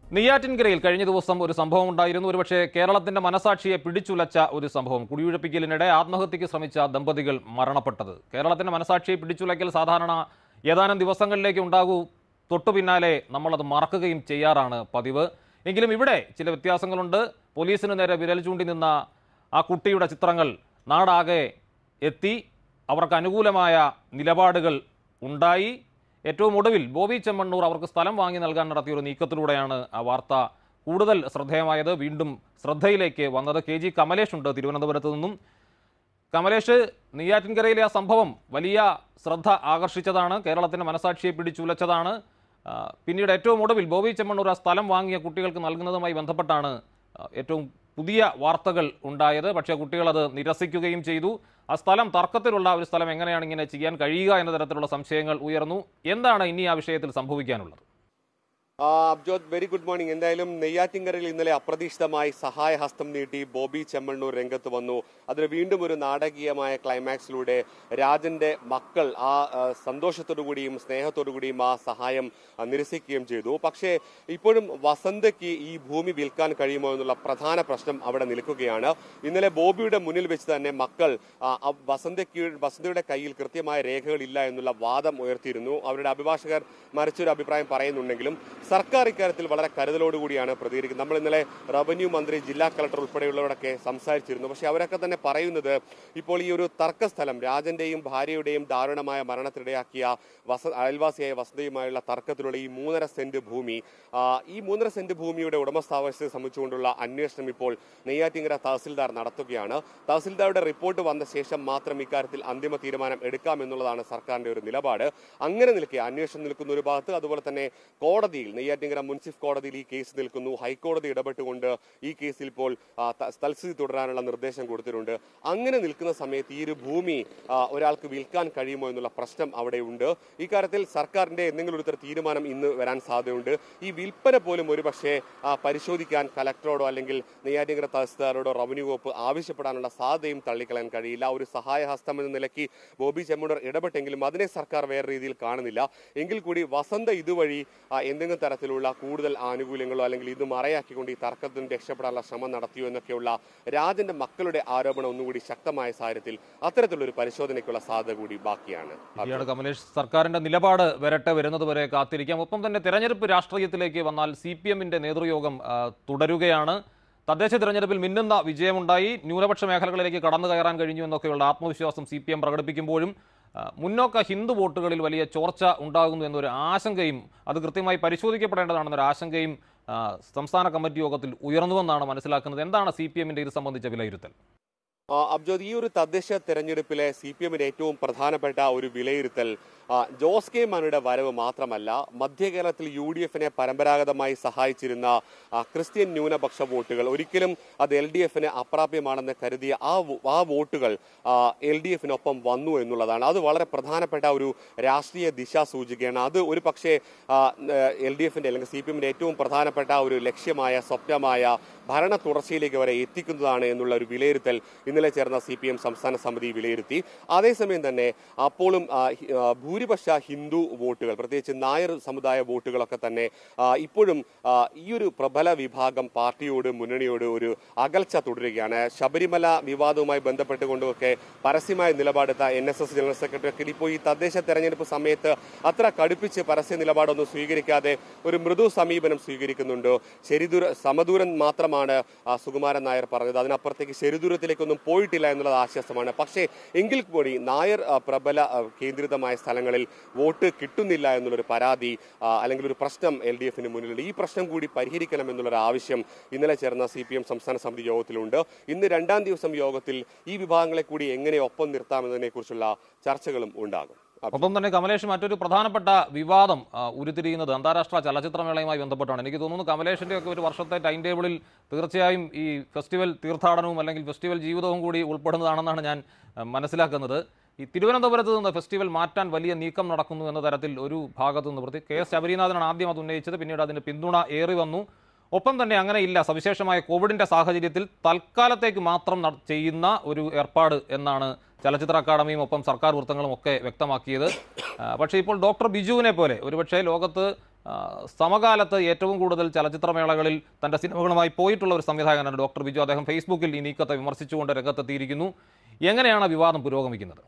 നെയ്യാറ്റിൻകരയിൽ കഴിഞ്ഞ ദിവസം ഒരു സംഭവം ഉണ്ടായിരുന്നു ഒരുപക്ഷെ കേരളത്തിന്റെ മനസാക്ഷിയെ പിടിച്ചുലച്ച ഒരു സംഭവം കുടിയൊഴിപ്പിക്കലിനിടെ ആത്മഹത്യക്ക് ശ്രമിച്ച ദമ്പതികൾ മരണപ്പെട്ടത് കേരളത്തിന്റെ മനസാക്ഷിയെ പിടിച്ചുലയ്ക്കൽ സാധാരണ ഏതാനും ദിവസങ്ങളിലേക്ക് ഉണ്ടാകൂ തൊട്ടു പിന്നാലെ നമ്മളത് മറക്കുകയും ചെയ്യാറാണ് പതിവ് എങ്കിലും ഇവിടെ ചില വ്യത്യാസങ്ങളുണ്ട് പോലീസിന് നേരെ വിരൽ ചൂണ്ടി നിന്ന ആ കുട്ടിയുടെ ചിത്രങ്ങൾ നാടാകെ എത്തി അവർക്ക് അനുകൂലമായ നിലപാടുകൾ ഉണ്ടായി ഏറ്റവും ഒടുവിൽ ബോബി ചെമ്മണ്ണൂർ അവർക്ക് സ്ഥലം വാങ്ങി നൽകാൻ നടത്തിയ ഒരു നീക്കത്തിലൂടെയാണ് ആ വാർത്ത കൂടുതൽ ശ്രദ്ധേയമായത് വീണ്ടും ശ്രദ്ധയിലേക്ക് വന്നത് കെ ജി കമലേഷ് ഉണ്ട് തിരുവനന്തപുരത്ത് നിന്നും കമലേഷ് നെയ്യാറ്റിൻകരയിലെ ആ സംഭവം വലിയ ശ്രദ്ധ ആകർഷിച്ചതാണ് കേരളത്തിന്റെ മനസാക്ഷിയെ പിടിച്ചുലച്ചതാണ് ആ, പിന്നീട് ഏറ്റവും ഒടുവിൽ ബോബി ചെമ്മണ്ണൂർ ആ സ്ഥലം വാങ്ങിയ കുട്ടികൾക്ക് നൽകുന്നതുമായി ബന്ധപ്പെട്ടാണ് ആ, ഏറ്റവും പുതിയ വാർത്തകൾ ഉണ്ടായത് പക്ഷേ കുട്ടികൾ അത് നിരസിക്കുകയും ചെയ്തു ആ സ്ഥലം തർക്കത്തിലുള്ള ഒരു സ്ഥലം എങ്ങനെയാണ് ഇങ്ങനെ ചെയ്യാൻ കഴിയുക എന്ന തരത്തിലുള്ള സംശയങ്ങൾ ഉയർന്നു എന്താണ് ഇനി ആ വിഷയത്തിൽ സംഭവിക്കാനുള്ളത് ആ, അബ്ജോദ് വെരി ഗുഡ് മോർണിംഗ് എന്തായാലും നെയ്യാറ്റിങ്കരയിൽ ഇന്നലെ അപ്രതീക്ഷിതമായി സഹായഹസ്തം നീട്ടി ബോബി ചെമ്മണ്ണൂർ രംഗത്ത് വന്നു അതിന് വീണ്ടും ഒരു നാടകീയമായ ക്ലൈമാക്സിലൂടെ രാജന്റെ മക്കൾ ആ ആ, സന്തോഷത്തോടുകൂടിയും സ്നേഹത്തോടുകൂടിയും ആ സഹായം ആ, നിരസിക്കുകയും ചെയ്തു പക്ഷേ ഇപ്പോഴും വസന്തയ്ക്ക് ഈ ഭൂമി വിൽക്കാൻ കഴിയുമോ എന്നുള്ള പ്രധാന പ്രശ്നം അവിടെ നിൽക്കുകയാണ് ഇന്നലെ ബോബിയുടെ മുന്നിൽ വെച്ച് തന്നെ മക്കൾ ആ, ആ വസന്തയ്ക്ക് വസന്തയുടെ കയ്യിൽ കൃത്യമായ രേഖകളില്ല എന്നുള്ള വാദം ഉയർത്തിയിരുന്നു അവരുടെ അഭിഭാഷകർ മറിച്ചൊരു അഭിപ്രായം പറയുന്നുണ്ടെങ്കിലും സർക്കാർ ഇക്കാര്യത്തിൽ വളരെ കരുതലോടുകൂടിയാണ് പ്രതികരിക്കുന്നത് നമ്മൾ ഇന്നലെ റവന്യൂ മന്ത്രി ജില്ലാ കളക്ടർ ഉൾപ്പെടെയുള്ളവരൊക്കെ സംസാരിച്ചിരുന്നു പക്ഷെ അവരൊക്കെ തന്നെ പറയുന്നത് ഇപ്പോൾ ഈ ഒരു തർക്കസ്ഥലം രാജന്റെയും ഭാര്യയുടെയും ദാരുണമായ മരണത്തിനിടയാക്കിയ വസ അയൽവാസിയായ വസന്തയുമായുള്ള തർക്കത്തിലുള്ള ഈ മൂന്നര സെന്റ് ഭൂമി ആ, ഈ മൂന്നര സെന്റ് ഭൂമിയുടെ ഉടമസ്ഥാവകാശത്തെ സംബന്ധിച്ചുകൊണ്ടുള്ള അന്വേഷണം ഇപ്പോൾ നെയ്യാറ്റിങ്കര തഹസിൽദാർ നടത്തുകയാണ് തഹസിൽദാരുടെ റിപ്പോർട്ട് വന്ന ശേഷം മാത്രം ഇക്കാര്യത്തിൽ അന്തിമ തീരുമാനം എടുക്കാമെന്നുള്ളതാണ് സർക്കാരിന്റെ ഒരു നിലപാട് അങ്ങനെ നിൽക്കെ അന്വേഷണം നിൽക്കുന്ന ഒരു ഭാഗത്ത് അതുപോലെ തന്നെ കോടതിയിൽ നെയ്യാറ്റിങ്കര മുൻസിഫ് കോടതിയിൽ ഈ കേസ് നിൽക്കുന്നു ഹൈക്കോടതി ഇടപെട്ടുകൊണ്ട് ഈ കേസിൽ ഇപ്പോൾ ആ, ത- തൽസ്ഥിതി തുടരാനുള്ള നിർദ്ദേശം കൊടുത്തിട്ടുണ്ട് അങ്ങനെ നിൽക്കുന്ന സമയത്ത് ഈ ഒരു ഭൂമി ആ, ഒരാൾക്ക് വിൽക്കാൻ കഴിയുമോ എന്നുള്ള പ്രശ്നം അവിടെ ഉണ്ട് ഇക്കാര്യത്തിൽ സർക്കാരിന്റെ എന്തെങ്കിലും ഒരു തരം തീരുമാനം ഇന്ന് വരാൻ സാധ്യതയുണ്ട് ഈ വിൽപ്പന പോലും ഒരുപക്ഷെ ആ, പരിശോധിക്കാൻ കലക്ടറോടോ അല്ലെങ്കിൽ നെയ്യാറ്റിങ്കര തഹസിൽദാരോടോ റവന്യൂ വകുപ്പ് ആവശ്യപ്പെടാനുള്ള സാധ്യതയും തള്ളിക്കളയാൻ കഴിയില്ല ഒരു സഹായഹസ്തം എന്ന നിലയ്ക്ക് ബോബി ചെമ്മൂടർ ഇടപെട്ടെങ്കിലും അതിനെ സർക്കാർ വേറെ രീതിയിൽ കാണുന്നില്ല എങ്കിൽ കൂടി വസന്ത ഇതുവഴി ആ, എന്തെങ്കിലും തരത്തിലുള്ള കൂടുതൽ ആനുകൂല്യങ്ങളോ അല്ലെങ്കിൽ ഇത് മറയാക്കിക്കൊണ്ട് ഈ തർക്കത്തിൽ നിന്ന് രക്ഷപ്പെടാനുള്ള ശ്രമം നടത്തിയോ എന്നൊക്കെയുള്ള രാജന്റെ മക്കളുടെ ആരോപണം ഒന്നുകൂടി ശക്തമായ സാഹചര്യത്തിൽ അത്തരത്തിലുള്ള ഒരു പരിശോധനയ്ക്കുള്ള സാധ്യത കൂടി ബാക്കിയാണ് ഇയാൾ കമലേഷ് സർക്കാരിന്റെ നിലപാട് വരട്ടെ വരുന്നത് വരെ കാത്തിരിക്കാം ഒപ്പം തന്നെ തെരഞ്ഞെടുപ്പ് രാഷ്ട്രീയത്തിലേക്ക് വന്നാൽ സി പി എമ്മിന്റെ നേതൃയോഗം ആ, തുടരുകയാണ് തദ്ദേശ തെരഞ്ഞെടുപ്പിൽ മിന്നുന്ന വിജയമുണ്ടായി ന്യൂനപക്ഷ മേഖലകളിലേക്ക് കടന്നു കയറാൻ കഴിഞ്ഞു എന്നൊക്കെയുള്ള ആത്മവിശ്വാസം സി പി എം പ്രകടിപ്പിക്കുമ്പോഴും ആ, മുന്നോക്ക ഹിന്ദു വോട്ടുകളിൽ വലിയ ചോർച്ച ഉണ്ടാകുന്നു എന്നൊരു ആശങ്കയും അത് കൃത്യമായി പരിശോധിക്കപ്പെടേണ്ടതാണെന്നൊരു ആശങ്കയും ആ, സംസ്ഥാന കമ്മിറ്റി യോഗത്തിൽ ഉയർന്നുവെന്നാണ് മനസ്സിലാക്കുന്നത് എന്താണ് സി പി എമ്മിന്റെ ഇത് സംബന്ധിച്ച വിലയിരുത്തൽ ആ, അബ്ജോദ് ഈ ഒരു തദ്ദേശ തെരഞ്ഞെടുപ്പിലെ സി പി എമ്മിന്റെ ഏറ്റവും പ്രധാനപ്പെട്ട ഒരു വിലയിരുത്തൽ ആ, ജോസ് കെ മാണിയുടെ വരവ് മാത്രമല്ല മധ്യ കേരളത്തിൽ യു ഡി എഫിനെ പരമ്പരാഗതമായി സഹായിച്ചിരുന്ന ആ, ക്രിസ്ത്യൻ ന്യൂനപക്ഷ വോട്ടുകൾ ഒരിക്കലും അത് എൽ ഡി എഫിന് അപ്രാപ്യമാണെന്ന് കരുതിയ ആ വോ- ആ വോട്ടുകൾ എൽ ഡി എഫിനൊപ്പം വന്നു എന്നുള്ളതാണ് അത് വളരെ പ്രധാനപ്പെട്ട ഒരു രാഷ്ട്രീയ ദിശാസൂചികയാണ് അത് ഒരു പക്ഷേ എൽ ഡി എഫിന്റെ അല്ലെങ്കിൽ സി പി എമ്മിന്റെ ഏറ്റവും പ്രധാനപ്പെട്ട ഒരു ലക്ഷ്യമായ സ്വപ്നമായ ഭരണ തുടർച്ചയിലേക്ക് വരെ എത്തിക്കുന്നതാണ് എന്നുള്ള ഒരു വിലയിരുത്തൽ ഇന്നലെ ചേർന്ന സി പി എം സംസ്ഥാന സമിതി വിലയിരുത്തി അതേസമയം തന്നെ അപ്പോഴും ആ, ഹി- ആ, ഭൂരിപക്ഷ ഹിന്ദു വോട്ടുകൾ പ്രത്യേകിച്ച് നായർ സമുദായ വോട്ടുകളൊക്കെ തന്നെ ആ, ഇപ്പോഴും ആ, ഈ ഒരു പ്രബല വിഭാഗം പാർട്ടിയോട് മുന്നണിയോട് ഒരു അകൽച്ച തുടരുകയാണ് ശബരിമല വിവാദവുമായി ബന്ധപ്പെട്ടുകൊണ്ടൊക്കെ പരസ്യമായ നിലപാടെടുത്ത N S S general secretary ഒക്കെ ഇപ്പോൾ ഈ തദ്ദേശ തെരഞ്ഞെടുപ്പ് സമയത്ത് അത്ര കടുപ്പിച്ച് പരസ്യ നിലപാടൊന്നും സ്വീകരിക്കാതെ ഒരു മൃദു സമീപനം സ്വീകരിക്കുന്നുണ്ട് ശരിദൂര സമദൂരം മാത്രമാണ് ആ, സുകുമാരൻ നായർ പറഞ്ഞത് അതിനപ്പുറത്തേക്ക് ശരിദൂരത്തിലേക്കൊന്നും പോയിട്ടില്ല എന്നുള്ളത് ആശ്വാസമാണ് പക്ഷേ എങ്കിൽ കൂടി നായർ ആ, പ്രബല ആ, കേന്ദ്രിതമായ സ്ഥലങ്ങളിൽ വോട്ട് കിട്ടുന്നില്ല എന്നുള്ളൊരു പരാതി ആ, അല്ലെങ്കിൽ ഒരു പ്രശ്നം എൽ ഡി എഫിന് മുന്നിലുണ്ട് ഈ പ്രശ്നം കൂടി പരിഹരിക്കണം എന്നുള്ളൊരു ആവശ്യം ഇന്നലെ ചേർന്ന സി പി എം സംസ്ഥാന സമിതി യോഗത്തിലുണ്ട് ഇന്ന് രണ്ടാം ദിവസം യോഗത്തിൽ ഈ വിഭാഗങ്ങളെ കൂടി എങ്ങനെ ഒപ്പം നിർത്താമെന്നതിനെ കുറിച്ചുള്ള ചർച്ചകളും ഉണ്ടാകും ഒപ്പം തന്നെ കമലേഷ് മറ്റൊരു പ്രധാനപ്പെട്ട വിവാദം ആ, ഉരുത്തിരിയുന്നത് അന്താരാഷ്ട്ര ചലച്ചിത്രമേളയുമായി ബന്ധപ്പെട്ടാണ് എനിക്ക് തോന്നുന്നു കമലേഷിന്റെ ഒക്കെ ഒരു വർഷത്തെ ടൈം ടേബിളിൽ തീർച്ചയായും ഈ ഫെസ്റ്റിവൽ തീർത്ഥാടനവും അല്ലെങ്കിൽ ഫെസ്റ്റിവൽ ജീവിതവും കൂടി ഉൾപ്പെടുന്നതാണെന്നാണ് ഞാൻ ആ, മനസ്സിലാക്കുന്നത് ഈ തിരുവനന്തപുരത്ത് നിന്ന് ഫെസ്റ്റിവൽ മാറ്റാൻ വലിയ നീക്കം നടക്കുന്നു എന്ന തരത്തിൽ ഒരു ഭാഗത്തു നിന്ന് പ്രതി കെ എസ് ശബരിനാഥനാണ് ആദ്യം അത് ഉന്നയിച്ചത് പിന്നീട് അതിന് പിന്തുണ ഏറി വന്നു ഒപ്പം തന്നെ അങ്ങനെയില്ല സവിശേഷമായ കോവിഡിന്റെ സാഹചര്യത്തിൽ തൽക്കാലത്തേക്ക് മാത്രം നട- ചെയ്യുന്ന ഒരു ഏർപ്പാട് എന്നാണ് ചലച്ചിത്ര അക്കാദമിയും ഒപ്പം സർക്കാർ വൃത്തങ്ങളും ഒക്കെ വ്യക്തമാക്കിയത് ആ, പക്ഷേ ഇപ്പോൾ ഡോക്ടർ ബിജുവിനെ പോലെ ഒരുപക്ഷെ ലോകത്ത് ആ, സമകാലത്ത് ഏറ്റവും കൂടുതൽ ചലച്ചിത്രമേളകളിൽ തൻ്റെ സിനിമകളുമായി പോയിട്ടുള്ള ഒരു സംവിധായകനാണ് ഡോക്ടർ ബിജു അദ്ദേഹം ഫേസ്ബുക്കിൽ ഈ നീക്കത്തെ വിമർശിച്ചുകൊണ്ട് രംഗത്തെത്തിയിരിക്കുന്നു എങ്ങനെയാണ് വിവാദം പുരോഗമിക്കുന്നത്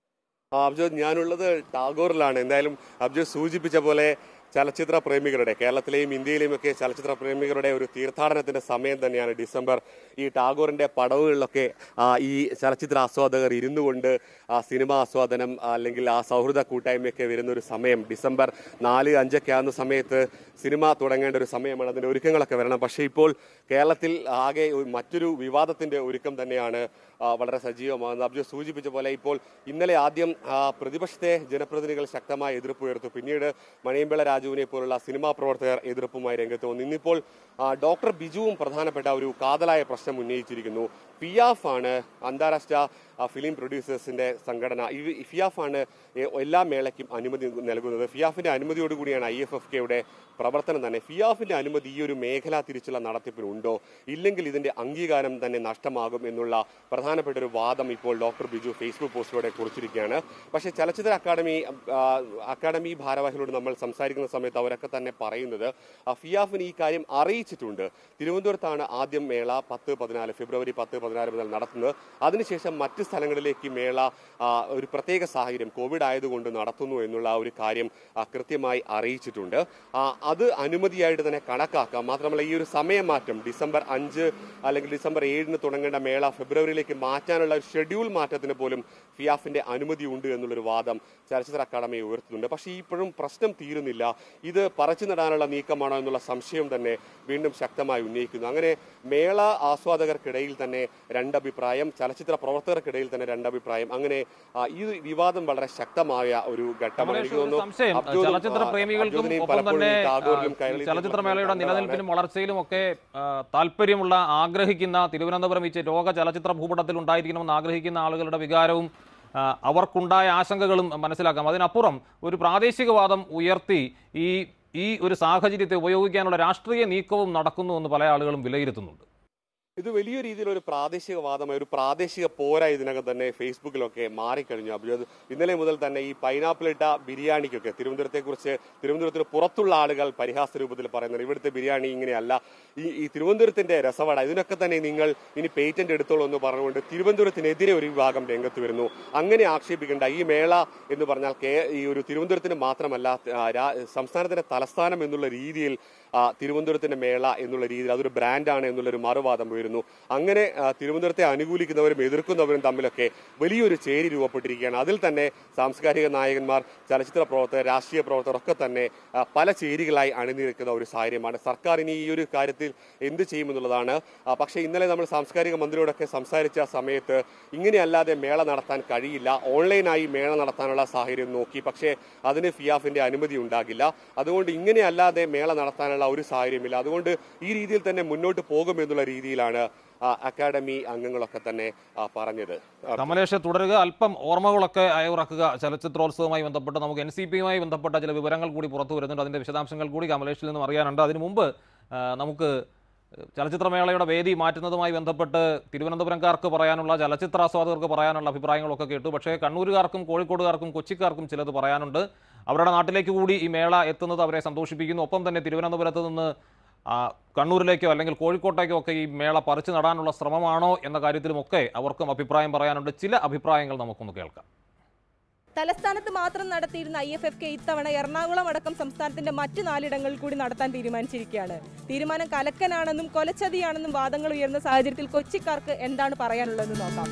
ആ, അബ്ജോദ് ഞാനുള്ളത് ടാഗോറിലാണ് എന്തായാലും അബ്ജോദ് സൂചിപ്പിച്ച പോലെ ചലച്ചിത്ര പ്രേമികളുടെ കേരളത്തിലെയും ഇന്ത്യയിലെയും ഒക്കെ ചലച്ചിത്ര പ്രേമികളുടെ ഒരു തീർത്ഥാടനത്തിന്റെ സമയം തന്നെയാണ് ഡിസംബർ ഈ ടാഗോറിന്റെ പടവുകളിലൊക്കെ ആ, ഈ ചലച്ചിത്ര ആസ്വാദകർ ഇരുന്നു കൊണ്ട് ആ സിനിമ ആസ്വാദനം ആ, അല്ലെങ്കിൽ ആ സൗഹൃദ കൂട്ടായ്മയൊക്കെ വരുന്ന ഒരു സമയം ഡിസംബർ നാല് അഞ്ചൊക്കെ ആകുന്ന സമയത്ത് സിനിമ തുടങ്ങേണ്ട ഒരു സമയമാണ് അതിന്റെ ഒരുക്കങ്ങളൊക്കെ വരണം പക്ഷേ ഇപ്പോൾ കേരളത്തിൽ ആകെ ഒരു മറ്റൊരു വിവാദത്തിന്റെ ഒരുക്കം തന്നെയാണ് ആ, വളരെ സജീവമാകുന്നത് അബ്ജു സൂചിപ്പിച്ച പോലെ ഇപ്പോൾ ഇന്നലെ ആദ്യം ആ, പ്രതിപക്ഷത്തെ ജനപ്രതിനിധികൾ ശക്തമായ എതിർപ്പ് ഉയർത്തു പിന്നീട് മണിയമ്പിള രാജുവിനെ പോലുള്ള സിനിമാ പ്രവർത്തകർ എതിർപ്പുമായി രംഗത്ത് വന്നു ഇന്നിപ്പോൾ ആ, ഡോക്ടർ ബിജുവും പ്രധാനപ്പെട്ട ഒരു കാതലായ പ്രശ്നം ഉന്നയിച്ചിരിക്കുന്നു ഫിയാഫ് ആണ് അന്താരാഷ്ട്ര ആ, ഫിലിം പ്രൊഡ്യൂസേഴ്സിന്റെ സംഘടന ഈ ഫിയാഫ് ആണ് എ- എല്ലാ മേളയ്ക്കും അനുമതി നൽകുന്നത് ഫിയാഫിന്റെ അനുമതിയോടുകൂടിയാണ് ഐ എഫ് എഫ് കെയുടെ പ്രവർത്തനം തന്നെ ഫിയാഫിന്റെ അനുമതി ഈ ഒരു മേഖലാ തിരിച്ചുള്ള നടത്തിപ്പിനുണ്ടോ ഇല്ലെങ്കിൽ ഇതിന്റെ അംഗീകാരം തന്നെ നഷ്ടമാകും എന്നുള്ള പ്രധാനപ്പെട്ട ഒരു വാദം ഇപ്പോൾ ഡോക്ടർ ബിജു ഫേസ്ബുക്ക് പോസ്റ്റിലൂടെ കുറിച്ചിരിക്കുകയാണ് പക്ഷേ ചലച്ചിത്ര അക്കാദമി ആ, അക്കാദമി ഭാരവാഹികളോട് നമ്മൾ സംസാരിക്കുന്ന സമയത്ത് അവരൊക്കെ തന്നെ പറയുന്നത് ആ, ഫിയാഫിന് ഈ കാര്യം അറിയിച്ചിട്ടുണ്ട് തിരുവനന്തപുരത്താണ് ആദ്യം മേള പത്ത് പതിനാല് ഫെബ്രുവരി പത്ത് പതിനാല് മുതൽ നടത്തുന്നത് അതിനുശേഷം മറ്റ് സ്ഥലങ്ങളിലേക്ക് മേള ആ, ഒരു പ്രത്യേക സാഹചര്യം കോവിഡ് ആയതുകൊണ്ട് നടത്തുന്നു എന്നുള്ള ആ ഒരു കാര്യം ആ, കൃത്യമായി അറിയിച്ചിട്ടുണ്ട് ആ, അത് അനുമതിയായിട്ട് തന്നെ കണക്കാക്കാം മാത്രമല്ല ഈ ഒരു സമയമാറ്റം ഡിസംബർ അഞ്ച് അല്ലെങ്കിൽ ഡിസംബർ ഏഴിന് തുടങ്ങേണ്ട മേള ഫെബ്രുവരിയിലേക്ക് മാറ്റാനുള്ള ഒരു ഷെഡ്യൂൾ മാറ്റത്തിന് പോലും ഫിയാഫിന്റെ അനുമതി ഉണ്ട് എന്നുള്ളൊരു വാദം ചലച്ചിത്ര അക്കാദമി ഉയർത്തുന്നുണ്ട് പക്ഷേ ഇപ്പോഴും പ്രശ്നം തീരുന്നില്ല ഇത് പറിച്ചു നടാനുള്ള നീക്കമാണോ എന്നുള്ള സംശയം തന്നെ വീണ്ടും ശക്തമായി ഉന്നയിക്കുന്നു അങ്ങനെ മേള ആസ്വാദകർക്കിടയിൽ തന്നെ രണ്ടഭിപ്രായം ചലച്ചിത്ര പ്രവർത്തകർക്കിടയിൽ തന്നെ രണ്ടഭിപ്രായം അങ്ങനെ ആ, ഈ വിവാദം വളരെ ശക്തമായ ഒരു ഘട്ടമാണ് എനിക്ക് കമലേഷ്, ഒരു തോന്നുന്നു സംശയം അബ്ജോദും, ചലച്ചിത്ര ആ, പ്രേമികൾക്കും അബ്ജോദിനെയും ഒപ്പം പലപ്പോഴും തന്നെ ഈ ടാഗോറിലും ആ, കൈരളിയിലും ചലച്ചിത്രമേളയുടെ കണ്ടതാണ്. നിലനിൽപ്പിനും വളർച്ചയിലും ഒക്കെ ആ, താല്പര്യമുള്ള ആഗ്രഹിക്കുന്ന തിരുവനന്തപുരം ഈ ലോക ചലച്ചിത്ര ഭൂപടത്തിൽ ഉണ്ടായിരിക്കണമെന്ന് ആഗ്രഹിക്കുന്ന ആളുകളുടെ വികാരവും ആ, അവർക്കുണ്ടായ ആശങ്കകളും മനസ്സിലാക്കാം അതിനപ്പുറം ഒരു പ്രാദേശികവാദം ഉയർത്തി ഈ ഈ ഒരു സാഹചര്യത്തെ ഉപയോഗിക്കാനുള്ള രാഷ്ട്രീയ നീക്കവും നടക്കുന്നു എന്ന് പല ആളുകളും വിലയിരുത്തുന്നുണ്ട് ഇത് വലിയ രീതിയിൽ ഒരു പ്രാദേശികവാദമായ ഒരു പ്രാദേശിക പോര ഇതിനകം തന്നെ ഫേസ്ബുക്കിലൊക്കെ മാറിക്കഴിഞ്ഞു അഭിജിത് ഇന്നലെ മുതൽ തന്നെ ഈ പൈനാപ്പിൾ ഇട്ട ബിരിയാണിക്കൊക്കെ തിരുവനന്തപുരത്തെ കുറിച്ച് തിരുവനന്തപുരത്തിന് പുറത്തുള്ള ആളുകൾ പരിഹാസ രൂപത്തിൽ പറയുന്നത് ഇവിടുത്തെ ബിരിയാണി ഇങ്ങനെയല്ല ഈ ഈ തിരുവനന്തപുരത്തിന്റെ രസവട ഇതിനൊക്കെ തന്നെ നിങ്ങൾ ഇനി പേറ്റന്റ് എടുത്തോളൂ എന്ന് പറഞ്ഞുകൊണ്ട് തിരുവനന്തപുരത്തിനെതിരെ ഒരു വിഭാഗം രംഗത്ത് വരുന്നു അങ്ങനെ ആക്ഷേപിക്കേണ്ട ഈ മേള എന്ന് പറഞ്ഞാൽ കേ- ഈ ഒരു തിരുവനന്തപുരത്തിന് മാത്രമല്ല ആ, രാ- സംസ്ഥാനത്തിന്റെ തലസ്ഥാനം എന്നുള്ള രീതിയിൽ ആ, തിരുവനന്തപുരത്തിന്റെ മേള എന്നുള്ള രീതിയിൽ അതൊരു ബ്രാൻഡാണ് എന്നുള്ളൊരു മറുവാദം ഉയരുന്നു അങ്ങനെ ആ, തിരുവനന്തപുരത്തെ അനുകൂലിക്കുന്നവരും എതിർക്കുന്നവരും തമ്മിലൊക്കെ വലിയൊരു ചേരി രൂപപ്പെട്ടിരിക്കുകയാണ് അതിൽ തന്നെ സാംസ്കാരിക നായകന്മാർ ചലച്ചിത്ര പ്രവർത്തകർ രാഷ്ട്രീയ പ്രവർത്തകർ ഒക്കെ തന്നെ ആ, പല ചേരികളായി അണിനിരക്കുന്ന ഒരു സാഹചര്യമാണ് സർക്കാർ ഇനി ഈ ഒരു കാര്യത്തിൽ എന്ത് ചെയ്യുമെന്നുള്ളതാണ് ആ, പക്ഷേ ഇന്നലെ നമ്മൾ സാംസ്കാരിക മന്ത്രിയോടൊക്കെ സംസാരിച്ച സമയത്ത് ഇങ്ങനെയല്ലാതെ മേള നടത്താൻ കഴിയില്ല ഓൺലൈനായി മേള നടത്താനുള്ള സാഹചര്യം നോക്കി പക്ഷേ അതിന് ഫിയാഫിന്റെ അനുമതി ഉണ്ടാകില്ല അതുകൊണ്ട് ഇങ്ങനെയല്ലാതെ മേള നടത്താനുള്ള ഒരു സാഹചര്യമില്ല അതുകൊണ്ട് ഈ രീതിയിൽ തന്നെ മുന്നോട്ട് പോകുമെന്നുള്ള രീതിയിലാണ് ആ, അക്കാഡമി അംഗങ്ങളൊക്കെ തന്നെ ആ, പറഞ്ഞത് ആ, കമലേഷ് തുടരുക അല്പം ഓർമ്മകളൊക്കെ അയവിറക്കുക ചലച്ചിത്രോത്സവവുമായി ബന്ധപ്പെട്ട് നമുക്ക് എൻ സി പിയുമായി ബന്ധപ്പെട്ട ചില വിവരങ്ങൾ കൂടി പുറത്തു വരുന്നുണ്ട് അതിന്റെ വിശദാംശങ്ങൾ കൂടി കമലേഷിൽ നിന്നും അറിയാനുണ്ട് അതിനു മുമ്പ് ആ, നമുക്ക് ചലച്ചിത്രമേളയുടെ വേദി മാറ്റുന്നതുമായി ബന്ധപ്പെട്ട് തിരുവനന്തപുരംകാർക്ക് പറയാനുള്ള ചലച്ചിത്രാസ്വാദകർക്ക് പറയാനുള്ള അഭിപ്രായങ്ങളൊക്കെ കേട്ടു പക്ഷേ കണ്ണൂരുകാർക്കും കോഴിക്കോടുകാർക്കും കൊച്ചിക്കാർക്കും ചിലത് പറയാനുണ്ട് അവരുടെ നാട്ടിലേക്ക് കൂടി ഈ മേള എത്തുന്നത് അവരെ സന്തോഷിപ്പിക്കുന്നു ഒപ്പം തന്നെ തിരുവനന്തപുരത്ത് നിന്ന് ആ, കണ്ണൂരിലേക്കോ അല്ലെങ്കിൽ കോഴിക്കോട്ടേക്കോ ഒക്കെ ഈ മേള പറിച്ചു നടാനുള്ള ശ്രമമാണോ എന്ന കാര്യത്തിലുമൊക്കെ അവർക്കും അഭിപ്രായം പറയാനുണ്ട് ചില അഭിപ്രായങ്ങൾ നമുക്കൊന്ന് കേൾക്കാം തലസ്ഥാനത്ത് മാത്രം നടത്തിയിരുന്ന ഐ എഫ് എഫ് കെ ഇത്തവണ എറണാകുളം അടക്കം സംസ്ഥാനത്തിന്റെ മറ്റ് നാലിടങ്ങളിൽ കൂടി നടത്താൻ തീരുമാനിച്ചിരിക്കുകയാണ് തീരുമാനം കലക്കനാണെന്നും കൊലച്ചതിയാണെന്നും വാദങ്ങൾ ഉയർന്ന സാഹചര്യത്തിൽ കൊച്ചിക്കാർക്ക് എന്താണ് പറയാനുള്ളതെന്ന് നോക്കാം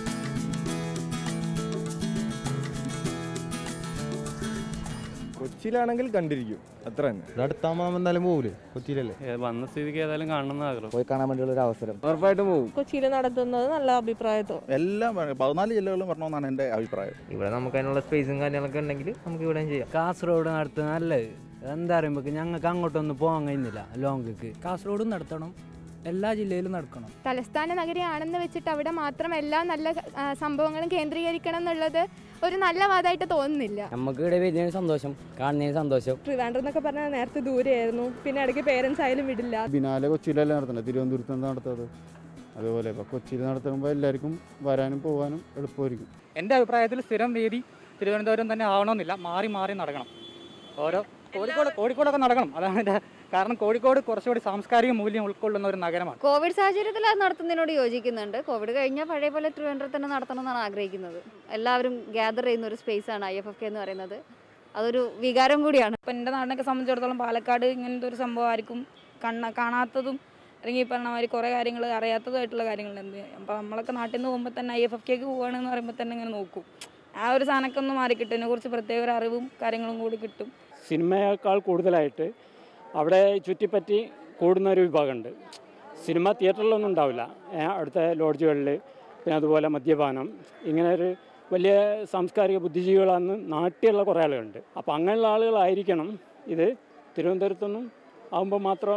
കൊച്ചിയിലാണെങ്കിൽ കണ്ടിരിക്കും അത്ര തന്നെ ഇവിടെ അടുത്താകുമ്പോൾ എന്തായാലും പോകൂലേ കൊച്ചിയിലല്ലേ ഏ, വന്ന സ്ഥിതിക്ക് ഏതായാലും കാണണം എന്ന് ആഗ്രഹം പോയി കാണാൻ വേണ്ടിയുള്ള ഒരു അവസരം ഉറപ്പായിട്ടും പോകും കൊച്ചിയിൽ നടത്തുന്നത് നല്ല അഭിപ്രായത്തോ എല്ലാം വേണം. പതിനാല് ജില്ലകളും വരണമെന്നാണ് എൻ്റെ അഭിപ്രായം ഇവിടെ നമുക്ക് അതിനുള്ള സ്പേസും കാര്യങ്ങളൊക്കെ ഉണ്ടെങ്കിൽ നമുക്ക് ഇവിടെ ചെയ്യാം കാസർഗോഡ് നടത്തുന്നത് നല്ലത് എന്താ പറയുമ്പോൾ ഞങ്ങൾക്ക് അങ്ങോട്ടൊന്നും പോകാൻ കഴിയുന്നില്ല ലോങ്ങിക്ക് കാസർഗോഡും നടത്തണം എല്ലാ ജില്ലയിലും നടക്കണം തലസ്ഥാന നഗരിയാണെന്ന് വെച്ചിട്ട് അവിടെ മാത്രം എല്ലാ നല്ല ആ, സംഭവങ്ങളും കേന്ദ്രീകരിക്കണം എന്നുള്ളത് ഒരു നല്ല വാദമായിട്ട് തോന്നുന്നില്ല നമുക്ക് ഇവിടെ വരുന്നതിന് സന്തോഷം കാണുന്നതിന് സന്തോഷം ട്രിവാൻഡ്രം എന്നൊക്കെ പറഞ്ഞാൽ നേരത്തെ ദൂരെയായിരുന്നു പിന്നെ ഇടയ്ക്ക് പേരൻസ് ആയാലും വിടില്ല ബിനാലെ കൊച്ചിയിലല്ലേ നടത്തുന്നത് തിരുവനന്തപുരത്ത് നിന്ന് നടത്തത് അതുപോലെ ഇപ്പോൾ കൊച്ചിയിൽ നടത്തുമ്പോൾ എല്ലാവർക്കും വരാനും പോകാനും എളുപ്പമായിരിക്കും എൻ്റെ അഭിപ്രായത്തിൽ സ്ഥിരം വേദി തിരുവനന്തപുരം തന്നെ ആവണമെന്നില്ല മാറി മാറി നടക്കണം ഓരോ കോഴിക്കോട് കോഴിക്കോടൊക്കെ നടക്കണം അതാണ് എൻ്റെ കാരണം കോഴിക്കോട് കുറച്ചുകൂടി സാംസ്കാരിക മൂല്യം ഉൾക്കൊള്ളുന്ന ഒരു നഗരമാണ് കോവിഡ് സാഹചര്യത്തിൽ അത് നടത്തുന്നതിനോട് യോജിക്കുന്നുണ്ട് കോവിഡ് കഴിഞ്ഞാൽ പഴയ പോലെ ട്രിവാൻഡ്രത്ത് തന്നെ നടത്തണം എന്നാണ് ആഗ്രഹിക്കുന്നത് എല്ലാവരും ഗ്യാദർ ചെയ്യുന്ന ഒരു സ്പേസ് ആണ് ഐ എഫ് എഫ് കെ എന്ന് പറയുന്നത് അതൊരു വികാരം കൂടിയാണ് ഇപ്പം എൻ്റെ നാടിനൊക്കെ സംബന്ധിച്ചിടത്തോളം പാലക്കാട് ഇങ്ങനത്തെ ഒരു സംഭവം ആർക്കും കണ്ണ കാണാത്തതും അല്ലെങ്കിൽ ഈ പറഞ്ഞ മാതിരി കുറേ കാര്യങ്ങൾ അറിയാത്തതായിട്ടുള്ള കാര്യങ്ങളുണ്ട് അപ്പോൾ നമ്മളൊക്കെ നാട്ടിൽ നിന്ന് പോകുമ്പോൾ തന്നെ ഐ എഫ് എഫ് കെക്ക് പോവുകയാണെന്ന് പറയുമ്പോൾ തന്നെ ഇങ്ങനെ നോക്കും ആ ഒരു സാധനമൊക്കെ ഒന്ന് മാറി കിട്ടും ഇതിനെക്കുറിച്ച് പ്രത്യേക ഒരു അറിവും കാര്യങ്ങളും കൂടി കിട്ടും സിനിമയേക്കാൾ കൂടുതലായിട്ട് അവിടെ ചുറ്റിപ്പറ്റി കൂടുന്ന ഒരു വിഭാഗമുണ്ട് സിനിമ തിയേറ്ററിലൊന്നും ഉണ്ടാവില്ല ഏ, അടുത്ത ലോഡ്ജുകളിൽ പിന്നെ അതുപോലെ മദ്യപാനം ഇങ്ങനെ ഒരു വലിയ സാംസ്കാരിക ബുദ്ധിജീവികളാന്ന് നാട്ടിലുള്ള കുറേ ആളുകളുണ്ട് അപ്പോൾ അങ്ങനെയുള്ള ആളുകളായിരിക്കണം ഇത് തിരുവനന്തപുരത്തൊന്നും ആകുമ്പോൾ മാത്രം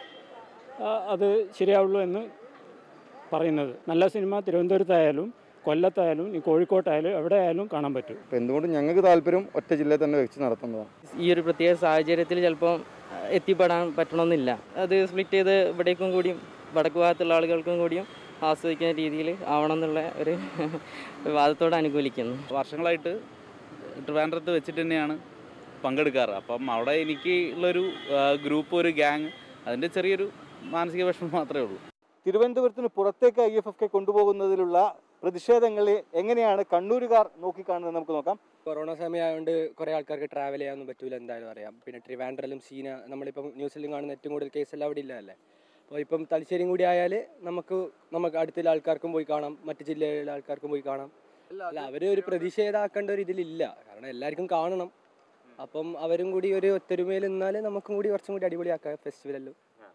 ആ, അത് ശരിയാവുള്ളൂ എന്ന് പറയുന്നത് നല്ല സിനിമ തിരുവനന്തപുരത്തായാലും കൊല്ലത്തായാലും ഈ കോഴിക്കോട്ടായാലും എവിടെ ആയാലും കാണാൻ പറ്റും അപ്പോൾ എന്തുകൊണ്ട് ഞങ്ങൾക്ക് താല്പര്യം ഒറ്റ ജില്ലയിൽ തന്നെ വെച്ച് നടത്തുന്നതാണ് ഈ ഒരു പ്രത്യേക സാഹചര്യത്തിൽ ചിലപ്പോൾ എത്തിപ്പെടാൻ പറ്റണമെന്നില്ല അത് സ്പ്ലിറ്റ് ചെയ്ത് ഇവിടേക്കും കൂടിയും വടക്ക് ഭാഗത്തുള്ള ആളുകൾക്കും കൂടിയും ആസ്വദിക്കുന്ന രീതിയിൽ ആവണം എന്നുള്ള ഒരു വാദത്തോട് അനുകൂലിക്കുന്നു വർഷങ്ങളായിട്ട് ട്രിവാൻഡ്രത്ത് വെച്ചിട്ട് തന്നെയാണ് പങ്കെടുക്കാറ് അപ്പം അവിടെ എനിക്ക് ഉള്ളൊരു ഗ്രൂപ്പ് ഒരു ഗ്യാങ് അതിൻ്റെ ചെറിയൊരു മാനസിക വിഷമം മാത്രമേ ഉള്ളൂ തിരുവനന്തപുരത്തിന് പുറത്തേക്ക് ഐ എഫ് എഫ് കെ കൊണ്ടുപോകുന്നതിലുള്ള പ്രതിഷേധങ്ങളെ എങ്ങനെയാണ് കണ്ണൂരുകാർ നോക്കിക്കാണുന്നത് നമുക്ക് നോക്കാം കൊറോണ സമയമായതുകൊണ്ട് കുറേ ആൾക്കാർക്ക് ട്രാവൽ ചെയ്യാനൊന്നും പറ്റൂല എന്തായാലും അറിയാം പിന്നെ ട്രിവാൻഡ്രലും സീന നമ്മളിപ്പം ന്യൂസിലും കാണുന്ന ഏറ്റവും കൂടുതൽ കേസെല്ലാം അവിടെ ഇല്ലല്ലേ അപ്പോൾ ഇപ്പം തലശ്ശേരിയും കൂടി ആയാൽ നമുക്ക് നമുക്ക് അടുത്തുള്ള ആൾക്കാർക്കും പോയി കാണാം മറ്റ് ജില്ലയിലെ ആൾക്കാർക്കും പോയി കാണാം അല്ല അവർ ഒരു പ്രതിഷേധമാക്കേണ്ട ഒരു ഇതിലില്ല കാരണം എല്ലാവർക്കും കാണണം അപ്പം അവരും കൂടി ഒരു ഒത്തൊരുമയിൽ നിന്നാൽ നമുക്കും കൂടി കുറച്ചും കൂടി അടിപൊളിയാക്കാം ഫെസ്റ്റിവലെല്ലാം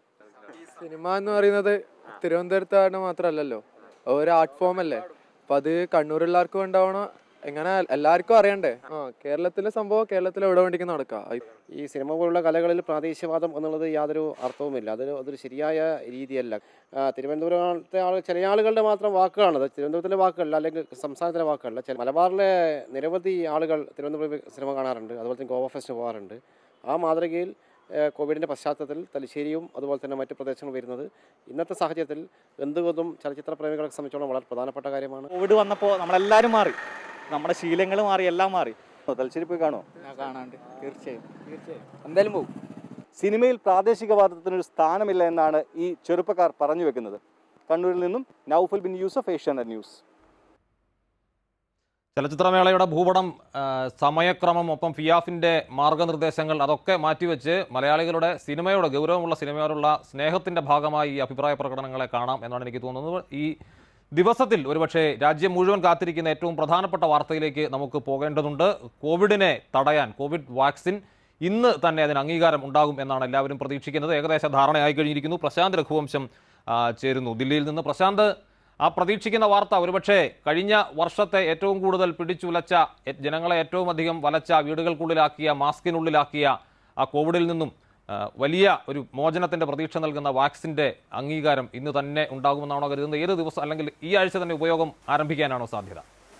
സിനിമ എന്ന് പറയുന്നത് തിരുവനന്തപുരത്തുകാരന് മാത്രമല്ലല്ലോ ഒരു ആർട്ട് ഫോം അല്ലേ അപ്പൊ അത് കണ്ണൂരുള്ളവർക്കും ഉണ്ടാവണം എങ്ങനെ എല്ലാവർക്കും അറിയണ്ടേ ആ കേരളത്തിലെ സംഭവം കേരളത്തിലെ എവിടെ വേണ്ടിക്ക് നടക്കാം ഈ സിനിമ പോലുള്ള കലകളിൽ പ്രാദേശികവാദം എന്നുള്ളത് യാതൊരു അർത്ഥവുമില്ല അതൊരു അതൊരു ശരിയായ രീതിയല്ല ആ, തിരുവനന്തപുരത്തെ ആൾ ചില ആളുകളുടെ മാത്രം വാക്കുകളാണത് തിരുവനന്തപുരത്തിലെ വാക്കുകളല്ല അല്ലെങ്കിൽ സംസ്ഥാനത്തിലെ വാക്കുകളല്ല ചില മലബാറിലെ നിരവധി ആളുകൾ തിരുവനന്തപുരം സിനിമ കാണാറുണ്ട് അതുപോലെ തന്നെ ഗോവ ഫെസ്റ്റിന് പോകാറുണ്ട് ആ മാതൃകയിൽ ഏഹ്, കോവിഡിൻ്റെ പശ്ചാത്തലത്തിൽ തലശ്ശേരിയും അതുപോലെ തന്നെ മറ്റ് പ്രദേശങ്ങളും വരുന്നത് ഇന്നത്തെ സാഹചര്യത്തിൽ എന്തുകൊണ്ടും ചലച്ചിത്ര പ്രേമികളെ സംബന്ധിച്ചോളം വളരെ പ്രധാനപ്പെട്ട കാര്യമാണ് കോവിഡ് വന്നപ്പോൾ നമ്മളെല്ലാവരും മാറി നമ്മുടെ ശീലങ്ങൾ മാറി എല്ലാം മാറി തലശ്ശേരി പോയി കാണോ കാണാണ്ട് തീർച്ചയായും തീർച്ചയായും എന്തായാലും പോകും സിനിമയിൽ പ്രാദേശികവാദത്തിനൊരു സ്ഥാനമില്ല എന്നാണ് ഈ ചെറുപ്പക്കാർ പറഞ്ഞു വെക്കുന്നത് കണ്ണൂരിൽ നിന്നും നൌഫൽ ബിൻ യൂസഫ് ഏഷ്യാനെറ്റ് ന്യൂസ് ചലച്ചിത്രമേളയുടെ ഭൂപടം ആ, സമയക്രമം ഒപ്പം ഫിയാഫിന്റെ മാർഗനിർദ്ദേശങ്ങൾ അതൊക്കെ മാറ്റിവെച്ച് മലയാളികളുടെ സിനിമയോട് ഗൗരവമുള്ള സിനിമയോടുള്ള സ്നേഹത്തിന്റെ ഭാഗമായി ഈ അഭിപ്രായ പ്രകടനങ്ങളെ കാണാം എന്നാണ് എനിക്ക് തോന്നുന്നത് ഈ ദിവസത്തിൽ ഒരുപക്ഷെ രാജ്യം മുഴുവൻ കാത്തിരിക്കുന്ന ഏറ്റവും പ്രധാനപ്പെട്ട വാർത്തയിലേക്ക് നമുക്ക് പോകേണ്ടതുണ്ട് കോവിഡിനെ തടയാൻ കോവിഡ് വാക്സിൻ ഇന്ന് തന്നെ അതിന് അംഗീകാരം ഉണ്ടാകും എന്നാണ് എല്ലാവരും പ്രതീക്ഷിക്കുന്നത് ഏകദേശ ധാരണയായി കഴിഞ്ഞിരിക്കുന്നു പ്രശാന്ത് രഘുവംശം ആ, ചേരുന്നു ദില്ലിയിൽ നിന്ന് പ്രശാന്ത് ആ പ്രതീക്ഷിക്കുന്ന വാർത്ത ഒരുപക്ഷെ കഴിഞ്ഞ വർഷത്തെ ഏറ്റവും കൂടുതൽ പിടിച്ചുലച്ച എ- ജനങ്ങളെ ഏറ്റവും അധികം വലച്ച വീടുകൾക്കുള്ളിലാക്കിയ മാസ്കിനുള്ളിലാക്കിയ ആ കോവിഡിൽ നിന്നും ആ, വലിയ ഒരു മോചനത്തിന്റെ പ്രതീക്ഷ നൽകുന്ന വാക്സിന്റെ അംഗീകാരം ഇന്ന് തന്നെ ഉണ്ടാകുമെന്നാണോ കരുതുന്നത് ഏത് ദിവസം അല്ലെങ്കിൽ ഈ ആഴ്ച തന്നെ ഉപയോഗം ആരംഭിക്കാനാണോ സാധ്യത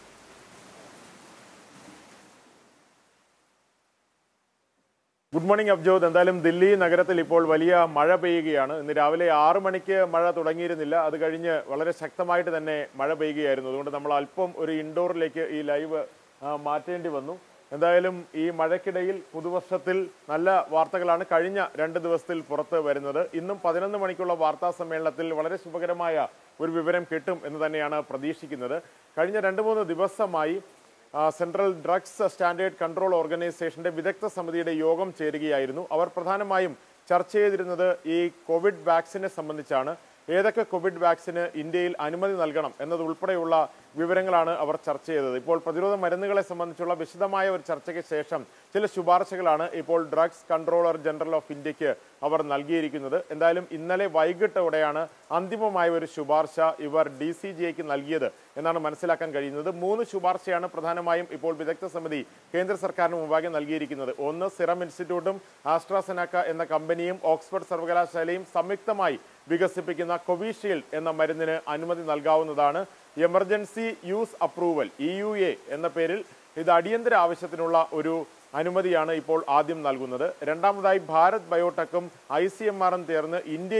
ഗുഡ് മോർണിംഗ് അബ്ജോദ് എന്തായാലും ദില്ലി നഗരത്തിൽ ഇപ്പോൾ വലിയ മഴ പെയ്യുകയാണ് ഇന്ന് രാവിലെ ആറ് മണിക്ക് മഴ തുടങ്ങിയിരുന്നില്ല അത് കഴിഞ്ഞ് വളരെ ശക്തമായിട്ട് തന്നെ മഴ പെയ്യുകയായിരുന്നു അതുകൊണ്ട് നമ്മൾ അല്പം ഒരു ഇൻഡോറിലേക്ക് ഈ ലൈവ് ആ, മാറ്റേണ്ടി വന്നു എന്തായാലും ഈ മഴയ്ക്കിടയിൽ പുതുവർഷത്തിൽ നല്ല വാർത്തകളാണ് കഴിഞ്ഞ രണ്ട് ദിവസത്തിൽ പുറത്ത് വരുന്നത് ഇന്നും പതിനൊന്ന് മണിക്കുള്ള വാർത്താ സമ്മേളനത്തിൽ വളരെ ശുഭകരമായ ഒരു വിവരം കിട്ടും എന്ന് തന്നെയാണ് പ്രതീക്ഷിക്കുന്നത് കഴിഞ്ഞ രണ്ട് മൂന്ന് ദിവസമായി ആ, സെൻട്രൽ ഡ്രഗ്സ് സ്റ്റാൻഡേർഡ് കൺട്രോൾ ഓർഗനൈസേഷന്റെ വിദഗ്ധ സമിതിയുടെ യോഗം ചേരുകയായിരുന്നു അവർ പ്രധാനമായും ചർച്ച ചെയ്തിരുന്നത് ഈ കോവിഡ് വാക്സിനെ സംബന്ധിച്ചാണ് ഏതൊക്കെ കോവിഡ് വാക്സിന് ഇന്ത്യയിൽ അനുമതി നൽകണം എന്നതുൾപ്പെടെയുള്ള വിവരങ്ങളാണ് അവർ ചർച്ച ചെയ്തത് ഇപ്പോൾ പ്രതിരോധ മരുന്നുകളെ സംബന്ധിച്ചുള്ള വിശദമായ ഒരു ചർച്ചയ്ക്ക് ശേഷം ചില ശുപാർശകളാണ് ഇപ്പോൾ ഡ്രഗ്സ് കൺട്രോളർ ജനറൽ ഓഫ് ഇന്ത്യക്ക് അവർ നൽകിയിരിക്കുന്നത് എന്തായാലും ഇന്നലെ വൈകിട്ടോടെയാണ് അന്തിമമായ ഒരു ശുപാർശ ഇവർ ഡി സി ജി ഐക്ക് നൽകിയത് എന്നാണ് മനസ്സിലാക്കാൻ കഴിയുന്നത് മൂന്ന് ശുപാർശയാണ് പ്രധാനമായും ഇപ്പോൾ വിദഗ്ധ സമിതി കേന്ദ്ര സർക്കാരിന് മുമ്പാകെ നൽകിയിരിക്കുന്നത് ഒന്ന് സിറം ഇൻസ്റ്റിറ്റ്യൂട്ടും ആസ്ട്രാസെനാക്ക എന്ന കമ്പനിയും ഓക്സ്ഫോർഡ് സർവകലാശാലയും സംയുക്തമായി വികസിപ്പിക്കുന്ന കൊവിഷീൽഡ് എന്ന മരുന്നിന് അനുമതി നൽകാവുന്നതാണ് emergency use approval E U A എന്ന പേരിൽ ഇത് അടിയന്തര ആവശ്യത്തിനുള്ള ഒരു അനുമതിയാണ് ഇപ്പോൾ ആദ്യം നൽകുന്നത് രണ്ടാമതായി ഭാരത് ബയോടെക്കും ഐ സി എം ആറും ചേർന്ന് ഇന്ത്യയിൽ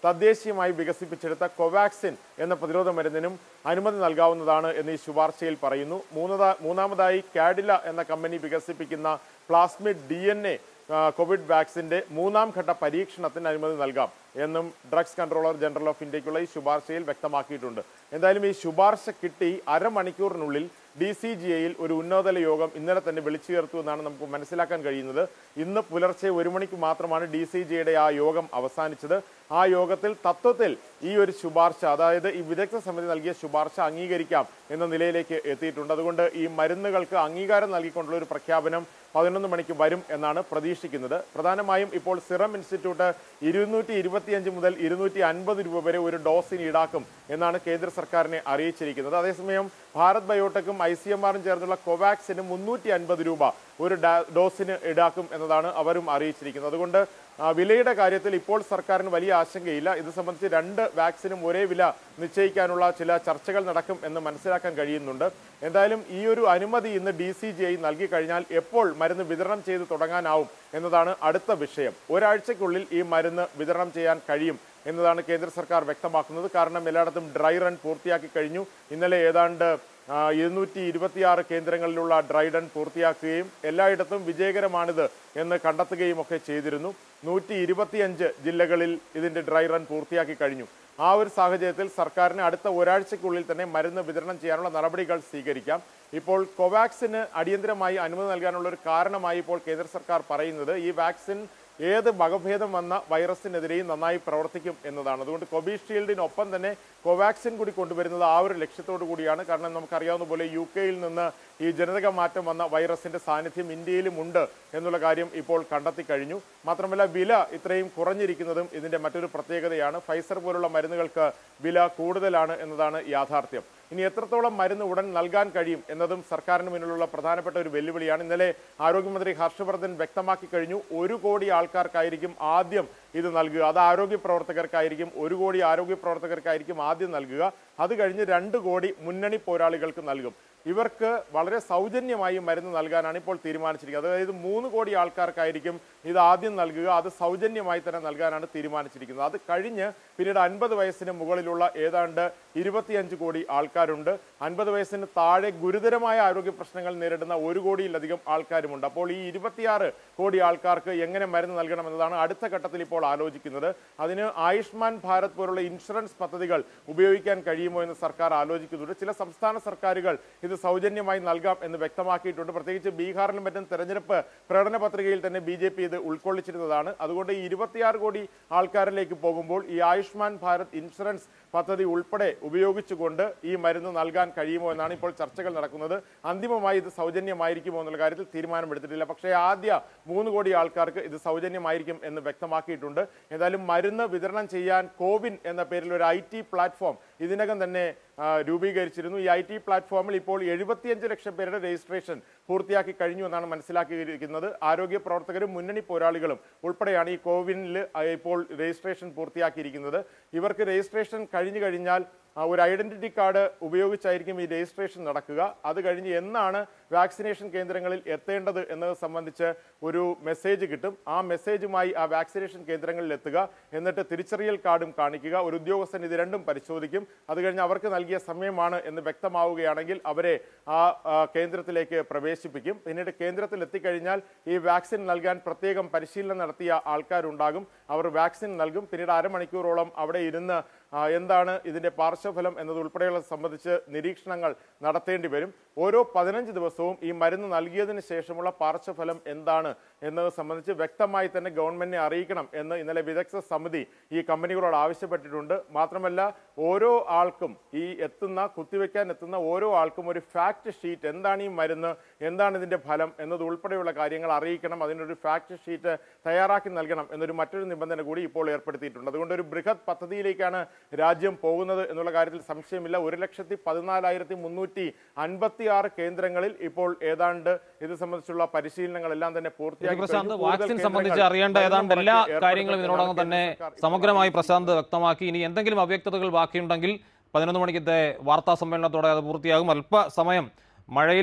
തദ്ദേശീയമായി വികസിപ്പിച്ചെടുത്ത കോവാക്സിൻ എന്ന പ്രതിരോധ മരുന്നിനും അനുമതി നൽകാവുന്നതാണ് എന്ന് ഈ ശുപാർശയിൽ പറയുന്നു മൂന്നതാ മൂന്നാമതായി കാഡില എന്ന കമ്പനി വികസിപ്പിക്കുന്ന plasmid D N A Covid വാക്സിന്റെ മൂന്നാം ഘട്ട പരീക്ഷണത്തിന് അനുമതി നൽകാം എന്നും ഡ്രഗ്സ് കൺട്രോളർ ജനറൽ ഓഫ് ഇന്ത്യക്കുള്ള ഈ ശുപാർശയിൽ വ്യക്തമാക്കിയിട്ടുണ്ട് എന്തായാലും ഈ ശുപാർശ കിട്ടി അരമണിക്കൂറിനുള്ളിൽ ഡി സി ജി എയിൽ ഒരു ഉന്നതതല യോഗം ഇന്നലെ തന്നെ വിളിച്ചു ചേർത്തു എന്നാണ് നമുക്ക് മനസ്സിലാക്കാൻ കഴിയുന്നത് ഇന്ന് പുലർച്ചെ ഒരു മണിക്ക് മാത്രമാണ് ഡി സി ജിയുടെ ആ യോഗം അവസാനിച്ചത് ആ യോഗത്തിൽ തത്വത്തിൽ ഈ ഒരു ശുപാർശ അതായത് ഈ വിദഗ്ധ സമിതി നൽകിയ ശുപാർശ അംഗീകരിക്കാം എന്ന നിലയിലേക്ക് എത്തിയിട്ടുണ്ട് അതുകൊണ്ട് ഈ മരുന്നുകൾക്ക് അംഗീകാരം നൽകിക്കൊണ്ടുള്ള ഒരു പ്രഖ്യാപനം പതിനൊന്ന് മണിക്ക് വരും എന്നാണ് പ്രതീക്ഷിക്കുന്നത് പ്രധാനമായും ഇപ്പോൾ സിറം ഇൻസ്റ്റിറ്റ്യൂട്ട് ഇരുന്നൂറ്റി ഇരുപത്തിയഞ്ച് മുതൽ ഇരുന്നൂറ്റി അൻപത് രൂപ വരെ ഒരു ഡോസിന് ഈടാക്കും എന്നാണ് കേന്ദ്ര സർക്കാരിനെ അറിയിച്ചിരിക്കുന്നത് അതേസമയം ഭാരത് ബയോടെക്കും ഐ സി എം ആറും ചേർന്നുള്ള കോവാക്സിന് മുന്നൂറ്റി അൻപത് രൂപ ഒരു ഡാ- ഡോസിന് ഈടാക്കും എന്നതാണ് അവരും അറിയിച്ചിരിക്കുന്നത് അതുകൊണ്ട് ആ, വിലയുടെ കാര്യത്തിൽ ഇപ്പോൾ സർക്കാരിന് വലിയ ആശങ്കയില്ല ഇത് സംബന്ധിച്ച് രണ്ട് വാക്സിനും ഒരേ വില നിശ്ചയിക്കാനുള്ള ചില ചർച്ചകൾ നടക്കും എന്ന് മനസ്സിലാക്കാൻ കഴിയുന്നുണ്ട് എന്തായാലും ഈ ഒരു അനുമതി ഇന്ന് ഡി സി ജി ഐ നൽകി കഴിഞ്ഞാൽ എപ്പോൾ മരുന്ന് വിതരണം ചെയ്ത് തുടങ്ങാനാവും എന്നതാണ് അടുത്ത വിഷയം ഒരാഴ്ചയ്ക്കുള്ളിൽ ഈ മരുന്ന് വിതരണം ചെയ്യാൻ കഴിയും എന്നതാണ് കേന്ദ്ര സർക്കാർ വ്യക്തമാക്കുന്നത് കാരണം എല്ലായിടത്തും ഡ്രൈ റൺ പൂർത്തിയാക്കി കഴിഞ്ഞു ഇന്നലെ ഏതാണ്ട് ആ, ഇരുന്നൂറ്റി ഇരുപത്തിയാറ് കേന്ദ്രങ്ങളിലുള്ള ഡ്രൈ റൺ പൂർത്തിയാക്കുകയും എല്ലായിടത്തും വിജയകരമാണിത് എന്ന് കണ്ടെത്തുകയും ഒക്കെ ചെയ്തിരുന്നു നൂറ്റി ഇരുപത്തിയഞ്ച് ജില്ലകളിൽ ഇതിന്റെ ഡ്രൈ റൺ പൂർത്തിയാക്കി കഴിഞ്ഞു ആ ഒരു സാഹചര്യത്തിൽ സർക്കാരിന് അടുത്ത ഒരാഴ്ചയ്ക്കുള്ളിൽ തന്നെ മരുന്ന് വിതരണം ചെയ്യാനുള്ള നടപടികൾ സ്വീകരിക്കാം ഇപ്പോൾ കോവാക്സിന് അടിയന്തരമായി അനുമതി നൽകാനുള്ള ഒരു കാരണമായി ഇപ്പോൾ കേന്ദ്ര സർക്കാർ പറയുന്നത് ഈ വാക്സിൻ ഏത് വകഭേദം വന്ന വൈറസിനെതിരെയും നന്നായി പ്രവർത്തിക്കും എന്നതാണ് അതുകൊണ്ട് കോവിഷീൽഡിനൊപ്പം തന്നെ കോവാക്സിൻ കൂടി കൊണ്ടുവരുന്നത് ആ ഒരു ലക്ഷ്യത്തോടു കൂടിയാണ് കാരണം നമുക്കറിയാവുന്ന പോലെ യു കെയിൽ നിന്ന് ഈ ജനിതക മാറ്റം വന്ന വൈറസിന്റെ സാന്നിധ്യം ഇന്ത്യയിലും ഉണ്ട് എന്നുള്ള കാര്യം ഇപ്പോൾ കണ്ടെത്തി കഴിഞ്ഞു മാത്രമല്ല വില ഇത്രയും കുറഞ്ഞിരിക്കുന്നതും ഇതിന്റെ മറ്റൊരു പ്രത്യേകതയാണ് ഫൈസർ പോലുള്ള മരുന്നുകൾക്ക് വില കൂടുതലാണ് എന്നതാണ് യാഥാർത്ഥ്യം ഇനി എത്രത്തോളം മരുന്ന് ഉടൻ നൽകാൻ കഴിയും എന്നതും സർക്കാരിന് മുന്നിലുള്ള പ്രധാനപ്പെട്ട ഒരു വെല്ലുവിളിയാണ് ഇന്നലെ ആരോഗ്യമന്ത്രി ഹർഷവർദ്ധൻ വ്യക്തമാക്കി കഴിഞ്ഞു ഒരു കോടി ആൾക്കാർക്കായിരിക്കും ആദ്യം ഇത് നൽകുക അത് ആരോഗ്യ പ്രവർത്തകർക്കായിരിക്കും ഒരു കോടി ആരോഗ്യ പ്രവർത്തകർക്കായിരിക്കും ആദ്യം നൽകുക അത് കഴിഞ്ഞ് രണ്ട് കോടി മുന്നണി പോരാളികൾക്ക് നൽകും ഇവർക്ക് വളരെ സൗജന്യമായി മരുന്ന് നൽകാനാണ് ഇപ്പോൾ തീരുമാനിച്ചിരിക്കുന്നത് അതായത് മൂന്ന് കോടി ആൾക്കാർക്കായിരിക്കും ഇത് ആദ്യം നൽകുക അത് സൗജന്യമായി തന്നെ നൽകാനാണ് തീരുമാനിച്ചിരിക്കുന്നത് അത് കഴിഞ്ഞ് പിന്നീട് അൻപത് വയസ്സിന് മുകളിലുള്ള ഏതാണ്ട് ഇരുപത്തിയഞ്ച് കോടി ആൾക്കാരുണ്ട് അൻപത് വയസ്സിന് താഴെ ഗുരുതരമായ ആരോഗ്യ പ്രശ്നങ്ങൾ നേരിടുന്ന ഒരു കോടിയിലധികം ആൾക്കാരുമുണ്ട് അപ്പോൾ ഈ ഇരുപത്തിയാറ് കോടി ആൾക്കാർക്ക് എങ്ങനെ മരുന്ന് നൽകണം എന്നതാണ് അടുത്ത ഘട്ടത്തിൽ ഇപ്പോൾ ആലോചിക്കുന്നത് അതിന് ആയുഷ്മാൻ ഭാരത് പോലുള്ള ഇൻഷുറൻസ് പദ്ധതികൾ ഉപയോഗിക്കാൻ കഴിയുമോ എന്ന് സർക്കാർ ആലോചിക്കുന്നുണ്ട് ചില സംസ്ഥാന സർക്കാരുകൾ ഇത് സൗജന്യമായി നൽകാം എന്ന് വ്യക്തമാക്കിയിട്ടുണ്ട് പ്രത്യേകിച്ച് ബീഹാറിലും മറ്റും തെരഞ്ഞെടുപ്പ് പ്രകടന പത്രികയിൽ തന്നെ ബി ജെ പി ഇത് ഉൾക്കൊള്ളിച്ചിരുന്നതാണ് അതുകൊണ്ട് ഈ ഇരുപത്തിയാറ് കോടി ആൾക്കാരിലേക്ക് പോകുമ്പോൾ ഈ ആയുഷ്മാൻ ഭാരത് ഇൻഷുറൻസ് പദ്ധതി ഉൾപ്പെടെ ഉപയോഗിച്ചുകൊണ്ട് ഈ മരുന്ന് നൽകാൻ കഴിയുമോ എന്നാണ് ഇപ്പോൾ ചർച്ചകൾ നടക്കുന്നത് അന്തിമമായി ഇത് സൗജന്യമായിരിക്കുമോ എന്നുള്ള കാര്യത്തിൽ തീരുമാനമെടുത്തിട്ടില്ല പക്ഷേ ആദ്യ മൂന്ന് കോടി ആൾക്കാർക്ക് ഇത് സൗജന്യമായിരിക്കും എന്ന് വ്യക്തമാക്കിയിട്ടുണ്ട് എന്തായാലും മരുന്ന് വിതരണം ചെയ്യാൻ കോവിൻ എന്ന പേരിൽ ഒരു ഐ ടി പ്ലാറ്റ്ഫോം ഇതിനകം തന്നെ ആ, രൂപീകരിച്ചിരുന്നു ഈ ഐ ടി പ്ലാറ്റ്ഫോമിൽ ഇപ്പോൾ എഴുപത്തിയഞ്ച് ലക്ഷം പേരുടെ രജിസ്ട്രേഷൻ പൂർത്തിയാക്കി കഴിഞ്ഞു എന്നാണ് മനസ്സിലാക്കിയിരിക്കുന്നത് ആരോഗ്യ പ്രവർത്തകരും മുന്നണി പോരാളികളും ഉൾപ്പെടെയാണ് ഈ കോവിനിൽ ഇപ്പോൾ രജിസ്ട്രേഷൻ പൂർത്തിയാക്കിയിരിക്കുന്നത് ഇവർക്ക് രജിസ്ട്രേഷൻ കഴിഞ്ഞു കഴിഞ്ഞാൽ ആ, ഒരു ഐഡന്റിറ്റി കാർഡ് ഉപയോഗിച്ചായിരിക്കും ഈ രജിസ്ട്രേഷൻ നടക്കുക അത് കഴിഞ്ഞ് എന്നാണ് വാക്സിനേഷൻ കേന്ദ്രങ്ങളിൽ എത്തേണ്ടത് എന്നത് സംബന്ധിച്ച് ഒരു മെസ്സേജ് കിട്ടും ആ മെസ്സേജുമായി ആ വാക്സിനേഷൻ കേന്ദ്രങ്ങളിൽ എത്തുക എന്നിട്ട് തിരിച്ചറിയൽ കാർഡും കാണിക്കുക ഒരു ഉദ്യോഗസ്ഥൻ ഇത് രണ്ടും പരിശോധിക്കും അത് കഴിഞ്ഞ് അവർക്ക് നൽകിയ സമയമാണ് എന്ന് വ്യക്തമാവുകയാണെങ്കിൽ അവരെ ആ ആ, കേന്ദ്രത്തിലേക്ക് പ്രവേശിപ്പിക്കും പിന്നീട് കേന്ദ്രത്തിൽ എത്തിക്കഴിഞ്ഞാൽ ഈ വാക്സിൻ നൽകാൻ പ്രത്യേകം പരിശീലനം നടത്തിയ ആൾക്കാരുണ്ടാകും അവർ വാക്സിൻ നൽകും പിന്നീട് അരമണിക്കൂറോളം അവിടെ ഇരുന്ന് ആ, എന്താണ് ഇതിന്റെ പാർശ്വഫലം എന്നത് ഉൾപ്പെടെയുള്ള സംബന്ധിച്ച് നിരീക്ഷണങ്ങൾ നടത്തേണ്ടി വരും ഓരോ പതിനഞ്ച് ദിവസവും ഈ മരുന്ന് നൽകിയതിന് ശേഷമുള്ള പാർശ്വഫലം എന്താണ് എന്നത് സംബന്ധിച്ച് വ്യക്തമായി തന്നെ ഗവൺമെന്റിനെ അറിയിക്കണം എന്ന് ഇന്നലെ വിദഗ്ധ സമിതി ഈ കമ്പനികളോട് ആവശ്യപ്പെട്ടിട്ടുണ്ട് മാത്രമല്ല ഓരോ ആൾക്കും ഈ എത്തുന്ന കുത്തിവെക്കാൻ എത്തുന്ന ഓരോ ആൾക്കും ഒരു ഫാക്ട് ഷീറ്റ് എന്താണ് ഈ മരുന്ന് എന്താണ് ഇതിന്റെ ഫലം എന്നത് ഉൾപ്പെടെയുള്ള കാര്യങ്ങൾ അറിയിക്കണം അതിനൊരു ഫാക്ട് ഷീറ്റ് തയ്യാറാക്കി നൽകണം എന്നൊരു മറ്റൊരു നിബന്ധന കൂടി ഇപ്പോൾ ഏർപ്പെടുത്തിയിട്ടുണ്ട് അതുകൊണ്ട് ഒരു ബൃഹത് പദ്ധതിയിലേക്കാണ് രാജ്യം പോകുന്നത് എന്നുള്ള കാര്യത്തിൽ സംശയമില്ല ഒരു ലക്ഷത്തി പതിനാലായിരത്തി മുന്നൂറ്റി അൻപത്തി ആറ് കേന്ദ്രങ്ങളിൽ ഇപ്പോൾ ഏതാണ്ട് ഇത് സംബന്ധിച്ചുള്ള പരിശീലനങ്ങളെല്ലാം തന്നെ പൂർത്തിയാക്കി പ്രശാന്ത് കഴിഞ്ഞു. കൂടുതൽ വാക്സിൻ കേന്ദ്രങ്ങൾ സംബന്ധിച്ച് അറിയേണ്ട വരുന്ന ഏതാണ്ട് എല്ലാ മുറയ്ക്ക് കാര്യങ്ങളും ഏർപ്പെടുത്തണം ഇതിനോടകം എന്നാണ് തന്നെ കേന്ദ്ര സർക്കാർ സമഗ്രമായി പ്രശാന്ത് വ്യക്തമാക്കി ഇനി എന്തെങ്കിലും അവ്യക്തതകൾ ബാക്കിയുണ്ടെങ്കിൽ പതിനൊന്ന് മണിക്കത്തെ വാർത്താ സമ്മേളനത്തോടെ അത് പൂർത്തിയാകും അല്പസമയം മഴയിലും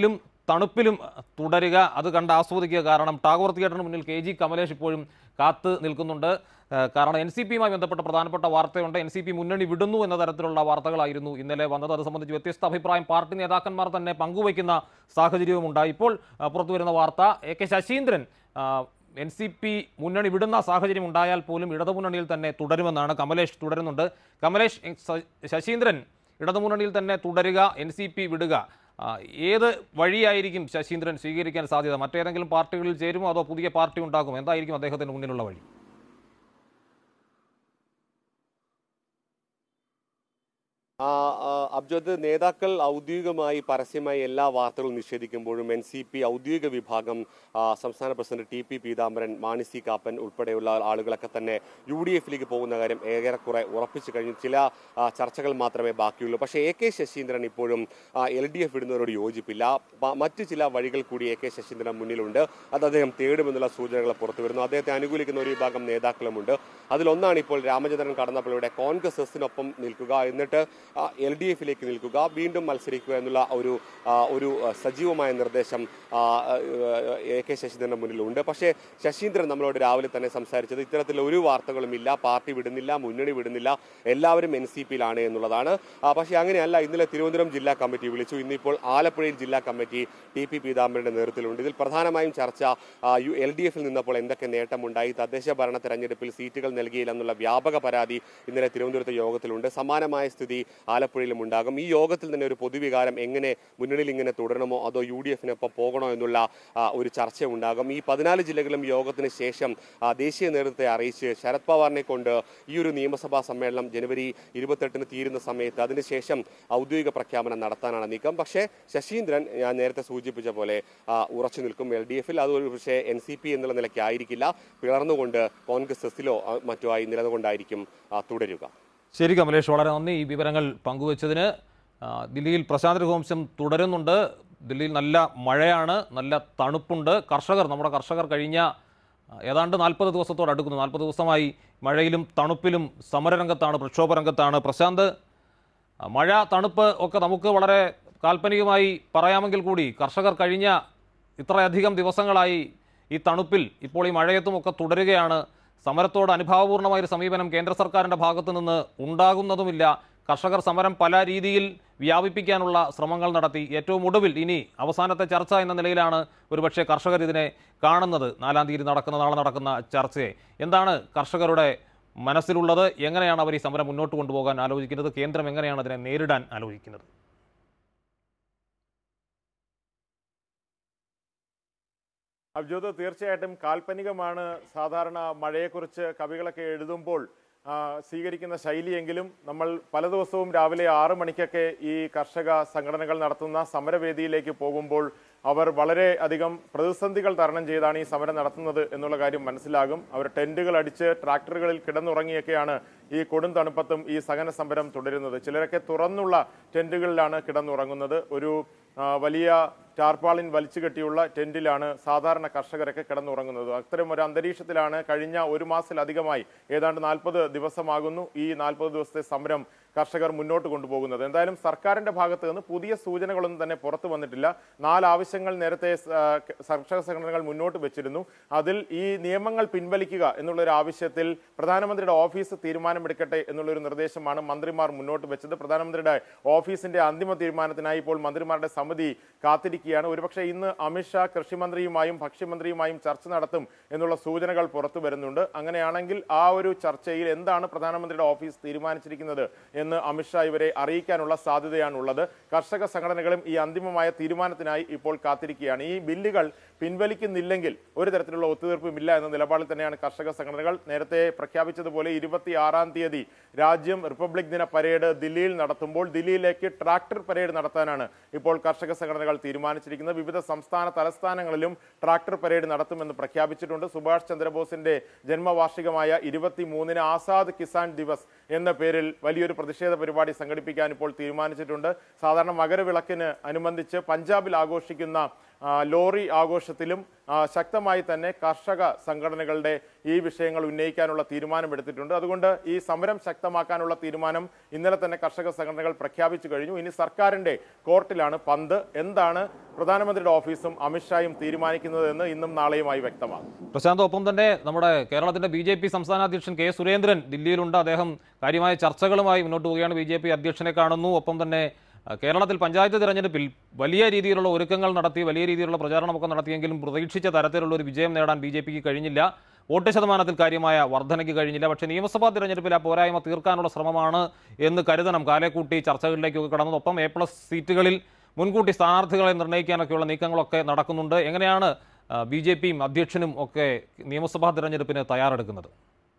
തണുപ്പിലും തുടരുക അത് കണ്ട് ആസ്വദിക്കുക കാരണം ടാഗോർ തിയേറ്ററിന് മുന്നിൽ കെ ജി കമലേഷ് ഇപ്പോഴും കാത്ത് നിൽക്കുന്നുണ്ട് ഏഹ് കാരണം എൻ സി പിയുമായി ബന്ധപ്പെട്ട പ്രധാനപ്പെട്ട വാർത്തയുണ്ട് എൻ സി പി മുന്നണി വിടുന്നു എന്ന തരത്തിലുള്ള വാർത്തകളായിരുന്നു ഇന്നലെ വന്നത് അത് സംബന്ധിച്ച് വ്യത്യസ്ത അഭിപ്രായം പാർട്ടി നേതാക്കന്മാർ തന്നെ പങ്കുവയ്ക്കുന്ന സാഹചര്യവും ഉണ്ടായി ഇപ്പോൾ ആ, പുറത്തു വരുന്ന വാർത്ത A K Saseendran N C P മുന്നണി വിടുന്ന സാഹചര്യം ഉണ്ടായാൽ പോലും ഇടതുമുന്നണിയിൽ തന്നെ തുടരുമെന്നാണ് കമലേഷ് തുടരുന്നുണ്ട് കമലേഷ് എ, സ- ശശീന്ദ്രൻ ഇടതുമുന്നണിയിൽ തന്നെ തുടരുക എൻ സി പി വിടുക ആ, ഏത് വഴിയായിരിക്കും ശശീന്ദ്രൻ സ്വീകരിക്കാൻ സാധ്യത മറ്റേതെങ്കിലും പാർട്ടികളിൽ ചേരുമോ അതോ പുതിയ പാർട്ടി ഉണ്ടാകുമോ എന്തായിരിക്കും അദ്ദേഹത്തിന് മുന്നിലുള്ള വഴി ആ, ആ, അബ്ജോദ് നേതാക്കൾ ഔദ്യോഗികമായി പരസ്യമായി എല്ലാ വാർത്തകളും നിഷേധിക്കുമ്പോഴും എൻ സി പി ഔദ്യോഗിക വിഭാഗം ആ, സംസ്ഥാന president T P Peethambaran Mani C Kappan ഉൾപ്പെടെയുള്ള ആളുകളൊക്കെ തന്നെ യു ഡി എഫിലേക്ക് പോകുന്ന കാര്യം ഏറെക്കുറെ ഉറപ്പിച്ചു കഴിഞ്ഞു ചില ആ, ചർച്ചകൾ മാത്രമേ ബാക്കിയുള്ളൂ പക്ഷേ എ കെ ശശീന്ദ്രൻ ഇപ്പോഴും എൽ ഡി എഫ് വിടുന്നവരോട് യോജിപ്പില്ല പ- മറ്റു ചില വഴികൾ കൂടി എ കെ ശശീന്ദ്രൻ മുന്നിലുണ്ട് അത് അദ്ദേഹം തേടുമെന്നുള്ള സൂചനകൾ പുറത്തു വരുന്നു അദ്ദേഹത്തെ അനുകൂലിക്കുന്ന ഒരു വിഭാഗം നേതാക്കളുമുണ്ട് അതിലൊന്നാണ് ഇപ്പോൾ രാമചന്ദ്രൻ കടന്നപ്പള്ളിയുടെ കോൺഗ്രസ് എസിനൊപ്പം നിൽക്കുക എന്നിട്ട് എൽ ഡി എഫിലേക്ക് നിൽക്കുക വീണ്ടും മത്സരിക്കുക എന്നുള്ള ഒരു ആ, ഒരു ആ, സജീവമായ നിർദ്ദേശം ആ, ആ, എ കെ ശശീന്ദ്രന്റെ മുന്നിലുണ്ട് പക്ഷേ ശശീന്ദ്രൻ നമ്മളോട് രാവിലെ തന്നെ സംസാരിച്ചത് ഇത്തരത്തിലുള്ള ഒരു വാർത്തകളും ഇല്ല പാർട്ടി വിടുന്നില്ല മുന്നണി വിടുന്നില്ല എല്ലാവരും എൻ സി പിയിലാണ് എന്നുള്ളതാണ് ആ, പക്ഷേ അങ്ങനെയല്ല ഇന്നലെ തിരുവനന്തപുരം ജില്ലാ കമ്മിറ്റി വിളിച്ചു ഇന്നിപ്പോൾ ആലപ്പുഴയിൽ ജില്ലാ കമ്മിറ്റി ടി പി പീതാംബരന്റെ നേതൃത്വത്തിലുണ്ട് ഇതിൽ പ്രധാനമായും ചർച്ച ആ, യു എൽ ഡി എഫിൽ നിന്നപ്പോൾ എന്തൊക്കെ നേട്ടമുണ്ടായി തദ്ദേശ ഭരണ തെരഞ്ഞെടുപ്പിൽ സീറ്റുകൾ നൽകിയില്ല എന്നുള്ള വ്യാപക പരാതി ഇന്നലെ തിരുവനന്തപുരത്തെ യോഗത്തിലുണ്ട് സമാനമായ സ്ഥിതി ആലപ്പുഴയിലും ഉണ്ടാകും ഈ യോഗത്തിൽ തന്നെ ഒരു പൊതുവികാരം എങ്ങനെ മുന്നണിയിൽ ഇങ്ങനെ തുടരണമോ അതോ യു ഡി എഫിനൊപ്പം പോകണോ എന്നുള്ള ആ, ഒരു ചർച്ച ഉണ്ടാകും ഈ പതിനാല് ജില്ലകളും യോഗത്തിന് ശേഷം ആ, ദേശീയ നേതൃത്വത്തെ അറിയിച്ച് ശരത് പവാറിനെ കൊണ്ട് ഈ ഒരു നിയമസഭാ സമ്മേളനം ജനുവരി ഇരുപത്തെട്ടിന് തീരുന്ന സമയത്ത് അതിനുശേഷം ഔദ്യോഗിക പ്രഖ്യാപനം നടത്താനാണ് നീക്കം പക്ഷേ ശശീന്ദ്രൻ ഞാൻ നേരത്തെ സൂചിപ്പിച്ച പോലെ ആ, ഉറച്ചു നിൽക്കും എൽ ഡി എഫിൽ അത് ഒരു പക്ഷേ എൻ സി പി എന്നുള്ള നിലയ്ക്കായിരിക്കില്ല പിളർന്നുകൊണ്ട് കോൺഗ്രസ് എസിലോ ആ, മറ്റോ ആയി നിലകൊണ്ടായിരിക്കും ആ, തുടരുക ശരി കമലേഷ് വളരെ നന്ദി ഈ വിവരങ്ങൾ പങ്കുവച്ചതിന് ആ, ദില്ലിയിൽ പ്രശാന്ത് രഘുവംശം തുടരുന്നുണ്ട് ദില്ലിയിൽ നല്ല മഴയാണ് നല്ല തണുപ്പുണ്ട് കർഷകർ നമ്മുടെ കർഷകർ കഴിഞ്ഞ ആ, ഏതാണ്ട് നാൽപ്പത് ദിവസത്തോട് അടുക്കുന്നു നാൽപ്പത് ദിവസമായി മഴയിലും തണുപ്പിലും സമരരംഗത്താണ് പ്രക്ഷോഭ രംഗത്താണ് പ്രശാന്ത് ആ, മഴ തണുപ്പ് ഒക്കെ നമുക്ക് വളരെ കാൽപ്പനികമായി പറയാമെങ്കിൽ കൂടി കർഷകർ കഴിഞ്ഞ ഇത്രയധികം ദിവസങ്ങളായി ഈ തണുപ്പിൽ ഇപ്പോൾ ഈ മഴയത്തും ഒക്കെ തുടരുകയാണ് സമരത്തോട് അനുഭാവപൂർണ്ണമായ ഒരു സമീപനം കേന്ദ്ര സർക്കാരിൻ്റെ ഭാഗത്തു നിന്ന് ഉണ്ടാകുന്നതുമില്ല കർഷകർ സമരം പല രീതിയിൽ വ്യാപിപ്പിക്കാനുള്ള ശ്രമങ്ങൾ നടത്തി ഏറ്റവും ഒടുവിൽ ഇനി അവസാനത്തെ ചർച്ച എന്ന നിലയിലാണ് ഒരുപക്ഷെ കർഷകർ ഇതിനെ കാണുന്നത് നാലാം തീയതി നടക്കുന്ന നാളെ നടക്കുന്ന ചർച്ചയെ എന്താണ് കർഷകരുടെ മനസ്സിലുള്ളത് എങ്ങനെയാണ് അവർ ഈ സമരം മുന്നോട്ട് കൊണ്ടുപോകാൻ ആലോചിക്കുന്നത് കേന്ദ്രം എങ്ങനെയാണ് അതിനെ നേരിടാൻ ആലോചിക്കുന്നത് അബ്ജോദ് തീർച്ചയായിട്ടും കാൽപ്പനികമാണ് സാധാരണ മഴയെക്കുറിച്ച് കവികളൊക്കെ എഴുതുമ്പോൾ ആ, സ്വീകരിക്കുന്ന ശൈലിയെങ്കിലും നമ്മൾ പല ദിവസവും രാവിലെ ആറ് മണിക്കൊക്കെ ഈ കർഷക സംഘടനകൾ നടത്തുന്ന സമരവേദിയിലേക്ക് പോകുമ്പോൾ അവർ വളരെ അധികം പ്രതിസന്ധികൾ തരണം ചെയ്താണ് ഈ സമരം നടത്തുന്നത് എന്നുള്ള കാര്യം മനസ്സിലാകും അവർ ടെന്റുകൾ അടിച്ച് ട്രാക്ടറുകളിൽ കിടന്നുറങ്ങിയൊക്കെയാണ് ഈ കൊടും തണുപ്പത്തും ഈ സഹന സമരം തുടരുന്നത് ചിലരൊക്കെ തുറന്നുള്ള ടെന്റുകളിലാണ് കിടന്നുറങ്ങുന്നത് ഒരു ആ, വലിയ ടാർപ്പാളിൻ വലിച്ചു കെട്ടിയുള്ള ടെന്റിലാണ് സാധാരണ കർഷകരൊക്കെ കിടന്നുറങ്ങുന്നത് അത്തരം ഒരു അന്തരീക്ഷത്തിലാണ് കഴിഞ്ഞ ഒരു മാസത്തിലധികമായി ഏതാണ്ട് നാൽപ്പത് ദിവസമാകുന്നു ഈ നാൽപ്പത് ദിവസത്തെ സമരം കർഷകർ മുന്നോട്ട് കൊണ്ടുപോകുന്നത് എന്തായാലും സർക്കാരിന്റെ ഭാഗത്ത് നിന്ന് പുതിയ സൂചനകളൊന്നും തന്നെ പുറത്തു വന്നിട്ടില്ല നാല് ആവശ്യങ്ങൾ നേരത്തെ ആ, കർഷക സംഘടനകൾ മുന്നോട്ട് വെച്ചിരുന്നു അതിൽ ഈ നിയമങ്ങൾ പിൻവലിക്കുക എന്നുള്ള ഒരു ആവശ്യത്തിൽ പ്രധാനമന്ത്രിയുടെ ഓഫീസ് തീരുമാനമെടുക്കട്ടെ എന്നുള്ളൊരു നിർദ്ദേശമാണ് മന്ത്രിമാർ മുന്നോട്ട് വെച്ചത് പ്രധാനമന്ത്രിയുടെ ഓഫീസിന്റെ അന്തിമ തീരുമാനത്തിനായി ഇപ്പോൾ മന്ത്രിമാരുടെ സമിതി കാത്തിരിക്കുകയാണ് ഒരുപക്ഷെ ഇന്ന് അമിത്ഷാ കൃഷിമന്ത്രിയുമായും ഭക്ഷ്യമന്ത്രിയുമായും ചർച്ച നടത്തും എന്നുള്ള സൂചനകൾ പുറത്തു വരുന്നുണ്ട് അങ്ങനെയാണെങ്കിൽ ആ ഒരു ചർച്ചയിൽ എന്താണ് പ്രധാനമന്ത്രിയുടെ ഓഫീസ് തീരുമാനിച്ചിരിക്കുന്നത് എന്ന് അമിത്ഷാ ഇവരെ അറിയിക്കാനുള്ള സാധ്യതയാണുള്ളത് കർഷക സംഘടനകളും ഈ അന്തിമമായ തീരുമാനത്തിനായി ഇപ്പോൾ കാത്തിരിക്കുകയാണ് ഈ ബില്ലുകൾ പിൻവലിക്കുന്നില്ലെങ്കിൽ ഒരു തരത്തിലുള്ള ഒത്തുതീർപ്പുമില്ല എന്ന നിലപാടിൽ തന്നെയാണ് കർഷക സംഘടനകൾ നേരത്തെ പ്രഖ്യാപിച്ചതുപോലെ ഇരുപത്തി ആറാം തീയതി രാജ്യം റിപ്പബ്ലിക് ദിന പരേഡ് ദില്ലിയിൽ നടത്തുമ്പോൾ ദില്ലിയിലേക്ക് ട്രാക്ടർ പരേഡ് നടത്താനാണ് ഇപ്പോൾ കർഷക സംഘടനകൾ തീരുമാനിച്ചിരിക്കുന്നത് വിവിധ സംസ്ഥാന തലസ്ഥാനങ്ങളിലും ട്രാക്ടർ പരേഡ് നടത്തുമെന്ന് പ്രഖ്യാപിച്ചിട്ടുണ്ട് സുഭാഷ് ചന്ദ്രബോസിന്റെ ജന്മവാർഷികമായ ഇരുപത്തി മൂന്നിന് ആസാദ് കിസാൻ ദിവസ് എന്ന പേരിൽ വലിയൊരു പ്രതിഷേധ പരിപാടി സംഘടിപ്പിക്കാൻ ഇപ്പോൾ തീരുമാനിച്ചിട്ടുണ്ട് സാധാരണ മകരവിളക്കിന് അനുബന്ധിച്ച് പഞ്ചാബിൽ ആഘോഷിക്കുന്ന ആ, ലോറി ആഘോഷത്തിലും ആ, ശക്തമായി തന്നെ കർഷക സംഘടനകളുടെ ഈ വിഷയങ്ങൾ ഉന്നയിക്കാനുള്ള തീരുമാനമെടുത്തിട്ടുണ്ട് അതുകൊണ്ട് ഈ സമരം ശക്തമാക്കാനുള്ള തീരുമാനം ഇന്നലെ തന്നെ കർഷക സംഘടനകൾ പ്രഖ്യാപിച്ചു കഴിഞ്ഞു ഇനി സർക്കാരിന്റെ കോർട്ടിലാണ് പന്ത് എന്താണ് പ്രധാനമന്ത്രിയുടെ ഓഫീസും അമിത്ഷായും തീരുമാനിക്കുന്നത് എന്ന് ഇന്നും നാളെയുമായി വ്യക്തമാകും പ്രശാന്ത് ഒപ്പം തന്നെ നമ്മുടെ കേരളത്തിന്റെ ബി ജെ പി സംസ്ഥാന അധ്യക്ഷൻ കെ സുരേന്ദ്രൻ ദില്ലിയിലുണ്ട് അദ്ദേഹം കാര്യമായ ചർച്ചകളുമായി മുന്നോട്ട് പോവുകയാണ് ബി ജെ പി അധ്യക്ഷനെ കാണുന്നു ഒപ്പം തന്നെ അഹ്, കേരളത്തിൽ പഞ്ചായത്ത് തിരഞ്ഞെടുപ്പിൽ വലിയ രീതിയിലുള്ള ഒരുക്കങ്ങൾ നടത്തി വലിയ രീതിയിലുള്ള പ്രചാരണമൊക്കെ നടത്തിയെങ്കിലും പ്രതീക്ഷിച്ച തരത്തിലുള്ള ഒരു വിജയം നേടാൻ ബി ജെ പിക്ക് കഴിഞ്ഞില്ല വോട്ട് ശതമാനത്തിൽ കാര്യമായ വർധനയ്ക്ക് കഴിഞ്ഞില്ല പക്ഷേ നിയമസഭാ തിരഞ്ഞെടുപ്പിൽ ആ പോരായ്മ തീർക്കാനുള്ള ശ്രമമാണ് എന്ന് കരുതണം കാലേക്കൂട്ടി ചർച്ചകളിലേക്കൊക്കെ കടന്നത് ഒപ്പം എ പ്ലസ് സീറ്റുകളിൽ മുൻകൂട്ടി സ്ഥാനാർത്ഥികളെ നിർണ്ണയിക്കാനൊക്കെയുള്ള നീക്കങ്ങളൊക്കെ നടക്കുന്നുണ്ട് എങ്ങനെയാണ് ബി ജെ പിയും അധ്യക്ഷനും ഒക്കെ നിയമസഭാ തിരഞ്ഞെടുപ്പിന് തയ്യാറെടുക്കുന്നത്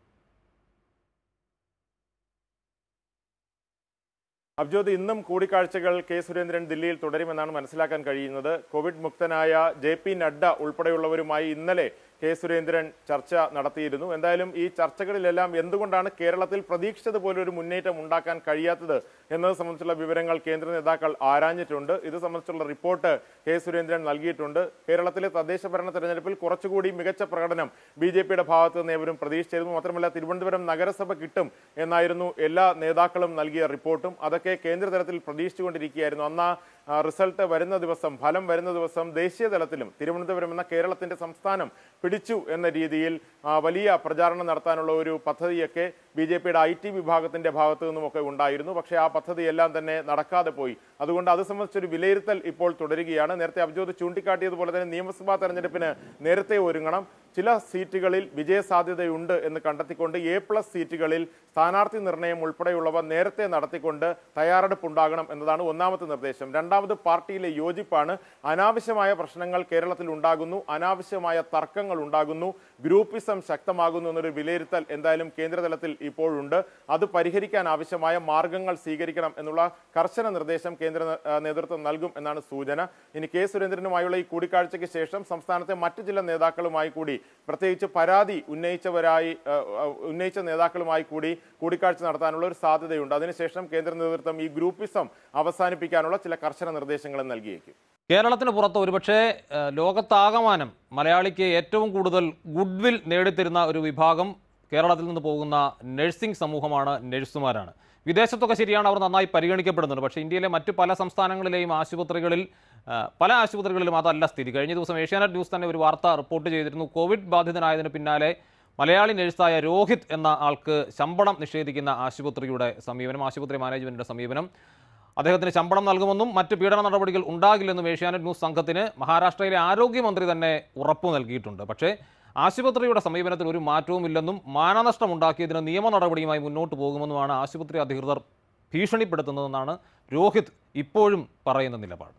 അബ്ജോദ് ഇന്നും കൂടിക്കാഴ്ചകൾ കെ സുരേന്ദ്രൻ ദില്ലിയിൽ തുടരുമെന്നാണ് മനസ്സിലാക്കാൻ കഴിയുന്നത് കോവിഡ് മുക്തനായ ജെ പി നഡ്ഡ ഉൾപ്പെടെയുള്ളവരുമായി ഇന്നലെ കെ സുരേന്ദ്രൻ ചർച്ച നടത്തിയിരുന്നു എന്തായാലും ഈ ചർച്ചകളിലെല്ലാം എന്തുകൊണ്ടാണ് കേരളത്തിൽ പ്രതീക്ഷിച്ചതുപോലെ ഒരു മുന്നേറ്റം ഉണ്ടാക്കാൻ കഴിയാത്തത് എന്നത് സംബന്ധിച്ചുള്ള വിവരങ്ങൾ കേന്ദ്ര നേതാക്കൾ ആരാഞ്ഞിട്ടുണ്ട് ഇത് സംബന്ധിച്ചുള്ള റിപ്പോർട്ട് കെ സുരേന്ദ്രൻ നൽകിയിട്ടുണ്ട് കേരളത്തിലെ തദ്ദേശ ഭരണ തെരഞ്ഞെടുപ്പിൽ കുറച്ചുകൂടി മികച്ച പ്രകടനം ബി ജെ പിയുടെ ഭാഗത്ത് നിന്ന് ഏവരും പ്രതീക്ഷിച്ചിരുന്നു മാത്രമല്ല തിരുവനന്തപുരം നഗരസഭ കിട്ടും എന്നായിരുന്നു എല്ലാ നേതാക്കളും നൽകിയ റിപ്പോർട്ടും അതൊക്കെ കേന്ദ്ര തലത്തിൽ പ്രതീക്ഷിച്ചുകൊണ്ടിരിക്കുകയായിരുന്നു അന്ന് ആ റിസൾട്ട് വരുന്ന ദിവസം ഫലം വരുന്ന ദിവസം ദേശീയ തലത്തിലും തിരുവനന്തപുരം എന്ന കേരളത്തിന്റെ സംസ്ഥാനം പിടിച്ചു എന്ന രീതിയിൽ ആ, വലിയ പ്രചാരണം നടത്താനുള്ള ഒരു പദ്ധതിയൊക്കെ ബി ജെ പിയുടെ ഐ ടി വിഭാഗത്തിന്റെ ഭാഗത്തു നിന്നുമൊക്കെ ഉണ്ടായിരുന്നു പക്ഷേ ആ പദ്ധതിയെല്ലാം തന്നെ നടക്കാതെ പോയി അതുകൊണ്ട് അത് സംബന്ധിച്ചൊരു വിലയിരുത്തൽ ഇപ്പോൾ തുടരുകയാണ് നേരത്തെ അബ്ജോദ് ചൂണ്ടിക്കാട്ടിയതുപോലെ തന്നെ നിയമസഭാ തെരഞ്ഞെടുപ്പിന് നേരത്തെ ഒരുങ്ങണം ചില സീറ്റുകളിൽ വിജയസാധ്യതയുണ്ട് എന്ന് കണ്ടെത്തിക്കൊണ്ട് എ പ്ലസ് സീറ്റുകളിൽ സ്ഥാനാർത്ഥി നിർണയം ഉൾപ്പെടെയുള്ളവ നേരത്തെ നടത്തിക്കൊണ്ട് തയ്യാറെടുപ്പുണ്ടാകണം എന്നതാണ് ഒന്നാമത്തെ നിർദ്ദേശം രണ്ടാമത് പാർട്ടിയിലെ യോജിപ്പാണ് അനാവശ്യമായ പ്രശ്നങ്ങൾ കേരളത്തിൽ ഉണ്ടാകുന്നു അനാവശ്യമായ തർക്കങ്ങൾ ഉണ്ടാകുന്നു ഗ്രൂപ്പിസം ശക്തമാകുന്നു എന്നൊരു വിലയിരുത്തൽ എന്തായാലും കേന്ദ്രതലത്തിൽ ഇപ്പോഴുണ്ട് അത് പരിഹരിക്കാൻ ആവശ്യമായ മാർഗങ്ങൾ സ്വീകരിക്കണം എന്നുള്ള കർശന നിർദ്ദേശം കേന്ദ്ര നേ- ആ, നേതൃത്വം നൽകും എന്നാണ് സൂചന ഇനി കെ സുരേന്ദ്രനുമായുള്ള ഈ കൂടിക്കാഴ്ചയ്ക്ക് ശേഷം സംസ്ഥാനത്തെ മറ്റു ചില നേതാക്കളുമായി കൂടി പ്രത്യേകിച്ച് പരാതി ഉന്നയിച്ചവരായി ആ, ആ, ഉന്നയിച്ച നേതാക്കളുമായി കൂടി കൂടിക്കാഴ്ച നടത്താനുള്ള ഒരു സാധ്യതയുണ്ട് അതിനുശേഷം കേന്ദ്ര നേതൃത്വം ഈ ഗ്രൂപ്പിസം അവസാനിപ്പിക്കാനുള്ള ചില കർശന നിർദ്ദേശങ്ങളും നൽകിയേക്കും കേരളത്തിന് പുറത്ത് ഒരുപക്ഷെ ഏഹ്, ലോകത്താകമാനം മലയാളിക്ക് ഏറ്റവും കൂടുതൽ ഗുഡ്വിൽ നേടിത്തരുന്ന ഒരു വിഭാഗം കേരളത്തിൽ നിന്ന് പോകുന്ന നഴ്സിംഗ് സമൂഹമാണ് നഴ്സുമാരാണ് വിദേശത്തൊക്കെ ശരിയാണ് അവർ നന്നായി പരിഗണിക്കപ്പെടുന്നുണ്ട് പക്ഷേ ഇന്ത്യയിലെ മറ്റു പല സംസ്ഥാനങ്ങളിലെയും ആശുപത്രികളിൽ ആ, പല ആശുപത്രികളിലും അതല്ല സ്ഥിതി കഴിഞ്ഞ ദിവസം ഏഷ്യാനെറ്റ് ന്യൂസ് തന്നെ ഒരു വാർത്ത റിപ്പോർട്ട് ചെയ്തിരുന്നു കോവിഡ് ബാധിതനായതിന് പിന്നാലെ മലയാളി നഴ്സായ രോഹിത് എന്ന ആൾക്ക് ശമ്പളം നിഷേധിക്കുന്ന ആശുപത്രിയുടെ സമീപനം ആശുപത്രി മാനേജ്മെന്റിന്റെ സമീപനം അദ്ദേഹത്തിന് ശമ്പളം നൽകുമെന്നും മറ്റ് പീഡന നടപടികൾ ഉണ്ടാകില്ലെന്നും ഏഷ്യാനെറ്റ് ന്യൂസ് സംഘത്തിന് മഹാരാഷ്ട്രയിലെ ആരോഗ്യമന്ത്രി തന്നെ ഉറപ്പു നൽകിയിട്ടുണ്ട് പക്ഷേ ആശുപത്രിയുടെ സമീപനത്തിൽ ഒരു മാറ്റവുമില്ലെന്നും മാനനഷ്ടം ഉണ്ടാക്കിയതിന് നിയമ നടപടിയുമായി മുന്നോട്ട് പോകുമെന്നുമാണ് ആശുപത്രി അധികൃതർ ഭീഷണിപ്പെടുത്തുന്നതെന്നാണ് രോഹിത് ഇപ്പോഴും പറയുന്ന നിലപാട്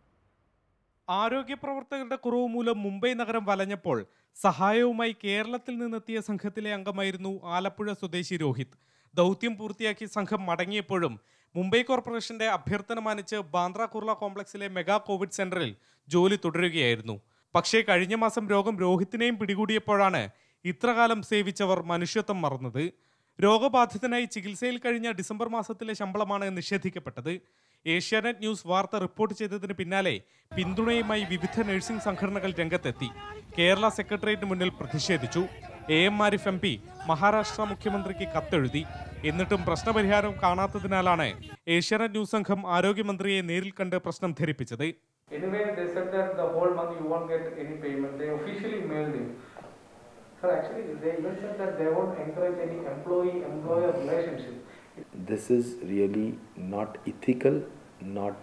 ആരോഗ്യ പ്രവർത്തകരുടെ കുറവ് മൂലം മുംബൈ നഗരം വലഞ്ഞപ്പോൾ സഹായവുമായി കേരളത്തിൽ നിന്നെത്തിയ സംഘത്തിലെ അംഗമായിരുന്നു ആലപ്പുഴ സ്വദേശി രോഹിത് ദൗത്യം പൂർത്തിയാക്കി സംഘം മടങ്ങിയപ്പോഴും മുംബൈ കോർപ്പറേഷന്റെ അഭ്യർത്ഥന മാനിച്ച് ബാന്ദ്ര കുർള കോംപ്ലക്സിലെ മെഗാ കോവിഡ് സെന്ററിൽ ജോലി തുടരുകയായിരുന്നു പക്ഷേ കഴിഞ്ഞ മാസം രോഗം രോഹിത്തിനെയും പിടികൂടിയപ്പോഴാണ് ഇത്രകാലം സേവിച്ചവർ മനുഷ്യത്വം മറന്നത് രോഗബാധിതനായി ചികിത്സയിൽ കഴിഞ്ഞ ഡിസംബർ മാസത്തിലെ ശമ്പളമാണ് നിഷേധിക്കപ്പെട്ടത് ഏഷ്യാനെറ്റ് ന്യൂസ് വാർത്ത റിപ്പോർട്ട് ചെയ്തതിന് പിന്നാലെ പിന്തുണയുമായി വിവിധ നഴ്സിംഗ് സംഘടനകൾ രംഗത്തെത്തി കേരള സെക്രട്ടേറിയറ്റിന് മുന്നിൽ പ്രതിഷേധിച്ചു A M Arif M P Maharashtra മുഖ്യമന്ത്രിക്ക് കത്തെഴുതി എന്നിട്ടും പ്രശ്നപരിഹാരം കാണാത്തതിനാലാണ് ഏഷ്യാനെറ്റ് ന്യൂസ് സംഘം ആരോഗ്യമന്ത്രിയെ നേരിൽ കണ്ട് പ്രശ്നം ധരിപ്പിച്ചത് Anyway, they said that the whole month you won't get any payment. They officially mailed him. Sir, actually, they even said that they won't encourage any employee-employer relationship. This is really not ethical, not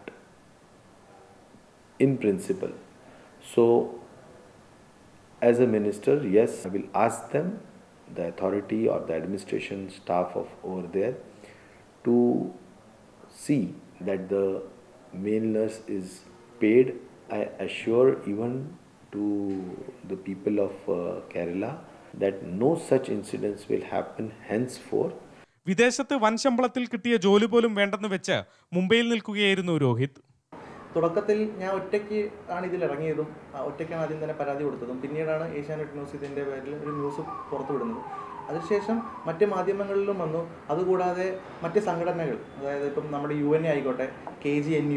in principle. So, as a minister, yes, I will ask them, the authority or the administration staff of over there, to see that the male nurse is paid. I assure even to the people of uh, Kerala that no such incidents will happen henceforth. വിദേശത്ത് വൻ ശമ്പളത്തിൽ കിട്ടിയ ജോലി പോലും വേണ്ടെന്ന് വെച്ച് മുംബൈയിൽ നിൽക്കുകയായിരുന്നു രോഹിത് തുടക്കത്തിൽ ഞാൻ ഒറ്റയ്ക്ക് ആണ് ഇതിൽ ഇറങ്ങിയതും ആ, ഒറ്റയ്ക്കാണ് ആദ്യം തന്നെ പരാതി കൊടുത്തതും പിന്നീടാണ് ഏഷ്യാനെറ്റ് ന്യൂസ് ഇതിൻ്റെ പേരിൽ ഒരു ന്യൂസ് പുറത്തുവിടുന്നത് അതിനുശേഷം മറ്റ് മാധ്യമങ്ങളിലും വന്നു അതുകൂടാതെ മറ്റ് സംഘടനകൾ അതായത് ഇപ്പം നമ്മുടെ യു എൻ എ ആയിക്കോട്ടെ K G N U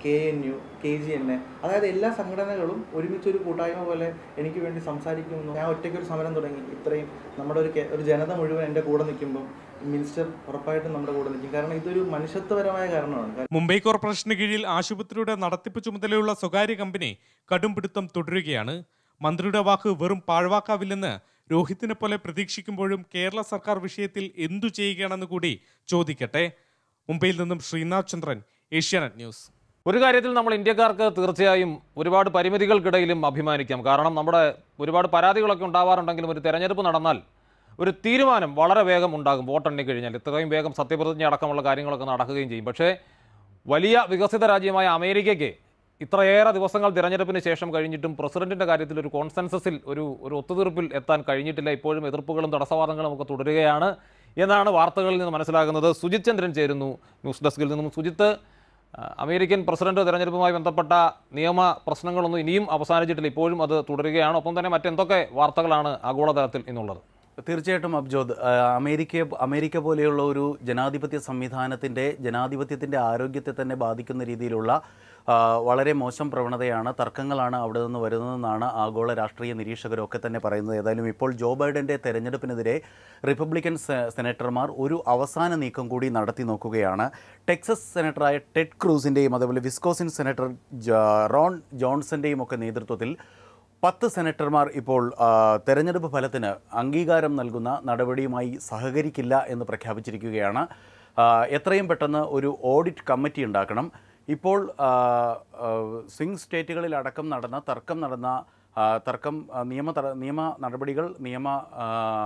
K N U K G N A അതായത് എല്ലാ സംഘടനകളും ഒരുമിച്ചൊരു കൂട്ടായ്മ പോലെ എനിക്ക് വേണ്ടി സംസാരിക്കുന്നു ഞാൻ ഒറ്റയ്ക്കൊരു സമരം തുടങ്ങി ഇത്രയും നമ്മുടെ ഒരു കേ- ഒരു ജനത മുഴുവൻ എൻ്റെ കൂടെ നിൽക്കുമ്പോൾ മിനിസ്റ്റർ ഉറപ്പായിട്ടും നമ്മുടെ കൂടെ നിൽക്കും കാരണം ഇതൊരു മനുഷ്യത്വപരമായ കാരണമാണ് കാരണം മുംബൈ കോർപ്പറേഷന് കീഴിൽ ആശുപത്രിയുടെ നടത്തിപ്പ് ചുമതലയുള്ള സ്വകാര്യ കമ്പനി കടും പിടുത്തം തുടരുകയാണ് മന്ത്രിയുടെ വാക്ക് വെറും പാഴ്വാക്കാവില്ലെന്ന് രോഹിത്തിനെ പോലെ പ്രതീക്ഷിക്കുമ്പോഴും കേരള സർക്കാർ വിഷയത്തിൽ എന്തു ചെയ്യുകയാണെന്ന് കൂടി ചോദിക്കട്ടെ മുംബൈയിൽ നിന്നും ശ്രീനാഥ് ചന്ദ്രൻ ഏഷ്യാനെറ്റ് ന്യൂസ് ഒരു കാര്യത്തിൽ നമ്മൾ ഇന്ത്യക്കാർക്ക് തീർച്ചയായും ഒരുപാട് പരിമിതികൾക്കിടയിലും അഭിമാനിക്കാം കാരണം നമ്മുടെ ഒരുപാട് പരാതികളൊക്കെ ഉണ്ടാവാറുണ്ടെങ്കിലും ഒരു തെരഞ്ഞെടുപ്പ് നടന്നാൽ ഒരു തീരുമാനം വളരെ വേഗം ഉണ്ടാകും വോട്ടെണ്ണി കഴിഞ്ഞാൽ ഇത്രയും വേഗം സത്യപ്രതിജ്ഞ അടക്കമുള്ള കാര്യങ്ങളൊക്കെ നടക്കുകയും ചെയ്യും പക്ഷേ വലിയ വികസിത രാജ്യമായ അമേരിക്കയ്ക്ക് ഇത്രയേറെ ദിവസങ്ങൾ തിരഞ്ഞെടുപ്പിന് ശേഷം കഴിഞ്ഞിട്ടും പ്രസിഡന്റിന്റെ കാര്യത്തിൽ ഒരു കോൺസെൻസസിൽ ഒരു ഒരു ഒത്തുതീർപ്പിൽ എത്താൻ കഴിഞ്ഞിട്ടില്ല ഇപ്പോഴും എതിർപ്പുകളും തടസ്സവാദങ്ങളും ഒക്കെ തുടരുകയാണ് എന്നാണ് വാർത്തകളിൽ നിന്ന് മനസ്സിലാകുന്നത് സുജിത് ചന്ദ്രൻ ചേരുന്നു ന്യൂസ് ഡെസ്കിൽ നിന്നും സുജിത്ത് ആ, അമേരിക്കൻ പ്രസിഡന്റ് തെരഞ്ഞെടുപ്പുമായി ബന്ധപ്പെട്ട നിയമ പ്രശ്നങ്ങളൊന്നും ഇനിയും അവസാനിച്ചിട്ടില്ല ഇപ്പോഴും അത് തുടരുകയാണ് ഒപ്പം തന്നെ മറ്റെന്തൊക്കെ വാർത്തകളാണ് ആഗോളതലത്തിൽ ഇന്നുള്ളത് തീർച്ചയായിട്ടും അബ്ജോദ് ആ, അമേരിക്ക അമേരിക്ക പോലെയുള്ള ഒരു ജനാധിപത്യ സംവിധാനത്തിൻ്റെ ജനാധിപത്യത്തിൻ്റെ ആരോഗ്യത്തെ തന്നെ ബാധിക്കുന്ന രീതിയിലുള്ള ആ, വളരെ മോശം പ്രവണതയാണ് തർക്കങ്ങളാണ് അവിടെ നിന്ന് വരുന്നതെന്നാണ് ആഗോള രാഷ്ട്രീയ നിരീക്ഷകരൊക്കെ തന്നെ പറയുന്നത് ഏതായാലും ഇപ്പോൾ ജോ ബൈഡൻ്റെ തെരഞ്ഞെടുപ്പിനെതിരെ റിപ്പബ്ലിക്കൻ സെ- സെനറ്റർമാർ ഒരു അവസാന നീക്കം കൂടി നടത്തി നോക്കുകയാണ് ടെക്സസ് സെനറ്ററായ ടെഡ് ക്രൂസിൻ്റെയും അതേപോലെ വിസ്കോസിൻ സെനറ്റർ ജ- റോൺ ജോൺസൻ്റെയും ഒക്കെ നേതൃത്വത്തിൽ പത്ത് സെനറ്റർമാർ ഇപ്പോൾ ആ, തെരഞ്ഞെടുപ്പ് ഫലത്തിന് അംഗീകാരം നൽകുന്ന നടപടിയുമായി സഹകരിക്കില്ല എന്ന് പ്രഖ്യാപിച്ചിരിക്കുകയാണ് ആ, എത്രയും പെട്ടെന്ന് ഒരു ഓഡിറ്റ് കമ്മിറ്റി ഉണ്ടാക്കണം ഇപ്പോൾ ആ, ആ, സ്വിംഗ് സ്റ്റേറ്റുകളിലടക്കം നടന്ന തർക്കം നടന്ന ആ, തർക്കം ആ, നിയമ തട- നിയമ നടപടികൾ നിയമ ആ,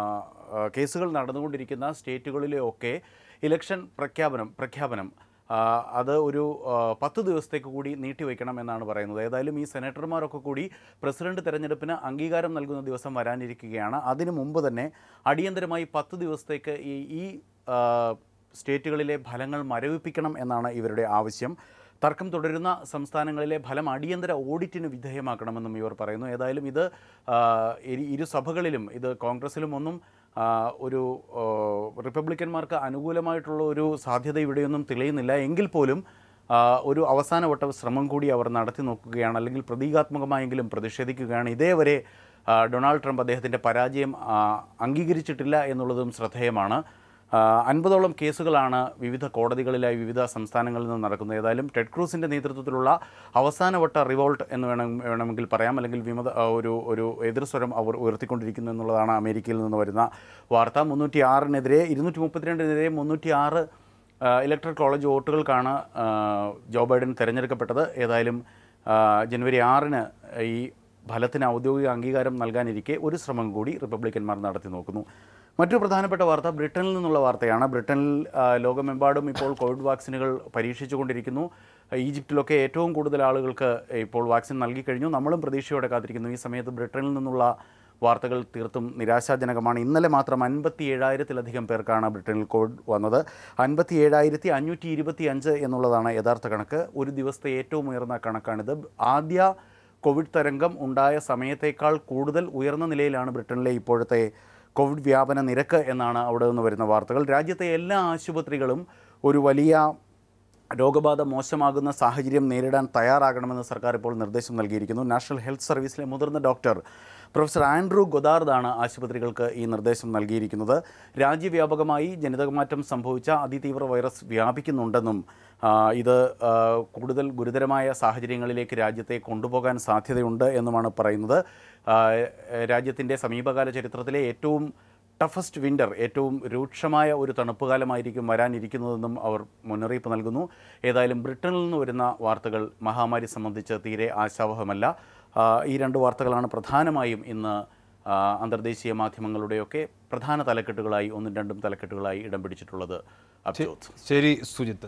ആ, കേസുകൾ നടന്നുകൊണ്ടിരിക്കുന്ന സ്റ്റേറ്റുകളിലെയൊക്കെ ഇലക്ഷൻ പ്രഖ്യാപനം പ്രഖ്യാപനം ആ, അത് ഒരു ആ, പത്ത് ദിവസത്തേക്ക് കൂടി നീട്ടിവെക്കണം എന്നാണ് പറയുന്നത് ഏതായാലും ഈ സെനറ്റർമാരൊക്കെ കൂടി പ്രസിഡന്റ് തെരഞ്ഞെടുപ്പിന് അംഗീകാരം നൽകുന്ന ദിവസം വരാനിരിക്കുകയാണ് അതിനു മുമ്പ് തന്നെ അടിയന്തരമായി പത്ത് ദിവസത്തേക്ക് ഈ ഈ ആ, സ്റ്റേറ്റുകളിലെ ഫലങ്ങൾ മരവിപ്പിക്കണം എന്നാണ് ഇവരുടെ ആവശ്യം തർക്കം തുടരുന്ന സംസ്ഥാനങ്ങളിലെ ഫലം അടിയന്തര ഓഡിറ്റിന് വിധേയമാക്കണമെന്നും ഇവർ പറയുന്നു ഏതായാലും ഇത് ആ, ഇരു- ഇരു സഭകളിലും ഇത് കോൺഗ്രസിലും ഒന്നും ആ, ഒരു ആ, റിപ്പബ്ലിക്കന്മാർക്ക് അനുകൂലമായിട്ടുള്ള ഒരു സാധ്യത ഇവിടെയൊന്നും തെളിയുന്നില്ല എങ്കിൽ പോലും ആ, ഒരു അവസാനവട്ട ശ്രമം കൂടി അവർ നടത്തി നോക്കുകയാണ് അല്ലെങ്കിൽ പ്രതീകാത്മകമായെങ്കിലും പ്രതിഷേധിക്കുകയാണ് ഇതേവരെ ആ, ഡൊണാൾഡ് ട്രംപ് അദ്ദേഹത്തിൻ്റെ പരാജയം ആ, അംഗീകരിച്ചിട്ടില്ല എന്നുള്ളതും ശ്രദ്ധേയമാണ് ആ, അൻപതോളം കേസുകളാണ് വിവിധ കോടതികളിലായി വിവിധ സംസ്ഥാനങ്ങളിൽ നിന്ന് നടക്കുന്നത് ഏതായാലും ടെഡ് ക്രൂസിൻ്റെ നേതൃത്വത്തിലുള്ള അവസാനവട്ട റിവോൾട്ട് എന്ന് വേണം വേണമെങ്കിൽ പറയാം അല്ലെങ്കിൽ വിമത ആ, ഒരു ഒരു എതിർസ്വരം അവർ ഉയർത്തിക്കൊണ്ടിരിക്കുന്നു എന്നുള്ളതാണ് അമേരിക്കയിൽ നിന്ന് വരുന്ന വാർത്ത മുന്നൂറ്റി ആറിനെതിരെ ഇരുന്നൂറ്റി മുപ്പത്തിരണ്ടിനെതിരെ മുന്നൂറ്റി ആറ് ഇലക്ട്രൽ കോളേജ് വോട്ടുകൾക്കാണ് ആ, ജോ ബൈഡൻ തിരഞ്ഞെടുക്കപ്പെട്ടത് ഏതായാലും ആ, ജനുവരി ആറിന് ഈ ഫലത്തിന് ഔദ്യോഗിക അംഗീകാരം നൽകാനിരിക്കെ ഒരു ശ്രമം കൂടി റിപ്പബ്ലിക്കന്മാർ നടത്തി നോക്കുന്നു മറ്റൊരു പ്രധാനപ്പെട്ട വാർത്ത ബ്രിട്ടനിൽ നിന്നുള്ള വാർത്തയാണ് ബ്രിട്ടനിൽ ആ, ലോകമെമ്പാടും ഇപ്പോൾ കോവിഡ് വാക്സിനുകൾ പരീക്ഷിച്ചുകൊണ്ടിരിക്കുന്നു ഈജിപ്തിലൊക്കെ ഏറ്റവും കൂടുതൽ ആളുകൾക്ക് ഇപ്പോൾ വാക്സിൻ നൽകിക്കഴിഞ്ഞു നമ്മളും പ്രതീക്ഷയോടെ കാത്തിരിക്കുന്നു ഈ സമയത്ത് ബ്രിട്ടനിൽ നിന്നുള്ള വാർത്തകൾ തീർത്തും നിരാശാജനകമാണ് ഇന്നലെ മാത്രം അൻപത്തി ഏഴായിരത്തിലധികം പേർക്കാണ് ബ്രിട്ടനിൽ കോവിഡ് വന്നത് അൻപത്തി ഏഴായിരത്തി അഞ്ഞൂറ്റി ഇരുപത്തി അഞ്ച് എന്നുള്ളതാണ് യഥാർത്ഥ കണക്ക് ഒരു ദിവസത്തെ ഏറ്റവും ഉയർന്ന കണക്കാണിത് ആദ്യ കോവിഡ് തരംഗം ഉണ്ടായ സമയത്തേക്കാൾ കൂടുതൽ ഉയർന്ന നിലയിലാണ് ബ്രിട്ടനിലെ ഇപ്പോഴത്തെ കോവിഡ് വ്യാപന നിരക്ക് എന്നാണ് അവിടെ നിന്ന് വരുന്ന വാർത്തകൾ രാജ്യത്തെ എല്ലാ ആശുപത്രികളും ഒരു വലിയ രോഗബാധ മോശമാകുന്ന സാഹചര്യം നേരിടാൻ തയ്യാറാകണമെന്ന് സർക്കാർ ഇപ്പോൾ നിർദ്ദേശം നൽകിയിരിക്കുന്നു നാഷണൽ ഹെൽത്ത് സർവീസിലെ മുതിർന്ന ഡോക്ടർ പ്രൊഫസർ ആൻഡ്രൂ ഗൊദാർദാണ് ആശുപത്രികൾക്ക് ഈ നിർദ്ദേശം നൽകിയിരിക്കുന്നത് രാജ്യവ്യാപകമായി ജനിതകമാറ്റം സംഭവിച്ച അതിതീവ്ര വൈറസ് വ്യാപിക്കുന്നുണ്ടെന്നും ആ, ഇത് ആ, കൂടുതൽ ഗുരുതരമായ സാഹചര്യങ്ങളിലേക്ക് രാജ്യത്തെ കൊണ്ടുപോകാൻ സാധ്യതയുണ്ട് എന്നുമാണ് പറയുന്നത് ആ, രാജ്യത്തിൻ്റെ സമീപകാല ചരിത്രത്തിലെ ഏറ്റവും ടഫസ്റ്റ് വിൻ്റർ ഏറ്റവും രൂക്ഷമായ ഒരു തണുപ്പ് കാലമായിരിക്കും വരാനിരിക്കുന്നതെന്നും അവർ മുന്നറിയിപ്പ് നൽകുന്നു ഏതായാലും ബ്രിട്ടനിൽ നിന്ന് വരുന്ന വാർത്തകൾ മഹാമാരി സംബന്ധിച്ച് തീരെ ആശാവഹമല്ല ആ, ഈ രണ്ട് വാർത്തകളാണ് പ്രധാനമായും ഇന്ന് ആ, അന്തർദേശീയ മാധ്യമങ്ങളുടെയൊക്കെ പ്രധാന തലക്കെട്ടുകളായി ഒന്നും രണ്ടും തലക്കെട്ടുകളായി ഇടം പിടിച്ചിട്ടുള്ളത് അബ്ജോത് ശരി സുജിത്ത്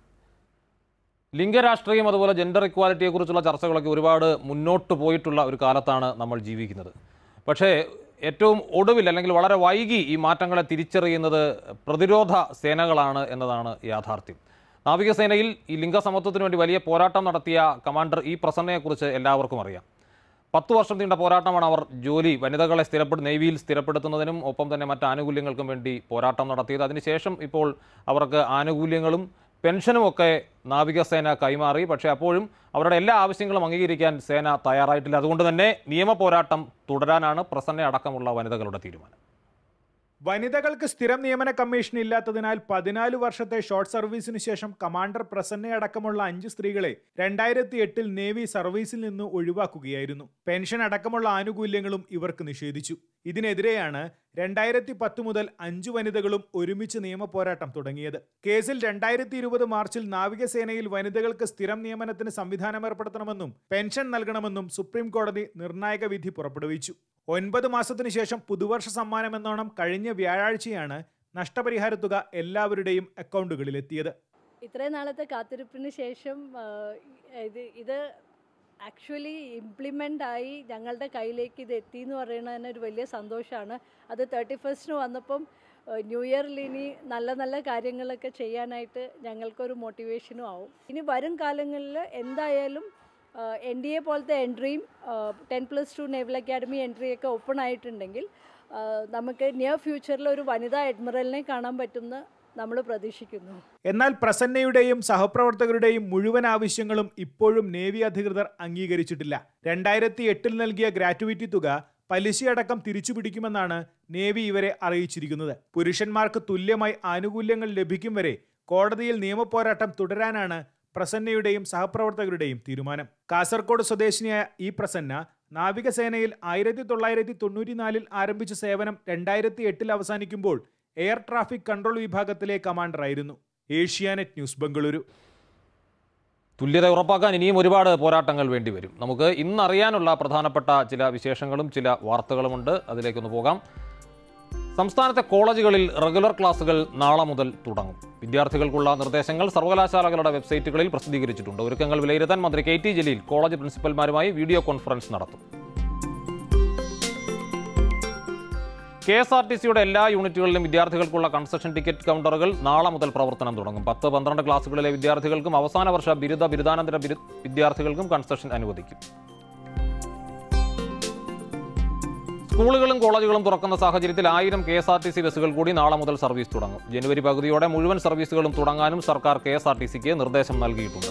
ലിംഗരാഷ്ട്രീയം അതുപോലെ ജെൻഡർ ഇക്വാലിറ്റിയെക്കുറിച്ചുള്ള ചർച്ചകളൊക്കെ ഒരുപാട് മുന്നോട്ട് പോയിട്ടുള്ള ഒരു കാലത്താണ് നമ്മൾ ജീവിക്കുന്നത് പക്ഷേ ഏറ്റവും ഒടുവിൽ അല്ലെങ്കിൽ വളരെ വൈകി ഈ മാറ്റങ്ങളെ തിരിച്ചറിയുന്നത് പ്രതിരോധ സേനകളാണ് എന്നതാണ് യാഥാർത്ഥ്യം നാവികസേനയിൽ ഈ ലിംഗസമത്വത്തിന് വേണ്ടി വലിയ പോരാട്ടം നടത്തിയ കമാൻഡർ ഈ പ്രസന്നയെക്കുറിച്ച് എല്ലാവർക്കും അറിയാം പത്ത് വർഷം നീണ്ട പോരാട്ടമാണ് അവർ ജോലി വനിതകളെ സ്ഥിരപ്പെടു നേവിയിൽ സ്ഥിരപ്പെടുത്തുന്നതിനും ഒപ്പം തന്നെ മറ്റ് ആനുകൂല്യങ്ങൾക്കും വേണ്ടി പോരാട്ടം നടത്തിയത് അതിനുശേഷം ഇപ്പോൾ അവർക്ക് ആനുകൂല്യങ്ങളും പെൻഷനുമൊക്കെ നാവികസേന കൈമാറി പക്ഷേ അപ്പോഴും അവരുടെ എല്ലാ ആവശ്യങ്ങളും അംഗീകരിക്കാൻ സേന തയ്യാറായിട്ടില്ല അതുകൊണ്ട് തന്നെ നിയമ പോരാട്ടം തുടരാനാണ് പ്രസന്ന അടക്കമുള്ള വനിതകളുടെ തീരുമാനം വനിതകൾക്ക് സ്ഥിരം നിയമന കമ്മീഷൻ ഇല്ലാത്തതിനാൽ പതിനാല് വർഷത്തെ ഷോർട്ട് സർവീസിന് ശേഷം കമാൻഡർ പ്രസന്നയടക്കമുള്ള അഞ്ച് സ്ത്രീകളെ രണ്ടായിരത്തി എട്ടിൽ നേവി സർവീസിൽ നിന്ന് ഒഴിവാക്കുകയായിരുന്നു പെൻഷൻ അടക്കമുള്ള ആനുകൂല്യങ്ങളും ഇവർക്ക് നിഷേധിച്ചു ഇതിനെതിരെയാണ് രണ്ടായിരത്തി പത്ത് മുതൽ അഞ്ചു വനിതകളും ഒരുമിച്ച് നിയമപോരാട്ടം തുടങ്ങിയത് കേസിൽ രണ്ടായിരത്തി ഇരുപത് മാർച്ചിൽ നാവികസേനയിൽ വനിതകൾക്ക് സ്ഥിരം നിയമനത്തിന് സംവിധാനം ഏർപ്പെടുത്തണമെന്നും പെൻഷൻ നൽകണമെന്നും സുപ്രീം കോടതി നിർണായക വിധി പുറപ്പെടുവിച്ചു ഒൻപത് മാസത്തിനു ശേഷം പുതുവർഷ സമ്മാനം എന്നോണം കഴിഞ്ഞ വ്യാഴാഴ്ചയാണ് നഷ്ടപരിഹാര തുക എല്ലാവരുടെയും അക്കൗണ്ടുകളിലെത്തിയത് ഇത്രയും നാളത്തെ കാത്തിരിപ്പിന് ശേഷം ആ, ഇത് ഇത് ആക്ച്വലി ഇംപ്ലിമെൻ്റ് ആയി ഞങ്ങളുടെ കയ്യിലേക്ക് ഇത് എത്തി എന്ന് പറയുന്നത് തന്നെ ഒരു വലിയ സന്തോഷമാണ് അത് തേർട്ടി ഫസ്റ്റിന് വന്നപ്പം ആ, ന്യൂ ഇയറിൽ ഇനി നല്ല നല്ല കാര്യങ്ങളൊക്കെ ചെയ്യാനായിട്ട് ഞങ്ങൾക്കൊരു മോട്ടിവേഷനും ആവും ഇനി വരും കാലങ്ങളിൽ എന്തായാലും എൻ ഡി എ പോലത്തെ എൻട്രിയും ten plus two naval academy എൻട്രിയൊക്കെ ഓപ്പൺ ആയിട്ടുണ്ടെങ്കിൽ ആ, നമുക്ക് നിയർ ഫ്യൂച്ചറിൽ ഒരു വനിതാ അഡ്മിറലിനെ കാണാൻ പറ്റുമെന്ന് നമ്മൾ പ്രതീക്ഷിക്കുന്നു എന്നാൽ പ്രസന്നയുടെയും സഹപ്രവർത്തകരുടെയും മുഴുവൻ ആവശ്യങ്ങളും ഇപ്പോഴും നേവി അധികൃതർ അംഗീകരിച്ചിട്ടില്ല രണ്ടായിരത്തി എട്ടിൽ നൽകിയ ഗ്രാറ്റുവിറ്റി തുക പലിശയടക്കം തിരിച്ചുപിടിക്കുമെന്നാണ് നേവി ഇവരെ അറിയിച്ചിരിക്കുന്നത് പുരുഷന്മാർക്ക് തുല്യമായി ആനുകൂല്യങ്ങൾ ലഭിക്കും വരെ കോടതിയിൽ നിയമപോരാട്ടം തുടരാനാണ് പ്രസന്നയുടെയും സഹപ്രവർത്തകരുടെയും തീരുമാനം കാസർഗോഡ് സ്വദേശിനിയായ ഈ പ്രസന്ന നാവികസേനയിൽ ആയിരത്തി തൊള്ളായിരത്തി തൊണ്ണൂറ്റിനാലിൽ ആരംഭിച്ച സേവനം രണ്ടായിരത്തി എട്ടിൽ അവസാനിക്കുമ്പോൾ എയർ ട്രാഫിക് കൺട്രോൾ വിഭാഗത്തിലെ കമാൻഡറായിരുന്നു ഏഷ്യാനെറ്റ് ന്യൂസ് ബംഗളൂരു തുല്യത ഉറപ്പാക്കാൻ ഇനിയും ഒരുപാട് പോരാട്ടങ്ങൾ വേണ്ടിവരും നമുക്ക് ഇന്ന് അറിയാനുള്ള പ്രധാനപ്പെട്ട ചില വിശേഷങ്ങളും ചില വാർത്തകളുമുണ്ട് അതിലേക്കൊന്ന് പോകാം സംസ്ഥാനത്തെ കോളേജുകളിൽ റെഗുലർ ക്ലാസുകൾ നാളെ മുതൽ തുടങ്ങും വിദ്യാർത്ഥികൾക്കുള്ള നിർദ്ദേശങ്ങൾ സർവകലാശാലകളുടെ വെബ്സൈറ്റുകളിൽ പ്രസിദ്ധീകരിച്ചിട്ടുണ്ട് ഒരുക്കങ്ങൾ വിലയിരുത്താൻ മന്ത്രി കെ ടി ജലീൽ കോളേജ് പ്രിൻസിപ്പൽമാരുമായി വീഡിയോ കോൺഫറൻസ് നടത്തും കെ എസ് ആർ ടി സിയുടെ എല്ലാ യൂണിറ്റുകളിലും വിദ്യാർത്ഥികൾക്കുള്ള കൺസെഷൻ ടിക്കറ്റ് കൗണ്ടറുകൾ നാളെ മുതൽ പ്രവർത്തനം തുടങ്ങും പത്ത് പന്ത്രണ്ട് ക്ലാസുകളിലെ വിദ്യാർത്ഥികൾക്കും അവസാന വർഷ ബിരുദ ബിരുദാനന്തര ബിരു വിദ്യാർത്ഥികൾക്കും കൺസെഷൻ അനുവദിക്കും സ്കൂളുകളും കോളേജുകളും തുറക്കുന്ന സാഹചര്യത്തിൽ ആയിരം K S R T C ബസ്സുകൾ കൂടി നാളെ മുതൽ സർവീസ് തുടങ്ങും ജനുവരി പകുതിയോടെ മുഴുവൻ സർവീസുകളും തുടങ്ങാനും സർക്കാർ കെ എസ് ആർ ടി സിക്ക് നിർദ്ദേശം നൽകിയിട്ടുണ്ട്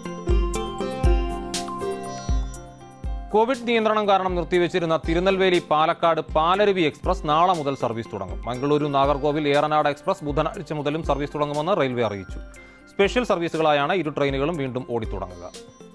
കോവിഡ് നിയന്ത്രണം കാരണം നിർത്തിവെച്ചിരുന്ന തിരുനെൽവേലി പാലക്കാട് പാലരുവി എക്സ്പ്രസ് നാളെ മുതൽ സർവീസ് തുടങ്ങും മംഗളൂരു നാഗർകോവിൽ ഏറനാട് എക്സ്പ്രസ് ബുധനാഴ്ച മുതലും സർവീസ് തുടങ്ങുമെന്ന് റെയിൽവേ അറിയിച്ചു സ്പെഷ്യൽ സർവീസുകളായാണ് ഇരു ട്രെയിനുകളും വീണ്ടും ഓടിത്തുടങ്ങുക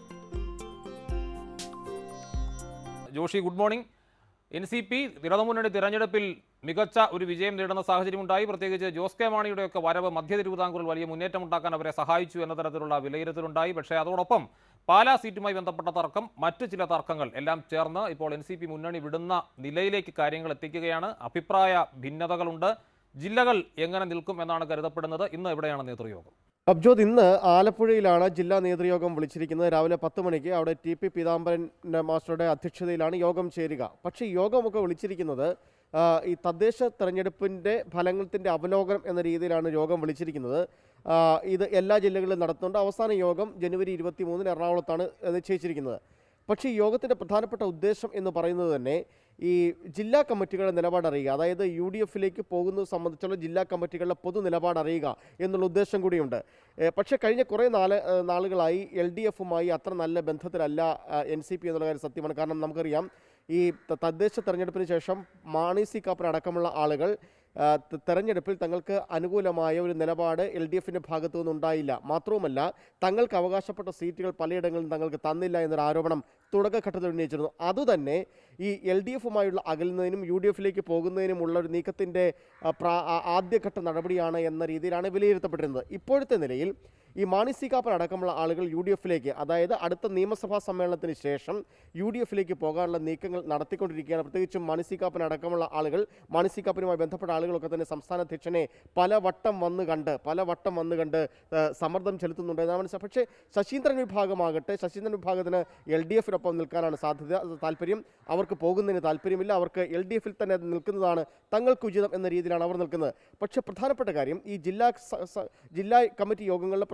Joshy good morning N C P ഇടതുമുന്നണി തിരഞ്ഞെടുപ്പിൽ മികച്ച ഒരു വിജയം നേടുന്ന സാഹചര്യമുണ്ടായി പ്രത്യേകിച്ച് ജോസ് കെ മാണിയുടെയൊക്കെ വരവ് മധ്യ തിരുവിതാംകൂറിൽ വലിയ മുന്നേറ്റമുണ്ടാക്കാൻ അവരെ സഹായിച്ചു എന്ന തരത്തിലുള്ള വിലയിരുത്തലുണ്ടായി പക്ഷേ അതോടൊപ്പം പാലാ സീറ്റുമായി ബന്ധപ്പെട്ട തർക്കം മറ്റ് ചില തർക്കങ്ങൾ എല്ലാം ചേർന്ന് ഇപ്പോൾ എൻ സി പി മുന്നണി വിടുന്ന നിലയിലേക്ക് കാര്യങ്ങൾ എത്തിക്കുകയാണ് അഭിപ്രായ ഭിന്നതകളുണ്ട് ജില്ലകൾ എങ്ങനെ നിൽക്കും എന്നാണ് കരുതപ്പെടുന്നത് ഇന്ന് എവിടെയാണ് നേതൃയോഗം അബ്ജോദ് ഇന്ന് ആലപ്പുഴയിലാണ് ജില്ലാ നേതൃയോഗം വിളിച്ചിരിക്കുന്നത് രാവിലെ പത്ത് മണിക്ക് അവിടെ ടി പി പീതാംബരൻ മാസ്റ്ററുടെ അധ്യക്ഷതയിലാണ് യോഗം ചേരുക പക്ഷേ ഈ യോഗമൊക്കെ വിളിച്ചിരിക്കുന്നത് ആ, ഈ തദ്ദേശ തെരഞ്ഞെടുപ്പിൻ്റെ ഫലത്തിൻ്റെ അവലോകനം എന്ന രീതിയിലാണ് യോഗം വിളിച്ചിരിക്കുന്നത് ആ, ഇത് എല്ലാ ജില്ലകളിലും നടത്തുന്നുണ്ട് അവസാന യോഗം ജനുവരി ഇരുപത്തി മൂന്നിന് എറണാകുളത്താണ് നിശ്ചയിച്ചിരിക്കുന്നത് പക്ഷേ ഈ യോഗത്തിൻ്റെ പ്രധാനപ്പെട്ട ഉദ്ദേശം എന്ന് പറയുന്നത് തന്നെ ഈ ജില്ലാ കമ്മിറ്റികളുടെ നിലപാട് അറിയുക അതായത് യു ഡി എഫിലേക്ക് പോകുന്നത് സംബന്ധിച്ചുള്ള ജില്ലാ കമ്മിറ്റികളുടെ പൊതു നിലപാട് അറിയുക എന്നുള്ള ഉദ്ദേശം കൂടിയുണ്ട് ഏ, പക്ഷേ കഴിഞ്ഞ കുറേ നാല് ഏ, നാളുകളായി എൽ ഡി എഫുമായി അത്ര നല്ല ബന്ധത്തിലല്ല എൻ സി പി എന്നുള്ള കാര്യം സത്യമാണ് കാരണം നമുക്കറിയാം ഈ ത- തദ്ദേശ തെരഞ്ഞെടുപ്പിന് ശേഷം മാണി സി കാപ്പൻ അടക്കമുള്ള ആളുകൾ ആ, ത- തെരഞ്ഞെടുപ്പിൽ തങ്ങൾക്ക് അനുകൂലമായ ഒരു നിലപാട് എൽ ഡി എഫിൻ്റെ ഭാഗത്തു നിന്നുണ്ടായില്ല മാത്രവുമല്ല തങ്ങൾക്ക് അവകാശപ്പെട്ട സീറ്റുകൾ പലയിടങ്ങളിലും തങ്ങൾക്ക് തന്നില്ല എന്നൊരു ആരോപണം തുടക്കഘട്ടത്തിൽ ഉന്നയിച്ചിരുന്നു അതുതന്നെ ഈ എൽ ഡി എഫുമായുള്ള അകലുന്നതിനും യു ഡി എഫിലേക്ക് പോകുന്നതിനുമുള്ള ഒരു നീക്കത്തിൻ്റെ ആ, പ്രാ- ആ- ആദ്യഘട്ട നടപടിയാണ് എന്ന രീതിയിലാണ് വിലയിരുത്തപ്പെട്ടിരുന്നത് ഇപ്പോഴത്തെ നിലയിൽ ഈ മാണി സി കാപ്പൻ അടക്കമുള്ള ആളുകൾ യു ഡി എഫിലേക്ക് അതായത് അടുത്ത നിയമസഭാ സമ്മേളനത്തിന് ശേഷം യു ഡി എഫിലേക്ക് പോകാനുള്ള നീക്കങ്ങൾ നടത്തിക്കൊണ്ടിരിക്കുകയാണ് പ്രത്യേകിച്ചും മാണി സി കാപ്പൻ അടക്കമുള്ള ആളുകൾ മാണി സി കാപ്പനുമായി ബന്ധപ്പെട്ട ആളുകളൊക്കെ തന്നെ സംസ്ഥാന അധ്യക്ഷനെ പലവട്ടം വന്ന് കണ്ട് പലവട്ടം വന്ന് കണ്ട് ആ, സമ്മർദ്ദം ചെലുത്തുന്നുണ്ട് എന്നാണ് മനസ്സിലായത് പക്ഷേ ശശീന്ദ്രൻ വിഭാഗമാകട്ടെ ശശീന്ദ്രൻ വിഭാഗത്തിന് എൽ ഡി എഫിനൊപ്പം നിൽക്കാനാണ് സാധ്യത അത് താല്പര്യം അവർക്ക് പോകുന്നതിന് താല്പര്യമില്ല അവർക്ക് എൽ ഡി എഫിൽ തന്നെ നിൽക്കുന്നതാണ് തങ്ങൾക്ക് ഉചിതം എന്ന രീതിയിലാണ് അവർ നിൽക്കുന്നത് പക്ഷേ പ്രധാനപ്പെട്ട കാര്യം ഈ ജില്ലാ സ- സ- ജില്ലാ കമ്മിറ്റി യോഗങ്ങളിലെ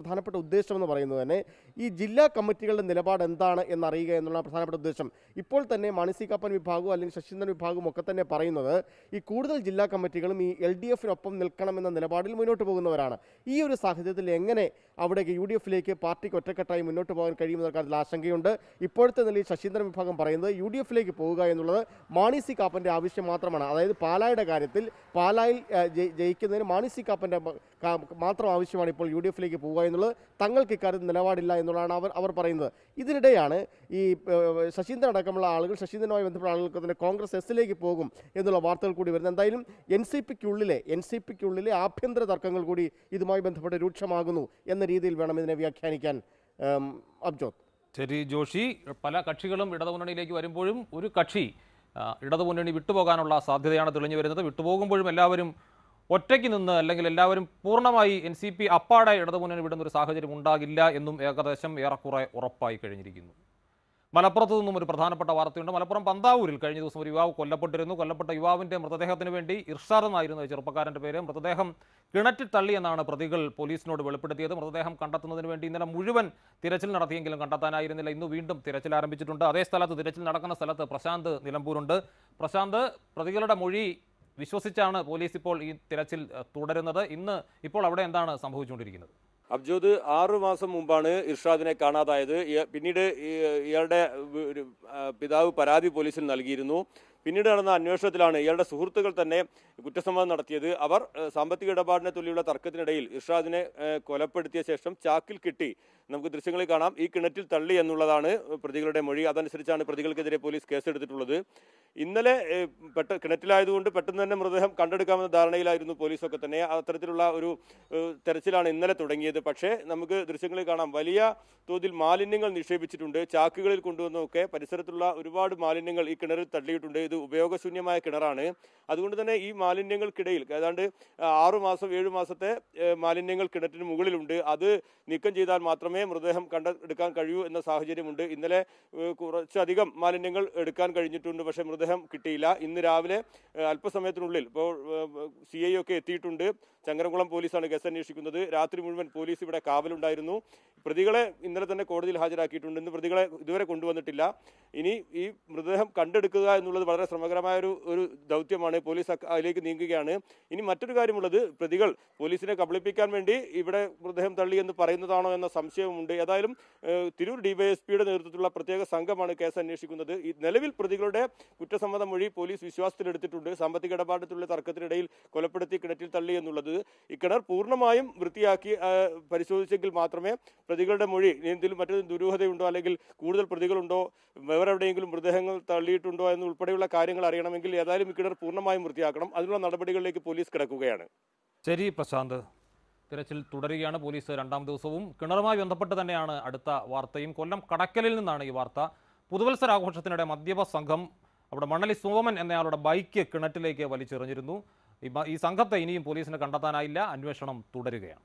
പ്രധാനപ്പെട്ട ഉദ്ദേശം എന്ന് പറയുന്നത് തന്നെ ഈ ജില്ലാ കമ്മിറ്റികളുടെ നിലപാട് എന്താണ് എന്നറിയുക എന്നുള്ള പ്രധാനപ്പെട്ട ഉദ്ദേശം ഇപ്പോൾ തന്നെ മാണി സി കാപ്പൻ വിഭാഗവും അല്ലെങ്കിൽ ശശീന്ദ്രൻ വിഭാഗവും ഒക്കെ തന്നെ പറയുന്നത് ഈ കൂടുതൽ ജില്ലാ കമ്മിറ്റികളും ഈ എൽ ഡി എഫിനൊപ്പം നിൽക്കണമെന്ന നിലപാടിൽ മുന്നോട്ട് പോകുന്നവരാണ് ഈ ഒരു സാഹചര്യത്തിൽ എങ്ങനെ അവിടേക്ക് യു ഡി എഫിലേക്ക് പാർട്ടിക്ക് ഒറ്റക്കെട്ടായി മുന്നോട്ട് പോകാൻ കഴിയുമെന്ന കാര്യത്തിൽ ആശങ്കയുണ്ട് ഇപ്പോഴത്തെ നിലയിൽ ശശീന്ദ്രൻ വിഭാഗം പറയുന്നത് യു ഡി എഫിലേക്ക് പോവുക എന്നുള്ളത് മാണി സി കാപ്പൻ്റെ ആവശ്യം മാത്രമാണ് അതായത് പാലായുടെ കാര്യത്തിൽ പാലായിൽ ആ, ജയി- ജയിക്കുന്നതിന് മാണി സി കാപ്പൻ്റെ മ- കാ- മാത്രം ആവശ്യമാണ് ഇപ്പോൾ യു ഡി എഫിലേക്ക് പോവുക എന്നുള്ളത് തങ്ങൾക്ക് ഇക്കാര്യത്തിൽ നിലപാടില്ല എന്നുള്ളതാണ് അവർ അവർ പറയുന്നത് ഇതിനിടെയാണ് ഈ ഏഹ്, ശശീന്ദ്രൻ അടക്കമുള്ള ആളുകൾ ശശീന്ദ്രനുമായി ബന്ധപ്പെട്ട ആളുകൾക്ക് തന്നെ കോൺഗ്രസ് എസിലേക്ക് പോകും എന്നുള്ള വാർത്തകൾ കൂടി വരുന്നത് എന്തായാലും എൻ സി പിക്കുള്ളിലെ എൻ സി പിക്കുള്ളിലെ ആഭ്യന്തര തർക്കങ്ങൾ കൂടി ഇതുമായി ബന്ധപ്പെട്ട് രൂക്ഷമാകുന്നു എന്ന രീതിയിൽ വേണം ഇതിനെ വ്യാഖ്യാനിക്കാൻ ഏം, അബ്ജോത് ശരി ജോഷി പല കക്ഷികളും ഇടതുമുന്നണിയിലേക്ക് വരുമ്പോഴും ഒരു കക്ഷി ആ, ഇടതുമുന്നണി വിട്ടുപോകാനുള്ള സാധ്യതയാണ് തെളിഞ്ഞു വരുന്നത് വിട്ടുപോകുമ്പോഴും എല്ലാവരും ഒറ്റയ്ക്ക് നിന്ന് അല്ലെങ്കിൽ എല്ലാവരും പൂർണ്ണമായി എൻ സി പി അപ്പാടെ ഇടതുമുന്നണി വിടുന്ന ഒരു സാഹചര്യം ഉണ്ടാകില്ല എന്നും ഏകദേശം ഏറെക്കുറെ ഉറപ്പായി കഴിഞ്ഞിരിക്കുന്നു മലപ്പുറത്ത് നിന്നും ഒരു പ്രധാനപ്പെട്ട വാർത്തയുണ്ട് മലപ്പുറം പന്താവൂരിൽ കഴിഞ്ഞ ദിവസം ഒരു യുവാവ് കൊല്ലപ്പെട്ടിരുന്നു കൊല്ലപ്പെട്ട യുവാവിന്റെ മൃതദേഹത്തിന് വേണ്ടി ഇർഷാദ് എന്നായിരുന്നു ഈ ചെറുപ്പക്കാരന്റെ പേര് മൃതദേഹം കിണറ്റിൽ തള്ളി എന്നാണ് പ്രതികൾ പോലീസിനോട് വെളിപ്പെടുത്തിയത് മൃതദേഹം കണ്ടെത്തുന്നതിന് വേണ്ടി ഇന്നലെ മുഴുവൻ തിരച്ചിൽ നടത്തിയെങ്കിലും കണ്ടെത്താനായിരുന്നില്ല ഇന്ന് വീണ്ടും തിരച്ചിൽ ആരംഭിച്ചിട്ടുണ്ട് അതേ സ്ഥലത്ത് തിരച്ചിൽ നടക്കുന്ന സ്ഥലത്ത് പ്രശാന്ത് നിലമ്പൂരുണ്ട് പ്രശാന്ത് പ്രതികളുടെ മൊഴി വിശ്വസിച്ചാണ് പോലീസ് ഇപ്പോൾ ഈ തിരച്ചിൽ ഏഹ്, തുടരുന്നത് ഇന്ന് ഇപ്പോൾ അവിടെ എന്താണ് സംഭവിച്ചുകൊണ്ടിരിക്കുന്നത് അബ്ജോദ് ആറു മാസം മുമ്പാണ് ഇർഷാദിനെ കാണാതായത് ഇയ- പിന്നീട് ഈ- ഇയാളുടെ വി- ഒരു, ആ, പിതാവ് പരാതി പോലീസിൽ നൽകിയിരുന്നു പിന്നീട് നടന്ന അന്വേഷണത്തിലാണ് ഇയാളുടെ സുഹൃത്തുക്കൾ തന്നെ കുറ്റസമ്മതം നടത്തിയത് അവർ ഏഹ്, സാമ്പത്തിക ഇടപാടിനെ തുല്യുള്ള തർക്കത്തിനിടയിൽ ഇർഷാദിനെ ഏഹ്, കൊലപ്പെടുത്തിയ ശേഷം ചാക്കിൽ കെട്ടി നമുക്ക് ദൃശ്യങ്ങളിൽ കാണാം ഈ കിണറ്റിൽ തള്ളി എന്നുള്ളതാണ് പ്രതികളുടെ മൊഴി അതനുസരിച്ചാണ് പ്രതികൾക്കെതിരെ പോലീസ് കേസെടുത്തിട്ടുള്ളത് ഇന്നലെ ഏഹ്, പെട്ട കിണറ്റിലായതുകൊണ്ട് പെട്ടെന്ന് തന്നെ മൃതദേഹം കണ്ടെടുക്കാമെന്ന ധാരണയിലായിരുന്നു പോലീസൊക്കെ തന്നെ അത്തരത്തിലുള്ള ഒരു ഏഹ്, തെരച്ചിലാണ് ഇന്നലെ തുടങ്ങിയത് പക്ഷേ നമുക്ക് ദൃശ്യങ്ങളിൽ കാണാം വലിയ തോതിൽ മാലിന്യങ്ങൾ നിക്ഷേപിച്ചിട്ടുണ്ട് ചാക്കുകളിൽ കൊണ്ടുവന്നൊക്കെ പരിസരത്തുള്ള ഒരുപാട് മാലിന്യങ്ങൾ ഈ കിണറിൽ തള്ളിയിട്ടുണ്ട് ഇത് ഉപയോഗശൂന്യമായ കിണറാണ് അതുകൊണ്ട് തന്നെ ഈ മാലിന്യങ്ങൾക്കിടയിൽ ഏതാണ്ട് ആറു മാസം ഏഴു മാസത്തെ ഏഹ്, മാലിന്യങ്ങൾ കിണറ്റിന് മുകളിലുണ്ട് അത് നീക്കം ചെയ്താൽ മാത്രമേ മൃതദേഹം കണ്ടെടുക്കാൻ കഴിയൂ എന്ന സാഹചര്യമുണ്ട് ഇന്നലെ ഏഹ്, കുറച്ചധികം മാലിന്യങ്ങൾ എടുക്കാൻ കഴിഞ്ഞിട്ടുണ്ട് പക്ഷേ മൃതദേഹം കിട്ടിയില്ല ഇന്ന് രാവിലെ ഏഹ്, അല്പസമയത്തിനുള്ളിൽ ഇപ്പോൾ സി ഐ ഒക്കെ എത്തിയിട്ടുണ്ട് ചങ്ങരംകുളം പോലീസാണ് കേസ് അന്വേഷിക്കുന്നത് രാത്രി മുഴുവൻ പോലീസ് ഇവിടെ കാവലുണ്ടായിരുന്നു പ്രതികളെ ഇന്നലെ തന്നെ കോടതിയിൽ ഹാജരാക്കിയിട്ടുണ്ട് ഇന്ന് പ്രതികളെ ഇതുവരെ കൊണ്ടുവന്നിട്ടില്ല ഇനി ഈ മൃതദേഹം കണ്ടെടുക്കുക എന്നുള്ളത് വളരെ ശ്രമകരമായ ഒരു ഒരു ദൗത്യമാണ് പോലീസ് അക്ക- അതിലേക്ക് നീങ്ങുകയാണ് ഇനി മറ്റൊരു കാര്യമുള്ളത് പ്രതികൾ പോലീസിനെ കബളിപ്പിക്കാൻ വേണ്ടി ഇവിടെ മൃതദേഹം തള്ളി എന്ന് പറയുന്നതാണോ എന്ന സംശയമുണ്ട് ഏതായാലും ഏഹ്, തിരൂർ ഡിവൈഎസ്പിയുടെ നേതൃത്വത്തിലുള്ള പ്രത്യേക സംഘമാണ് കേസ് അന്വേഷിക്കുന്നത് ഈ നിലവിൽ പ്രതികളുടെ കുറ്റസമ്മത മൊഴി പോലീസ് വിശ്വാസത്തിലെടുത്തിട്ടുണ്ട് സാമ്പത്തിക ഇടപാടത്തിലുള്ള തർക്കത്തിനിടയിൽ കൊലപ്പെടുത്തി കിണറ്റിൽ തള്ളി എന്നുള്ളത് ഈ കിണർ പൂർണ്ണമായും വൃത്തിയാക്കി ആ, പരിശോധിച്ചെങ്കിൽ മാത്രമേ പ്രതികളുടെ മൊഴി ഇനി എന്തെങ്കിലും മറ്റൊരു ദുരൂഹതയുണ്ടോ അല്ലെങ്കിൽ കൂടുതൽ പ്രതികളുണ്ടോ വേറെ എവിടെയെങ്കിലും മൃതദേഹങ്ങൾ തള്ളിയിട്ടുണ്ടോ എന്ന് ഉൾപ്പെടെയുള്ള കാര്യങ്ങൾ അറിയണമെങ്കിൽ ഏതായാലും ഈ കിണർ പൂർണ്ണമായും വൃത്തിയാക്കണം അതിനുള്ള നടപടികളിലേക്ക് പോലീസ് കിടക്കുകയാണ് ശരി പ്രശാന്ത് തിരച്ചിൽ തുടരുകയാണ് പോലീസ് രണ്ടാം ദിവസവും കിണറുമായി ബന്ധപ്പെട്ട് തന്നെയാണ് അടുത്ത വാർത്തയും കൊല്ലം കടക്കലിൽ നിന്നാണ് ഈ വാർത്ത പുതുവത്സരാഘോഷത്തിനിടെ മദ്യപ സംഘം അവിടെ മണലി സോമൻ എന്നയാളുടെ ബൈക്ക് കിണറ്റിലേക്ക് വലിച്ചെറിഞ്ഞിരുന്നു ഈ ബ- ഈ സംഘത്തെ ഇനിയും പോലീസിന് കണ്ടെത്താനായില്ല അന്വേഷണം തുടരുകയാണ്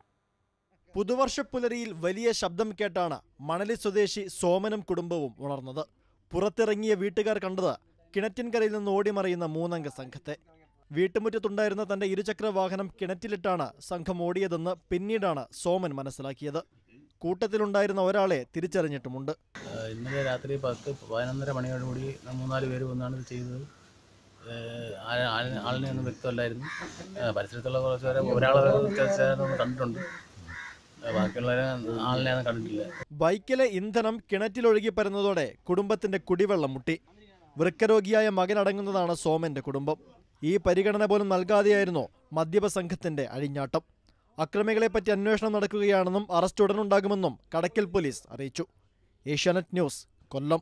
പുതുവർഷ പുലരിയിൽ വലിയ ശബ്ദം കേട്ടാണ് മണലി സ്വദേശി സോമനും കുടുംബവും ഉണർന്നത് പുറത്തിറങ്ങിയ വീട്ടുകാർ കണ്ടത് കിണറ്റിൻകരയിൽ നിന്ന് ഓടിമറിയുന്ന മൂന്നംഗ സംഘത്തെ വീട്ടുമുറ്റത്തുണ്ടായിരുന്ന തന്റെ ഇരുചക്ര വാഹനം കിണറ്റിലിട്ടാണ് സംഘം ഓടിയതെന്ന് പിന്നീടാണ് സോമൻ മനസ്സിലാക്കിയത് കൂട്ടത്തിലുണ്ടായിരുന്ന ഒരാളെ തിരിച്ചറിഞ്ഞിട്ടുമുണ്ട് ഏഹ് ഇന്നലെ രാത്രി പത്ത് പതിനൊന്നര മണിയോടുകൂടി മൂന്നാല് പേര് വന്നാണ് ഇത് ചെയ്തത് ഏഹ് ആ- ആ- ആളിനെ ഒന്നും വ്യക്തമല്ലായിരുന്നു ഏഹ് പരിസരത്തുള്ള കുറച്ച് പേരെ ഒരാളെ ഒന്ന് കണ്ടിട്ടുണ്ട് ഏഹ് ബാക്കിയുള്ളവരെ ആളിനെ ഒന്നും കണ്ടിട്ടില്ല ബൈക്കിലെ ഇന്ധനം കിണറ്റിലൊഴുകി പരന്നതോടെ കുടുംബത്തിന്റെ കുടിവെള്ളം മുട്ടി വൃക്കരോഗിയായ മകനടങ്ങുന്നതാണ് സോമന്റെ കുടുംബം ഈ പരിഗണന പോലും നൽകാതെയായിരുന്നു മദ്യപ സംഘത്തിന്റെ അഴിഞ്ഞാട്ടം അക്രമികളെപ്പറ്റി അന്വേഷണം നടക്കുകയാണെന്നും അറസ്റ്റ് ഉടനുണ്ടാകുമെന്നും കടക്കൽ പോലീസ് അറിയിച്ചു ഏഷ്യാനെറ്റ് ന്യൂസ് കൊല്ലം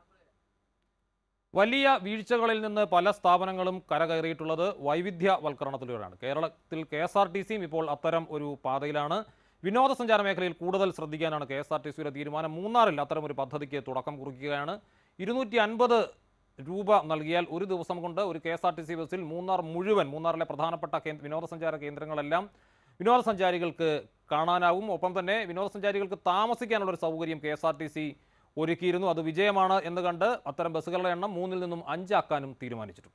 വലിയ വീഴ്ചകളിൽ നിന്ന് പല സ്ഥാപനങ്ങളും കരകയറിയിട്ടുള്ളത് വൈവിധ്യവൽക്കരണത്തിലൂടെയാണ് കേരളത്തിൽ കെ എസ് ആർ ടി സിയും ഇപ്പോൾ അത്തരം ഒരു പാതയിലാണ് വിനോദസഞ്ചാര മേഖലയിൽ കൂടുതൽ ശ്രദ്ധിക്കാനാണ് കെ എസ് ആർ ടി സിയുടെ തീരുമാനം മൂന്നാറിൽ അത്തരം ഒരു പദ്ധതിക്ക് തുടക്കം കുറിക്കുകയാണ് ഇരുന്നൂറ്റി അൻപത് രൂപ നൽകിയാൽ ഒരു ദിവസം കൊണ്ട് ഒരു K S R T C ബസ്സിൽ മൂന്നാർ മുഴുവൻ മൂന്നാറിലെ പ്രധാനപ്പെട്ട കേ- വിനോദസഞ്ചാര കേന്ദ്രങ്ങളെല്ലാം വിനോദസഞ്ചാരികൾക്ക് കാണാനാവും ഒപ്പം തന്നെ വിനോദസഞ്ചാരികൾക്ക് താമസിക്കാനുള്ള ഒരു സൗകര്യം K S R T C ഒരുക്കിയിരുന്നു അത് വിജയമാണ് എന്ന് കണ്ട് അത്തരം ബസ്സുകളുടെ എണ്ണം മൂന്നിൽ നിന്നും അഞ്ചാക്കാനും തീരുമാനിച്ചിട്ടുണ്ട്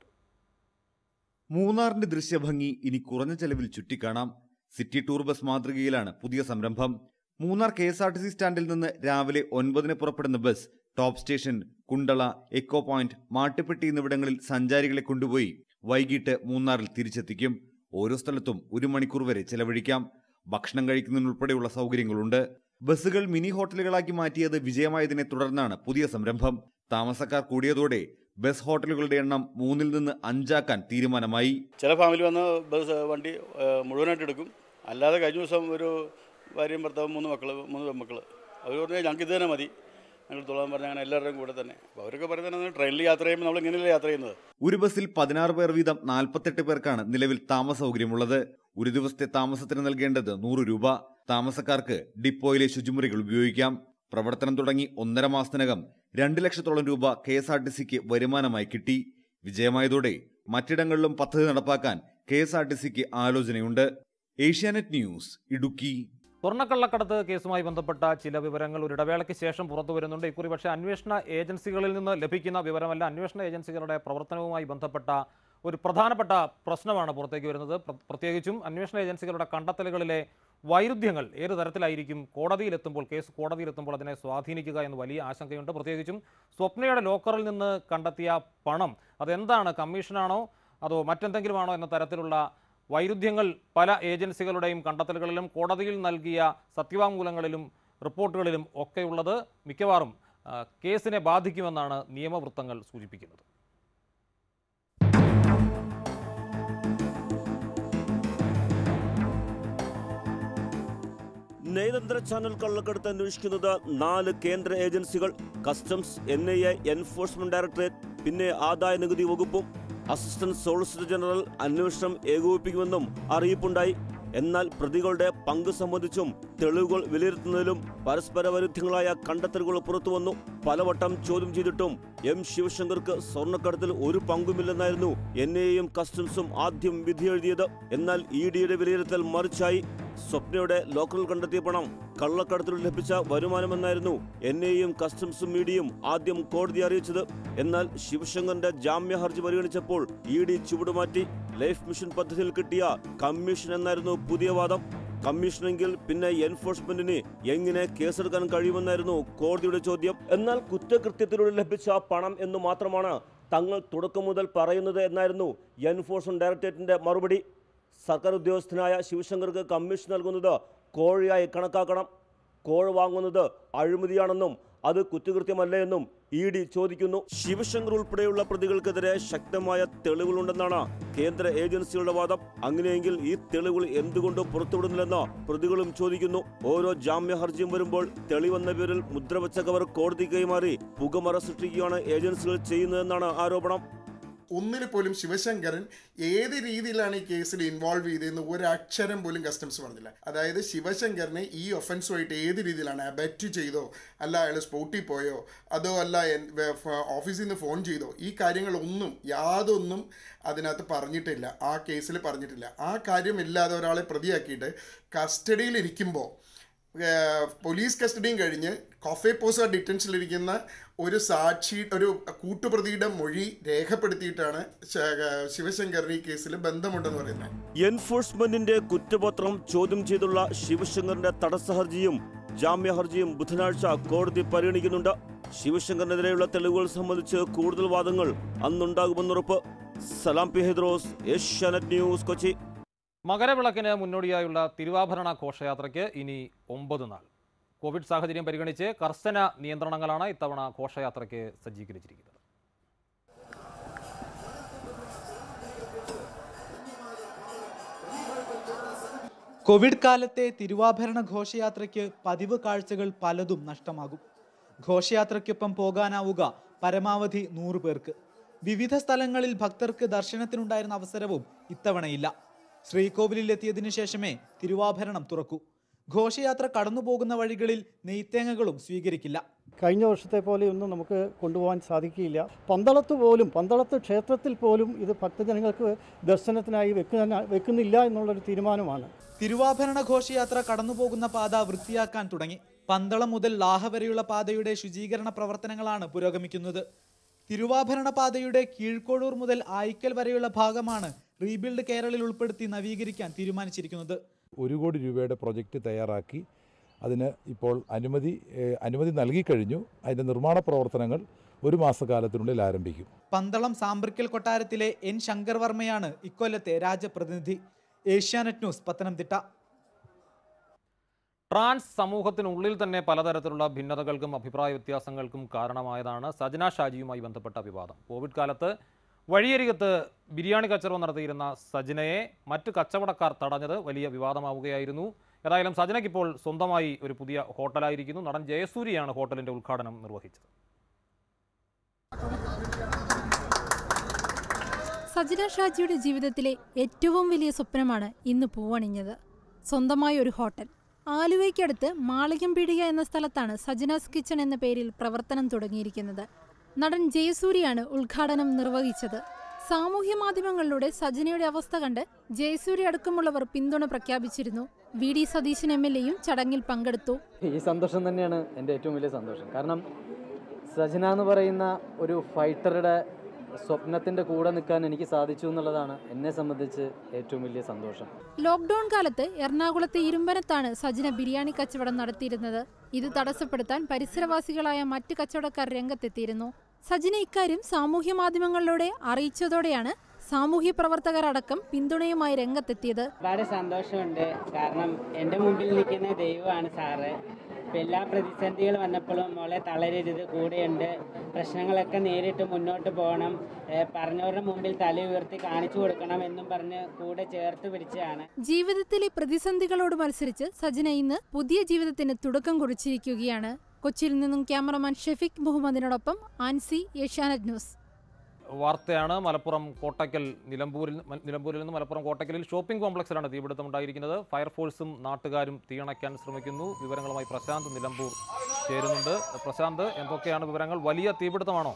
മൂന്നാറിന്റെ ദൃശ്യഭംഗി ഇനി കുറഞ്ഞ ചെലവിൽ ചുറ്റിക്കാണാം സിറ്റി ടൂർ ബസ് മാതൃകയിലാണ് പുതിയ സംരംഭം Munnar K S R T C സ്റ്റാൻഡിൽ നിന്ന് രാവിലെ ഒൻപതിന് പുറപ്പെടുന്ന bus top station Kundala echo point Mattupetty എന്നിവിടങ്ങളിൽ സഞ്ചാരികളെ കൊണ്ടുപോയി വൈകിട്ട് മൂന്നാറിൽ തിരിച്ചെത്തിക്കും ഓരോ സ്ഥലത്തും ഒരു മണിക്കൂർ വരെ ചെലവഴിക്കാം ഭക്ഷണം കഴിക്കുന്നതിനുൾപ്പെടെയുള്ള സൗകര്യങ്ങളുണ്ട് ബസ്സുകൾ മിനി ഹോട്ടലുകളാക്കി മാറ്റിയത് വിജയമായതിനെ തുടർന്നാണ് പുതിയ സംരംഭം താമസക്കാർ കൂടിയതോടെ ബസ് ഹോട്ടലുകളുടെ എണ്ണം മൂന്നിൽ നിന്ന് അഞ്ചാക്കാൻ തീരുമാനമായി ചില ഫാമിലി വന്ന് ബസ് വണ്ടി ഏഹ്, മുഴുവനായിട്ട് എടുക്കും അല്ലാതെ കഴിഞ്ഞ ദിവസം ഒരു ഭാര്യയും ഭർത്താവും മൂന്ന് മക്കൾ മൂന്ന് പെൺമക്കൾ അവർ പറഞ്ഞാൽ ഞങ്ങൾക്ക് ഇത് തന്നെ മതി ഞങ്ങൾ തുള്ളാൻ പറഞ്ഞാൽ അങ്ങനെ എല്ലാവരുടെയും കൂടെ തന്നെ അപ്പോൾ അവരൊക്കെ പറയുന്നത് ട്രെയിനിൽ യാത്ര ചെയ്യുമ്പോൾ നമ്മൾ ഇങ്ങനെയല്ലേ യാത്ര ചെയ്യുന്നത് ഒരു ബസ്സിൽ പതിനാറ് പേർ വീതം നാൽപ്പത്തെട്ട് പേർക്കാണ് നിലവിൽ താമസ സൗകര്യമുള്ളത് ഒരു ദിവസത്തെ താമസത്തിന് നൽകേണ്ടത് നൂറ് രൂപ താമസക്കാർക്ക് ഡിപ്പോയിലെ ശുചിമുറികൾ ഉപയോഗിക്കാം പ്രവർത്തനം തുടങ്ങി ഒന്നര മാസത്തിനകം രണ്ട് ലക്ഷത്തോളം രൂപ കെ എസ് ആർ ടി സിക്ക് വരുമാനമായി കിട്ടി വിജയമായതോടെ മറ്റിടങ്ങളിലും പദ്ധതി നടപ്പാക്കാൻ കെ എസ് ആർ ടി സിക്ക് ആലോചനയുണ്ട് ഏഷ്യാനെറ്റ് ന്യൂസ് ഇടുക്കി സ്വർണ്ണക്കള്ളക്കടത്ത് കേസുമായി ബന്ധപ്പെട്ട ചില വിവരങ്ങൾ ഒരു ഇടവേളയ്ക്ക് ശേഷം പുറത്തു വരുന്നുണ്ട് ഇക്കുറി പക്ഷേ അന്വേഷണ ഏജൻസികളിൽ നിന്ന് ലഭിക്കുന്ന വിവരമല്ല അന്വേഷണ ഏജൻസികളുടെ പ്രവർത്തനവുമായി ബന്ധപ്പെട്ട ഒരു പ്രധാനപ്പെട്ട പ്രശ്നമാണ് പുറത്തേക്ക് വരുന്നത് പ്ര- പ്രത്യേകിച്ചും അന്വേഷണ ഏജൻസികളുടെ കണ്ടെത്തലുകളിലെ വൈരുദ്ധ്യങ്ങൾ ഏത് തരത്തിലായിരിക്കും കോടതിയിലെത്തുമ്പോൾ കേസ് കോടതിയിലെത്തുമ്പോൾ അതിനെ സ്വാധീനിക്കുക എന്ന് വലിയ ആശങ്കയുണ്ട് പ്രത്യേകിച്ചും സ്വപ്നയുടെ ലോക്കറിൽ നിന്ന് കണ്ടെത്തിയ പണം അതെന്താണ് കമ്മീഷനാണോ അതോ മറ്റെന്തെങ്കിലുമാണോ എന്ന തരത്തിലുള്ള വൈരുദ്ധ്യങ്ങൾ പല ഏജൻസികളുടെയും കണ്ടെത്തലുകളിലും കോടതിയിൽ നൽകിയ സത്യവാങ്മൂലങ്ങളിലും റിപ്പോർട്ടുകളിലും ഒക്കെയുള്ളത് മിക്കവാറും ആ, കേസിനെ ബാധിക്കുമെന്നാണ് നിയമവൃത്തങ്ങൾ സൂചിപ്പിക്കുന്നത് നയതന്ത്ര ചാനൽ കള്ളക്കടത്ത് അന്വേഷിക്കുന്നത് നാല് കേന്ദ്ര ഏജൻസികൾ customs N I A enforcement directorate പിന്നെ ആദായ നികുതി വകുപ്പും അസിസ്റ്റന്റ് സോളിസിറ്റർ ജനറൽ അന്വേഷണം ഏകോപിപ്പിക്കുമെന്നും അറിയിപ്പുണ്ടായി എന്നാൽ പ്രതികളുടെ പങ്ക് സംബന്ധിച്ചും തെളിവുകൾ വിലയിരുത്തുന്നതിലും പരസ്പര വൈരുദ്ധ്യങ്ങളായ കണ്ടെത്തലുകൾ പുറത്തുവന്നു പലവട്ടം ചോദ്യം ചെയ്തിട്ടും എം ശിവശങ്കർക്ക് സ്വർണ്ണക്കടത്തിൽ ഒരു പങ്കുമില്ലെന്നായിരുന്നു എൻ ഐയും കസ്റ്റംസും ആദ്യം വിധിയെഴുതിയത് എന്നാൽ ഇ ഡിയുടെ വിലയിരുത്തൽ മറിച്ചായി സ്വപ്നയുടെ ലോക്കറിൽ കണ്ടെത്തിയ പണം കള്ളക്കടത്തിൽ ലഭിച്ച വരുമാനമെന്നായിരുന്നു എൻ ഐയും കസ്റ്റംസും ഇഡിയും ആദ്യം കോടതി അറിയിച്ചത് എന്നാൽ ശിവശങ്കറിന്റെ ജാമ്യ ഹർജി പരിഗണിച്ചപ്പോൾ ഇ ഡി ചുവടുമാറ്റി ലൈഫ് മിഷൻ പദ്ധതിയിൽ കിട്ടിയ കമ്മീഷൻ എന്നായിരുന്നു പുതിയ വാദം കമ്മീഷനെങ്കിൽ പിന്നെ എൻഫോഴ്സ്മെന്റിന് എങ്ങനെ കേസെടുക്കാൻ കഴിയുമെന്നായിരുന്നു കോടതിയുടെ ചോദ്യം എന്നാൽ കുറ്റകൃത്യത്തിലൂടെ ലഭിച്ച പണം എന്ന് മാത്രമാണ് തങ്ങൾ തുടക്കം മുതൽ പറയുന്നത് എന്നായിരുന്നു എൻഫോഴ്സ്മെന്റ് ഡയറക്ടറേറ്റിന്റെ മറുപടി സർക്കാർ ഉദ്യോഗസ്ഥനായ ശിവശങ്കർക്ക് കമ്മീഷൻ നൽകുന്നത് കോഴയായി കണക്കാക്കണം കോഴ വാങ്ങുന്നത് അഴിമതിയാണെന്നും അത് കുറ്റകൃത്യമല്ല എന്നും ഇ ഡി ചോദിക്കുന്നു ശിവശങ്കർ ഉൾപ്പെടെയുള്ള പ്രതികൾക്കെതിരെ ശക്തമായ തെളിവുകളുണ്ടെന്നാണ് കേന്ദ്ര ഏജൻസികളുടെ വാദം അങ്ങനെയെങ്കിൽ ഈ തെളിവുകൾ എന്തുകൊണ്ട് പുറത്തുവിടുന്നില്ലെന്ന് പ്രതികളും ചോദിക്കുന്നു ഓരോ ജാമ്യ ഹർജിയും വരുമ്പോൾ തെളിവെന്ന പേരിൽ മുദ്രവച്ച കവർ കോടതി കൈമാറി പുകമറ സൃഷ്ടിക്കുകയാണ് ഏജൻസികൾ ചെയ്യുന്നതെന്നാണ് ആരോപണം ഒന്നിൽ പോലും ശിവശങ്കരൻ ഏത് രീതിയിലാണ് ഈ കേസിൽ ഇൻവോൾവ് ചെയ്തതെന്ന് ഒരക്ഷരം പോലും കസ്റ്റംസ് പറഞ്ഞില്ല അതായത് ശിവശങ്കറിനെ ഈ ഒഫൻസുമായിട്ട് ഏത് രീതിയിലാണ് അബറ്റ് ചെയ്തോ അല്ല അയാൾ സ്പോട്ടിൽ പോയോ അതോ അല്ല എൻ- വേ- ഫ- ഓഫീസിൽ നിന്ന് ഫോൺ ചെയ്തോ ഈ കാര്യങ്ങളൊന്നും യാതൊന്നും അതിനകത്ത് പറഞ്ഞിട്ടില്ല ആ കേസിൽ പറഞ്ഞിട്ടില്ല ആ കാര്യമില്ലാതെ ഒരാളെ പ്രതിയാക്കിയിട്ട് കസ്റ്റഡിയിൽ ഇരിക്കുമ്പോൾ പോലീസ് കസ്റ്റഡിയും കഴിഞ്ഞ് കൊഫെ പോസ ഡിറ്റൻഷനിലിരിക്കുന്ന ഒരു സാക്ഷി ഒരു കൂട്ടുപ്രതിയുടെ മൊഴി രേഖപ്പെടുത്തിയിട്ടാണ് ശ- ശിവശങ്കറിന് ഈ കേസിൽ ബന്ധമുണ്ടെന്ന് പറയുന്നത് എൻഫോഴ്സ്മെന്റിന്റെ കുറ്റപത്രം ചോദ്യം ചെയ്തുള്ള ശിവശങ്കറിന്റെ തടസ്സ ഹർജിയും ജാമ്യ ഹർജിയും ബുധനാഴ്ച കോടതി പരിഗണിക്കുന്നുണ്ട് ശിവശങ്കറിനെതിരെയുള്ള തെളിവുകൾ സംബന്ധിച്ച് കൂടുതൽ വാദങ്ങൾ അന്നുണ്ടാകുമെന്നുറപ്പ് സലാം പി ഹൈദ്രോസ് ഏഷ്യാനെറ്റ് ന്യൂസ് കൊച്ചി മകരവിളക്കിന് മുന്നോടിയായുള്ള തിരുവാഭരണ ഘോഷയാത്രയ്ക്ക് ഇനി ഒമ്പത് നാൾ കോവിഡ് സാഹചര്യം പരിഗണിച്ച് കർശന നിയന്ത്രണങ്ങളാണ് ഇത്തവണ ഘോഷയാത്രയ്ക്ക് സജ്ജീകരിച്ചിരിക്കുന്നത് കോവിഡ് കാലത്തെ തിരുവാഭരണ ഘോഷയാത്രയ്ക്ക് പതിവ് കാഴ്ചകൾ പലതും നഷ്ടമാകും ഘോഷയാത്രയ്ക്കൊപ്പം പോകാനാവുക പരമാവധി നൂറ് പേർക്ക് വിവിധ സ്ഥലങ്ങളിൽ ഭക്തർക്ക് ദർശനത്തിനുണ്ടായിരുന്ന അവസരവും ഇത്തവണയില്ല ശ്രീകോവിലിൽ എത്തിയതിനു ശേഷമേ തിരുവാഭരണം തുറക്കൂ ഘോഷയാത്ര കടന്നു പോകുന്ന വഴികളിൽ നെയ്ത്തേങ്ങകളും സ്വീകരിക്കില്ല കഴിഞ്ഞ വർഷത്തെ പോലെയൊന്നും നമുക്ക് കൊണ്ടുപോകാൻ സാധിക്കില്ല പന്തളത്ത് പോലും പന്തളത്ത് ക്ഷേത്രത്തിൽ പോലും ഇത് ഭക്തജനങ്ങൾക്ക് ദർശനത്തിനായി വെക്കുന്ന വെക്കുന്നില്ല എന്നുള്ളൊരു തീരുമാനമാണ് തിരുവാഭരണ ഘോഷയാത്ര കടന്നുപോകുന്ന പാത വൃത്തിയാക്കാൻ തുടങ്ങി പന്തളം മുതൽ ലാഹ വരെയുള്ള പാതയുടെ ശുചീകരണ പ്രവർത്തനങ്ങളാണ് പുരോഗമിക്കുന്നത് തിരുവാഭരണ പാതയുടെ കീഴ്ക്കോഴൂർ മുതൽ ആയിക്കൽ വരെയുള്ള ഭാഗമാണ് റീബിൽഡ് കേരളിൽ ഉൾപ്പെടുത്തി നവീകരിക്കാൻ തീരുമാനിച്ചിരിക്കുന്നത് ഒരു കോടി രൂപയുടെ പ്രൊജക്റ്റ് തയ്യാറാക്കി അതിന് ഇപ്പോൾ അനുമതി ഏഹ്, അനുമതി നൽകിക്കഴിഞ്ഞു അതിൻ്റെ നിർമ്മാണ പ്രവർത്തനങ്ങൾ ഒരു മാസക്കാലത്തിനുള്ളിൽ ആരംഭിക്കും പന്തളം സാമ്പ്രിക്കൽ കൊട്ടാരത്തിലെ എൻ ശങ്കർ വർമ്മയാണ് ഇക്കൊല്ലത്തെ രാജപ്രതിനിധി ഏഷ്യാനെറ്റ് ന്യൂസ് പത്തനംതിട്ട ട്രാൻസ് സമൂഹത്തിനുള്ളിൽ തന്നെ പലതരത്തിലുള്ള ഭിന്നതകൾക്കും അഭിപ്രായ വ്യത്യാസങ്ങൾക്കും കാരണമായതാണ് സജന ഷാജിയുമായി ബന്ധപ്പെട്ട വിവാദം കോവിഡ് കാലത്ത് വഴിയരികത്ത് ബിരിയാണി കച്ചവടം നടത്തിയിരുന്ന സജനയെ മറ്റ് കച്ചവടക്കാർ തടഞ്ഞത് വലിയ വിവാദമാവുകയായിരുന്നു ഏതായാലും സജനയ്ക്ക് ഇപ്പോൾ സ്വന്തമായി ഒരു പുതിയ ഹോട്ടലായിരിക്കുന്നു നടൻ ജയസൂര്യയാണ് ഹോട്ടലിന്റെ ഉദ്ഘാടനം നിർവഹിച്ചത് സജന ഷാജിയുടെ ജീവിതത്തിലെ ഏറ്റവും വലിയ സ്വപ്നമാണ് ഇന്ന് പൂവണിഞ്ഞത് സ്വന്തമായ ഒരു ഹോട്ടൽ ആലുവയ്ക്കടുത്ത് മാളികം പീടിക എന്ന സ്ഥലത്താണ് സജനാസ് കിച്ചൺ എന്ന പേരിൽ പ്രവർത്തനം തുടങ്ങിയിരിക്കുന്നത് നടൻ ജയസൂരിയാണ് ഉദ്ഘാടനം നിർവഹിച്ചത് സാമൂഹ്യ മാധ്യമങ്ങളിലൂടെ സജനയുടെ അവസ്ഥ കണ്ട് ജയസൂരി അടക്കമുള്ളവർ പിന്തുണ പ്രഖ്യാപിച്ചിരുന്നു V D Satheesan M L എയും ചടങ്ങിൽ പങ്കെടുത്തു ഈ സന്തോഷം തന്നെയാണ് എൻ്റെ ഏറ്റവും വലിയ സന്തോഷം കാരണം സജന എന്ന് പറയുന്ന ഒരു ഫൈറ്ററുടെ സ്വപ്നത്തിൻ്റെ കൂടെ നിൽക്കാൻ എനിക്ക് സാധിച്ചു എന്നുള്ളതാണ് എന്നെ സംബന്ധിച്ച് ഏറ്റവും വലിയ സന്തോഷം ലോക്ക്ഡൌൺ കാലത്ത് എറണാകുളത്തെ ഇരുമ്പനത്താണ് സജന ബിരിയാണി കച്ചവടം നടത്തിയിരുന്നത് ഇത് തടസ്സപ്പെടുത്താൻ പരിസരവാസികളായ മറ്റ് കച്ചവടക്കാർ രംഗത്തെത്തിയിരുന്നു സജന ഇക്കാര്യം സാമൂഹ്യ മാധ്യമങ്ങളിലൂടെ അറിയിച്ചതോടെയാണ് സാമൂഹ്യ പ്രവർത്തകർ അടക്കം പിന്തുണയുമായി രംഗത്തെത്തിയത് ഒരുപാട് സന്തോഷമുണ്ട് കാരണം എൻ്റെ മുമ്പിൽ നിൽക്കുന്ന ദൈവമാണ് സാറ് ഇപ്പം എല്ലാ പ്രതിസന്ധികൾ വന്നപ്പോഴും മോളെ തളരരുത് കൂടെയുണ്ട് പ്രശ്നങ്ങളൊക്കെ നേരിട്ട് മുന്നോട്ട് പോകണം ഏഹ് പറഞ്ഞവരുടെ മുമ്പിൽ തല ഉയർത്തി കാണിച്ചു കൊടുക്കണം എന്നും പറഞ്ഞ് കൂടെ ചേർത്ത് പിടിച്ചതാണ് ജീവിതത്തിലെ പ്രതിസന്ധികളോട് മത്സരിച്ച് സജന ഇന്ന് പുതിയ ജീവിതത്തിന് തുടക്കം കുറിച്ചിരിക്കുകയാണ് കൊച്ചിയിൽ നിന്നും ക്യാമറമാൻ ഷെഫിക് മുഹമ്മദിനോടൊപ്പം ആൻസി ഏഷ്യാനെറ്റ് ന്യൂസ് വാർത്തയാണ് മലപ്പുറം കോട്ടയ്ക്കൽ നിലമ്പൂരിൽ നിലമ്പൂരിൽ നിന്ന് മലപ്പുറം കോട്ടയ്ക്കലിൽ ഷോപ്പിംഗ് കോംപ്ലക്സിലാണ് തീപിടുത്തം ഉണ്ടായിരിക്കുന്നത് ഫയർഫോഴ്സും നാട്ടുകാരും തീയണയ്ക്കാൻ ശ്രമിക്കുന്നു വിവരങ്ങളുമായി പ്രശാന്ത് നിലമ്പൂർ ചേരുന്നുണ്ട് പ്രശാന്ത് എന്തൊക്കെയാണ് വിവരങ്ങൾ വലിയ തീപിടുത്തമാണോ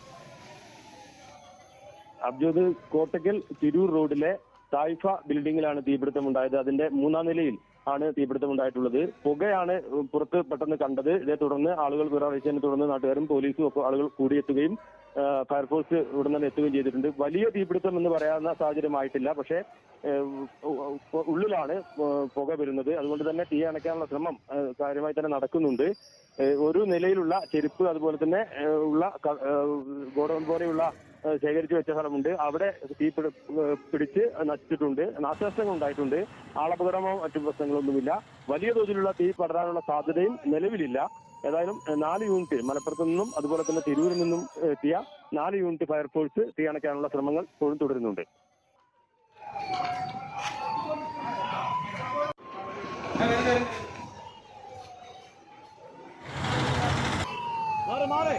അബ്ജോദ് കോട്ടക്കൽ തിരൂർ റോഡിലെ തായ്ഫ ബിൽഡിംഗിലാണ് തീപിടുത്തം ഉണ്ടായത് അതിന്റെ മൂന്നാം നിലയിൽ ആണ് തീപിടുത്തം ഉണ്ടായിട്ടുള്ളത് പുകയാണ് പുറത്ത് പെട്ടെന്ന് കണ്ടത് ഇതേ തുടർന്ന് ആളുകൾ വിറവഴിച്ചതിനെ തുടർന്ന് നാട്ടുകാരും പോലീസും ഒക്കെ ആളുകൾ കൂടിയെത്തുകയും ആ, ഫയർഫോഴ്സ് ഉടൻ തന്നെ എത്തുകയും ചെയ്തിട്ടുണ്ട് വലിയ തീപിടുത്തം എന്ന് പറയാവുന്ന സാഹചര്യമായിട്ടില്ല പക്ഷേ ഏഹ്, ഉ- ഉ- ഉള്ളിലാണ് ഏഹ്, പുക വരുന്നത് അതുകൊണ്ട് തന്നെ തീ അണയ്ക്കാനുള്ള ശ്രമം ഏഹ്, കാര്യമായി തന്നെ നടക്കുന്നുണ്ട് ഏഹ്, ഒരു നിലയിലുള്ള ചെരുപ്പ് അതുപോലെ തന്നെ ഏഹ്, ഉള്ള ക- ഏഹ്, ഗോഡൗൺ പോലെയുള്ള ഏഹ്, ശേഖരിച്ചു വെച്ച സ്ഥലമുണ്ട് അവിടെ തീ പിടി- ഏഹ്, പിടിച്ച് നശിച്ചിട്ടുണ്ട് നാശനഷ്ടങ്ങൾ ഉണ്ടായിട്ടുണ്ട് ആളപകടമോ മറ്റു പ്രശ്നങ്ങളൊന്നുമില്ല വലിയ തോതിലുള്ള തീ പടരാനുള്ള സാധ്യതയും നിലവിലില്ല ഏതായാലും ഏഹ്, നാല് യൂണിറ്റ് മലപ്പുറത്തു നിന്നും അതുപോലെ തന്നെ തിരൂരിൽ നിന്നും എത്തിയ നാല് യൂണിറ്റ് ഫയർഫോഴ്സ് തീ അണയ്ക്കാനുള്ള ശ്രമങ്ങൾ ഇപ്പോഴും തുടരുന്നുണ്ട് മാറി മാറി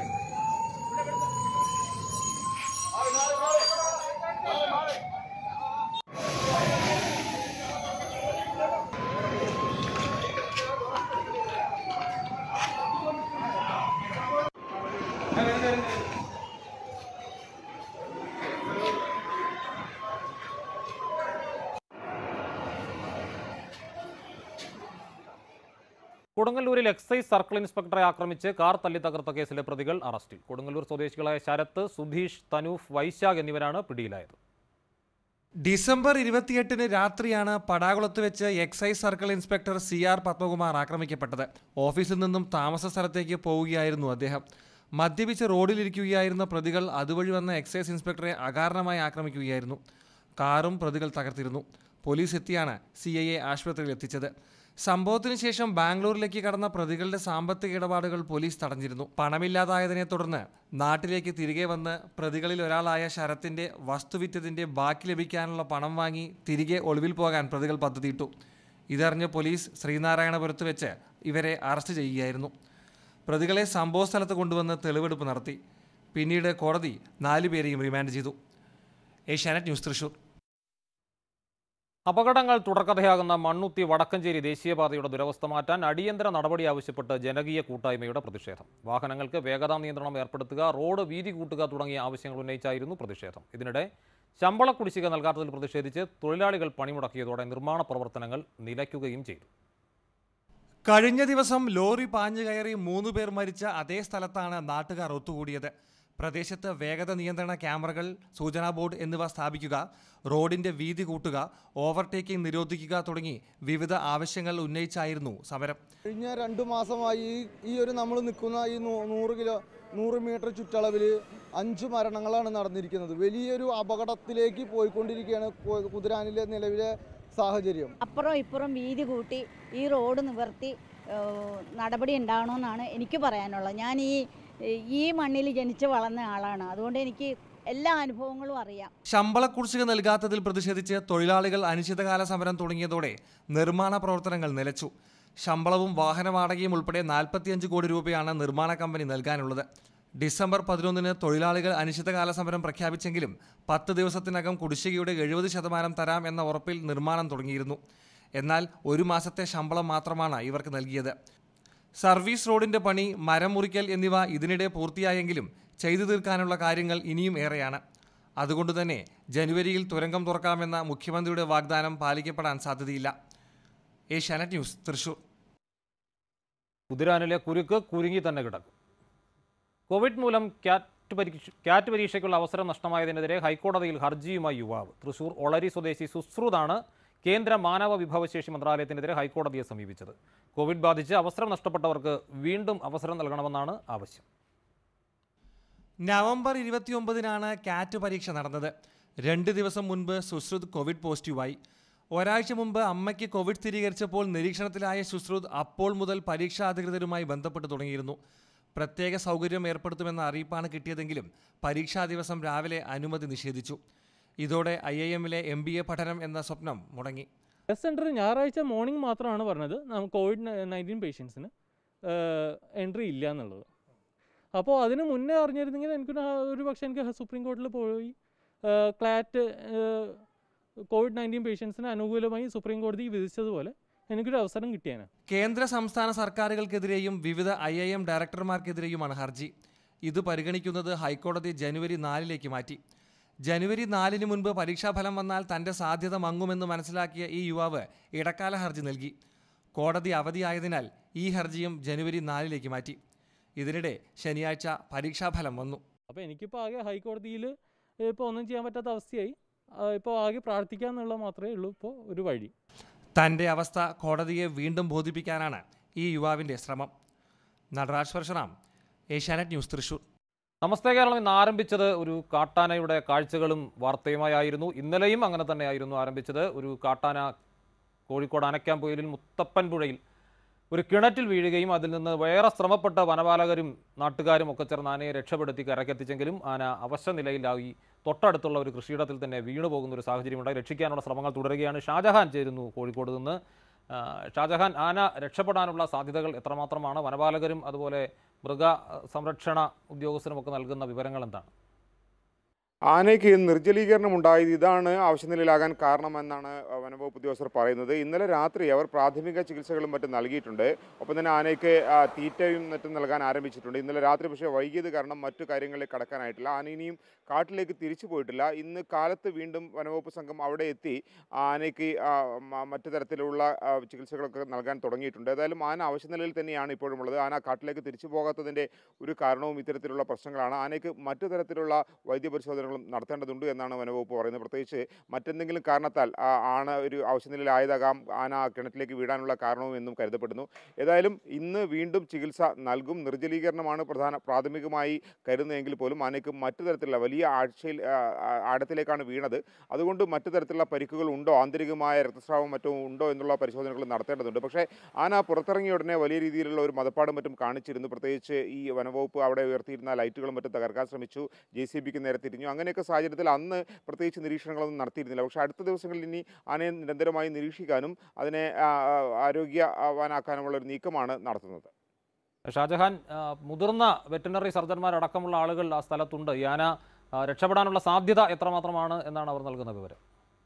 കൊടുങ്ങല്ലൂരിൽ എക്സൈസ് സർക്കിൾ ഇൻസ്പെക്ടറെ ആക്രമിച്ച് കാർ തല്ലി തകർത്ത കേസിലെ പ്രതികൾ അറസ്റ്റിൽ കൊടുങ്ങല്ലൂർ സ്വദേശികളായ ശരത്ത് സുധീഷ് തനൂഫ് വൈശാഖ് എന്നിവരാണ് പിടിയിലായത് ഡിസംബർ ഇരുപത്തിയെട്ടിന് രാത്രിയാണ് പടാകുളത്ത് വെച്ച് excise circle inspector C R Padmakumar ആക്രമിക്കപ്പെട്ടത് ഓഫീസിൽ നിന്നും താമസ സ്ഥലത്തേക്ക് പോവുകയായിരുന്നു അദ്ദേഹം മദ്യപിച്ച് റോഡിലിരിക്കുകയായിരുന്ന പ്രതികൾ അതുവഴി വന്ന എക്സൈസ് ഇൻസ്പെക്ടറെ അകാരണമായി ആക്രമിക്കുകയായിരുന്നു കാറും പ്രതികൾ തകർത്തിരുന്നു പോലീസ് എത്തിയാണ് സി ഐ എ ആശുപത്രിയിൽ എത്തിച്ചത് സംഭവത്തിന് ശേഷം ബാംഗ്ലൂരിലേക്ക് കടന്ന പ്രതികളുടെ സാമ്പത്തിക ഇടപാടുകൾ പോലീസ് തടഞ്ഞിരുന്നു പണമില്ലാതായതിനെ തുടർന്ന് നാട്ടിലേക്ക് തിരികെ വന്ന് പ്രതികളിൽ ഒരാളായ ശരത്തിന്റെ വസ്തുവിറ്റതിന്റെ ബാക്കി ലഭിക്കാനുള്ള പണം വാങ്ങി തിരികെ ഒളിവിൽ പോകാൻ പ്രതികൾ പദ്ധതിയിട്ടു ഇതറിഞ്ഞ് പോലീസ് ശ്രീനാരായണപുരത്ത് വെച്ച് ഇവരെ അറസ്റ്റ് ചെയ്യുകയായിരുന്നു പ്രതികളെ സംഭവ സ്ഥലത്ത് കൊണ്ടുവന്ന് തെളിവെടുപ്പ് നടത്തി പിന്നീട് കോടതി നാലുപേരെയും റിമാൻഡ് ചെയ്തു ഏഷ്യാനെറ്റ് ന്യൂസ് തൃശൂർ അപകടങ്ങൾ തുടർക്കഥയാകുന്ന മണ്ണുത്തി വടക്കഞ്ചേരി ദേശീയപാതയുടെ ദുരവസ്ഥ മാറ്റാൻ അടിയന്തര നടപടി ആവശ്യപ്പെട്ട് ജനകീയ കൂട്ടായ്മയുടെ പ്രതിഷേധം വാഹനങ്ങൾക്ക് വേഗതാ നിയന്ത്രണം ഏർപ്പെടുത്തുക റോഡ് വീതി കൂട്ടുക തുടങ്ങിയ ആവശ്യങ്ങൾ ഉന്നയിച്ചായിരുന്നു പ്രതിഷേധം ഇതിനിടെ ശമ്പള കുടിശ്ശിക നൽകാത്തതിൽ പ്രതിഷേധിച്ച് തൊഴിലാളികൾ പണിമുടക്കിയതോടെ നിർമ്മാണ പ്രവർത്തനങ്ങൾ നിലയ്ക്കുകയും ചെയ്തു കഴിഞ്ഞ ദിവസം ലോറി പാഞ്ഞു കയറി മൂന്ന് പേർ മരിച്ച അതേ സ്ഥലത്താണ് നാട്ടുകാർ ഒത്തുകൂടിയത് പ്രദേശത്ത് വേഗത നിയന്ത്രണ ക്യാമറകൾ സൂചനാ ബോർഡ് എന്നിവ സ്ഥാപിക്കുക റോഡിന്റെ വീതി കൂട്ടുക ഓവർടേക്കിംഗ് നിരോധിക്കുക തുടങ്ങി വിവിധ ആവശ്യങ്ങൾ ഉന്നയിച്ചായിരുന്നു സമരം കഴിഞ്ഞ രണ്ടു മാസമായി ഈ- ഈ ഒരു നമ്മൾ നിൽക്കുന്ന ഈ നൂ- നൂറ് കിലോ നൂറ് മീറ്റർ ചുറ്റളവിൽ അഞ്ച് മരണങ്ങളാണ് നടന്നിരിക്കുന്നത് വലിയൊരു അപകടത്തിലേക്ക് പോയിക്കൊണ്ടിരിക്കുകയാണ് കു- കുതിരാനിലെ നിലവിലെ സാഹചര്യം അപ്പുറം ഇപ്പുറം വീതി കൂട്ടി ഈ റോഡ് നിവർത്തി ഏഹ്, നടപടി ഉണ്ടാകണമെന്നാണ് എനിക്ക് പറയാനുള്ളത് ഞാൻ ഈ ഈ മണ്ണിൽ ജനിച്ച് വളർന്ന ആളാണ് അതുകൊണ്ട് എനിക്ക് എല്ലാ അനുഭവങ്ങളും അറിയാം ശമ്പള കുടിശ്ശിക നൽകാത്തതിൽ പ്രതിഷേധിച്ച് തൊഴിലാളികൾ അനിശ്ചിതകാല സമരം തുടങ്ങിയതോടെ നിർമ്മാണ പ്രവർത്തനങ്ങൾ നിലച്ചു ശമ്പളവും വാഹന വാടകയും ഉൾപ്പെടെ നാൽപ്പത്തിയഞ്ച് കോടി രൂപയാണ് നിർമ്മാണ കമ്പനി നൽകാനുള്ളത് ഡിസംബർ പതിനൊന്നിന് തൊഴിലാളികൾ അനിശ്ചിതകാല സമരം പ്രഖ്യാപിച്ചെങ്കിലും പത്ത് ദിവസത്തിനകം കുടിശ്ശികയുടെ എഴുപത് ശതമാനം തരാം എന്ന ഉറപ്പിൽ നിർമ്മാണം തുടങ്ങിയിരുന്നു എന്നാൽ ഒരു മാസത്തെ ശമ്പളം മാത്രമാണ് ഇവർക്ക് നൽകിയത് സർവീസ് റോഡിന്റെ പണി മരം മുറിക്കൽ എന്നിവ ഇതിനിടെ പൂർത്തിയായെങ്കിലും ചെയ്തു തീർക്കാനുള്ള കാര്യങ്ങൾ ഇനിയും ഏറെയാണ് അതുകൊണ്ട് തന്നെ ജനുവരിയിൽ തുരങ്കം തുറക്കാമെന്ന മുഖ്യമന്ത്രിയുടെ വാഗ്ദാനം പാലിക്കപ്പെടാൻ സാധ്യതയില്ല ഏഷ്യാനെറ്റ് ന്യൂസ് തൃശൂർ കുതിരാനിലെ കുരുക്ക് കുരുങ്ങി തന്നെ കിടക്കും കോവിഡ് മൂലം ക്യാറ്റ് പരീക്ഷ ക്യാറ്റ് പരീക്ഷയ്ക്കുള്ള അവസരം നഷ്ടമായതിനെതിരെ ഹൈക്കോടതിയിൽ ഹർജിയുമായി യുവാവ് തൃശൂർ ഒളരി സ്വദേശി സുശ്രുതാണ് കേന്ദ്ര മാനവ വിഭവശേഷി മന്ത്രാലയത്തിനെതിരെ ഹൈക്കോടതിയെ സമീപിച്ചത് കോവിഡ് ബാധിച്ച് അവസരം നഷ്ടപ്പെട്ടവർക്ക് വീണ്ടും അവസരം നൽകണമെന്നാണ് ആവശ്യം നവംബർ ഇരുപത്തിയൊമ്പതിനാണ് കാറ്റ് പരീക്ഷ നടന്നത് രണ്ട് ദിവസം മുൻപ് സുശ്രുത് കോവിഡ് പോസിറ്റീവായി ഒരാഴ്ച മുമ്പ് അമ്മയ്ക്ക് കോവിഡ് സ്ഥിരീകരിച്ചപ്പോൾ നിരീക്ഷണത്തിലായ സുശ്രുത് അപ്പോൾ മുതൽ പരീക്ഷാ അധികൃതരുമായി ബന്ധപ്പെട്ട് തുടങ്ങിയിരുന്നു പ്രത്യേക സൗകര്യം ഏർപ്പെടുത്തുമെന്ന അറിയിപ്പാണ് കിട്ടിയതെങ്കിലും പരീക്ഷാ ദിവസം രാവിലെ അനുമതി നിഷേധിച്ചു ഇതോടെ ഐ ഐ എമ്മിലെ എം ബി എ പഠനം എന്ന സ്വപ്നം മുടങ്ങി ടെസ്റ്റ് സെൻറ്റർ ഞായറാഴ്ച മോർണിംഗ് മാത്രമാണ് പറഞ്ഞത് നമുക്ക് കോവിഡ് നയൻറ്റീൻ പേഷ്യൻസിന് എൻട്രി ഇല്ല എന്നുള്ളത് അപ്പോൾ അതിന് മുന്നേ അറിഞ്ഞിരുന്നെങ്കിൽ എനിക്ക് ഒരു പക്ഷേ എനിക്ക് സുപ്രീം കോടതിയിൽ പോയി ക്ലാറ്റ് കോവിഡ് നയൻറ്റീൻ പേഷ്യൻസിന് അനുകൂലമായി സുപ്രീം കോടതി വിധിച്ചതുപോലെ എനിക്കൊരു അവസരം കിട്ടിയേനെ കേന്ദ്ര സംസ്ഥാന സർക്കാരുകൾക്കെതിരെയും വിവിധ ഐ ഐ എം ഡയറക്ടർമാർക്കെതിരെയുമാണ് ഹർജി ഇത് പരിഗണിക്കുന്നത് ഹൈക്കോടതി ജനുവരി നാലിലേക്ക് മാറ്റി ജനുവരി നാലിന് മുൻപ് പരീക്ഷാഫലം വന്നാൽ തന്റെ സാധ്യത മങ്ങുമെന്ന് മനസ്സിലാക്കിയ ഈ യുവാവ് ഇടക്കാല ഹർജി നൽകി കോടതി അവധിയായതിനാൽ ഈ ഹർജിയും ജനുവരി നാലിലേക്ക് മാറ്റി ഇതിനിടെ ശനിയാഴ്ച പരീക്ഷാഫലം വന്നു അപ്പോൾ എനിക്കിപ്പോൾ ആകെ ഹൈക്കോടതിയിൽ ഇപ്പോൾ ഒന്നും ചെയ്യാൻ പറ്റാത്ത അവസ്ഥയായി ഇപ്പോൾ ആകെ പ്രാർത്ഥിക്കുക എന്നുള്ളത് മാത്രമേ ഉള്ളൂ ഇപ്പോൾ ഒരു വഴി തന്റെ അവസ്ഥ കോടതിയെ വീണ്ടും ബോധിപ്പിക്കാനാണ് ഈ യുവാവിന്റെ ശ്രമം നടരാജ് പരശുറാം ഏഷ്യാനെറ്റ് ന്യൂസ് തൃശൂർ നമസ്തേ കേരളം ഇന്ന് ആരംഭിച്ചത് ഒരു കാട്ടാനയുടെ കാഴ്ചകളും വാർത്തയുമായിരുന്നു ഇന്നലെയും അങ്ങനെ തന്നെയായിരുന്നു ആരംഭിച്ചത് ഒരു കാട്ടാന കോഴിക്കോട് അനക്കാമ്പൊയിലിൽ മുത്തപ്പൻ പുഴയിൽ ഒരു കിണറ്റിൽ വീഴുകയും അതിൽ നിന്ന് വേറെ ശ്രമപ്പെട്ട വനപാലകരും നാട്ടുകാരും ഒക്കെ ചേർന്ന് ആനയെ രക്ഷപ്പെടുത്തി കരക്കെത്തിച്ചെങ്കിലും ആന അവശ നിലയിലായി തൊട്ടടുത്തുള്ള ഒരു കൃഷിയിടത്തിൽ തന്നെ വീണു പോകുന്ന ഒരു സാഹചര്യമുണ്ടായി രക്ഷിക്കാനുള്ള ശ്രമങ്ങൾ തുടരുകയാണ് ഷാജഹാൻ ചേരുന്നു കോഴിക്കോട് നിന്ന് ആ, ഷാജഹാൻ ആന രക്ഷപ്പെടാനുള്ള സാധ്യതകൾ എത്രമാത്രമാണ് വനപാലകരും അതുപോലെ മൃഗ സംരക്ഷണ ഉദ്യോഗസ്ഥരും ഒക്കെ നൽകുന്ന വിവരങ്ങൾ എന്താണ് ആനയ്ക്ക് നിർജ്ജലീകരണം ഉണ്ടായത് ഇതാണ് ആവശ്യനിലയിലാകാൻ കാരണമെന്നാണ് വനംവകുപ്പ് ഉദ്യോഗസ്ഥർ പറയുന്നത് ഇന്നലെ രാത്രി അവർ പ്രാഥമിക ചികിത്സകളും മറ്റും നൽകിയിട്ടുണ്ട് ഒപ്പം തന്നെ ആനയ്ക്ക് ആ, തീറ്റയും മറ്റും നൽകാൻ ആരംഭിച്ചിട്ടുണ്ട് ഇന്നലെ രാത്രി പക്ഷേ വൈകിയത് കാരണം മറ്റു കാര്യങ്ങളിലേക്ക് കടക്കാനായിട്ടില്ല ആന ഇനിയും കാട്ടിലേക്ക് തിരിച്ചു പോയിട്ടില്ല ഇന്ന് കാലത്ത് വീണ്ടും വനംവകുപ്പ് സംഘം അവിടെ എത്തി ആനയ്ക്ക് ആ, മ- മറ്റു തരത്തിലുള്ള ആ, ചികിത്സകളൊക്കെ നൽകാൻ തുടങ്ങിയിട്ടുണ്ട് ഏതായാലും ആന ആവശ്യനിലയിൽ തന്നെയാണ് ഇപ്പോഴും ഉള്ളത് ആന കാട്ടിലേക്ക് തിരിച്ചു പോകാത്തതിൻ്റെ ഒരു കാരണവും ഇത്തരത്തിലുള്ള പ്രശ്നങ്ങളാണ് ആനയ്ക്ക് മറ്റു തരത്തിലുള്ള വൈദ്യപരിശോധനകളും നടത്തേണ്ടതുണ്ട് എന്നാണ് വനവകുപ്പ് പറയുന്നത് പ്രത്യേകിച്ച് മറ്റെന്തെങ്കിലും കാരണത്താൽ ആ ആന ഒരു ആവശ്യനിലയിലായതാകാം ആന ആ കിണറ്റിലേക്ക് വീഴാനുള്ള കാരണവും എന്നും കരുതപ്പെടുന്നു ഏതായാലും ഇന്ന് വീണ്ടും ചികിത്സ നൽകും നിർജ്ജലീകരണമാണ് പ്രധാന പ്രാഥമികമായി കരുതുന്നതെങ്കിൽ പോലും ആനയ്ക്ക് മറ്റു തരത്തിലുള്ള വലിയ ആഴ്ചയിൽ ആ, ആ, ആഴത്തിലേക്കാണ് വീണത് അതുകൊണ്ട് മറ്റു തരത്തിലുള്ള പരിക്കുകൾ ഉണ്ടോ ആന്തരികമായ രക്തസ്രാവം മറ്റോ ഉണ്ടോ എന്നുള്ള പരിശോധനകൾ നടത്തേണ്ടതുണ്ട് പക്ഷേ ആന പുറത്തിറങ്ങിയ ഉടനെ വലിയ രീതിയിലുള്ള ഒരു മതപ്പാടും മറ്റും കാണിച്ചിരുന്നു പ്രത്യേകിച്ച് ഈ വനവകുപ്പ് അവിടെ ഉയർത്തിയിരുന്ന ലൈറ്റുകളും മറ്റും തകർക്കാൻ ശ്രമിച്ചു ജെ സി ബിക്ക് നേരെ തിരിഞ്ഞു അങ്ങനെയൊക്കെ സാഹചര്യത്തിൽ അന്ന് പ്രത്യേകിച്ച് നിരീക്ഷണങ്ങളൊന്നും നടത്തിയിരുന്നില്ല പക്ഷേ അടുത്ത ദിവസങ്ങളിൽ ഇനി ആനയെ നിരന്തരമായി നിരീക്ഷിക്കാനും അതിനെ ആ, ആ, ആരോഗ്യവാനാക്കാനുമുള്ള ഒരു നീക്കമാണ് നടത്തുന്നത് ഷാജഹാൻ ആ, മുതിർന്ന വെറ്റിനറി സർജന്മാരടക്കമുള്ള ആളുകൾ ആ സ്ഥലത്തുണ്ട് ഈ ആന ആ, രക്ഷപ്പെടാനുള്ള സാധ്യത എത്രമാത്രമാണ് എന്നാണ് അവർ നൽകുന്ന വിവരം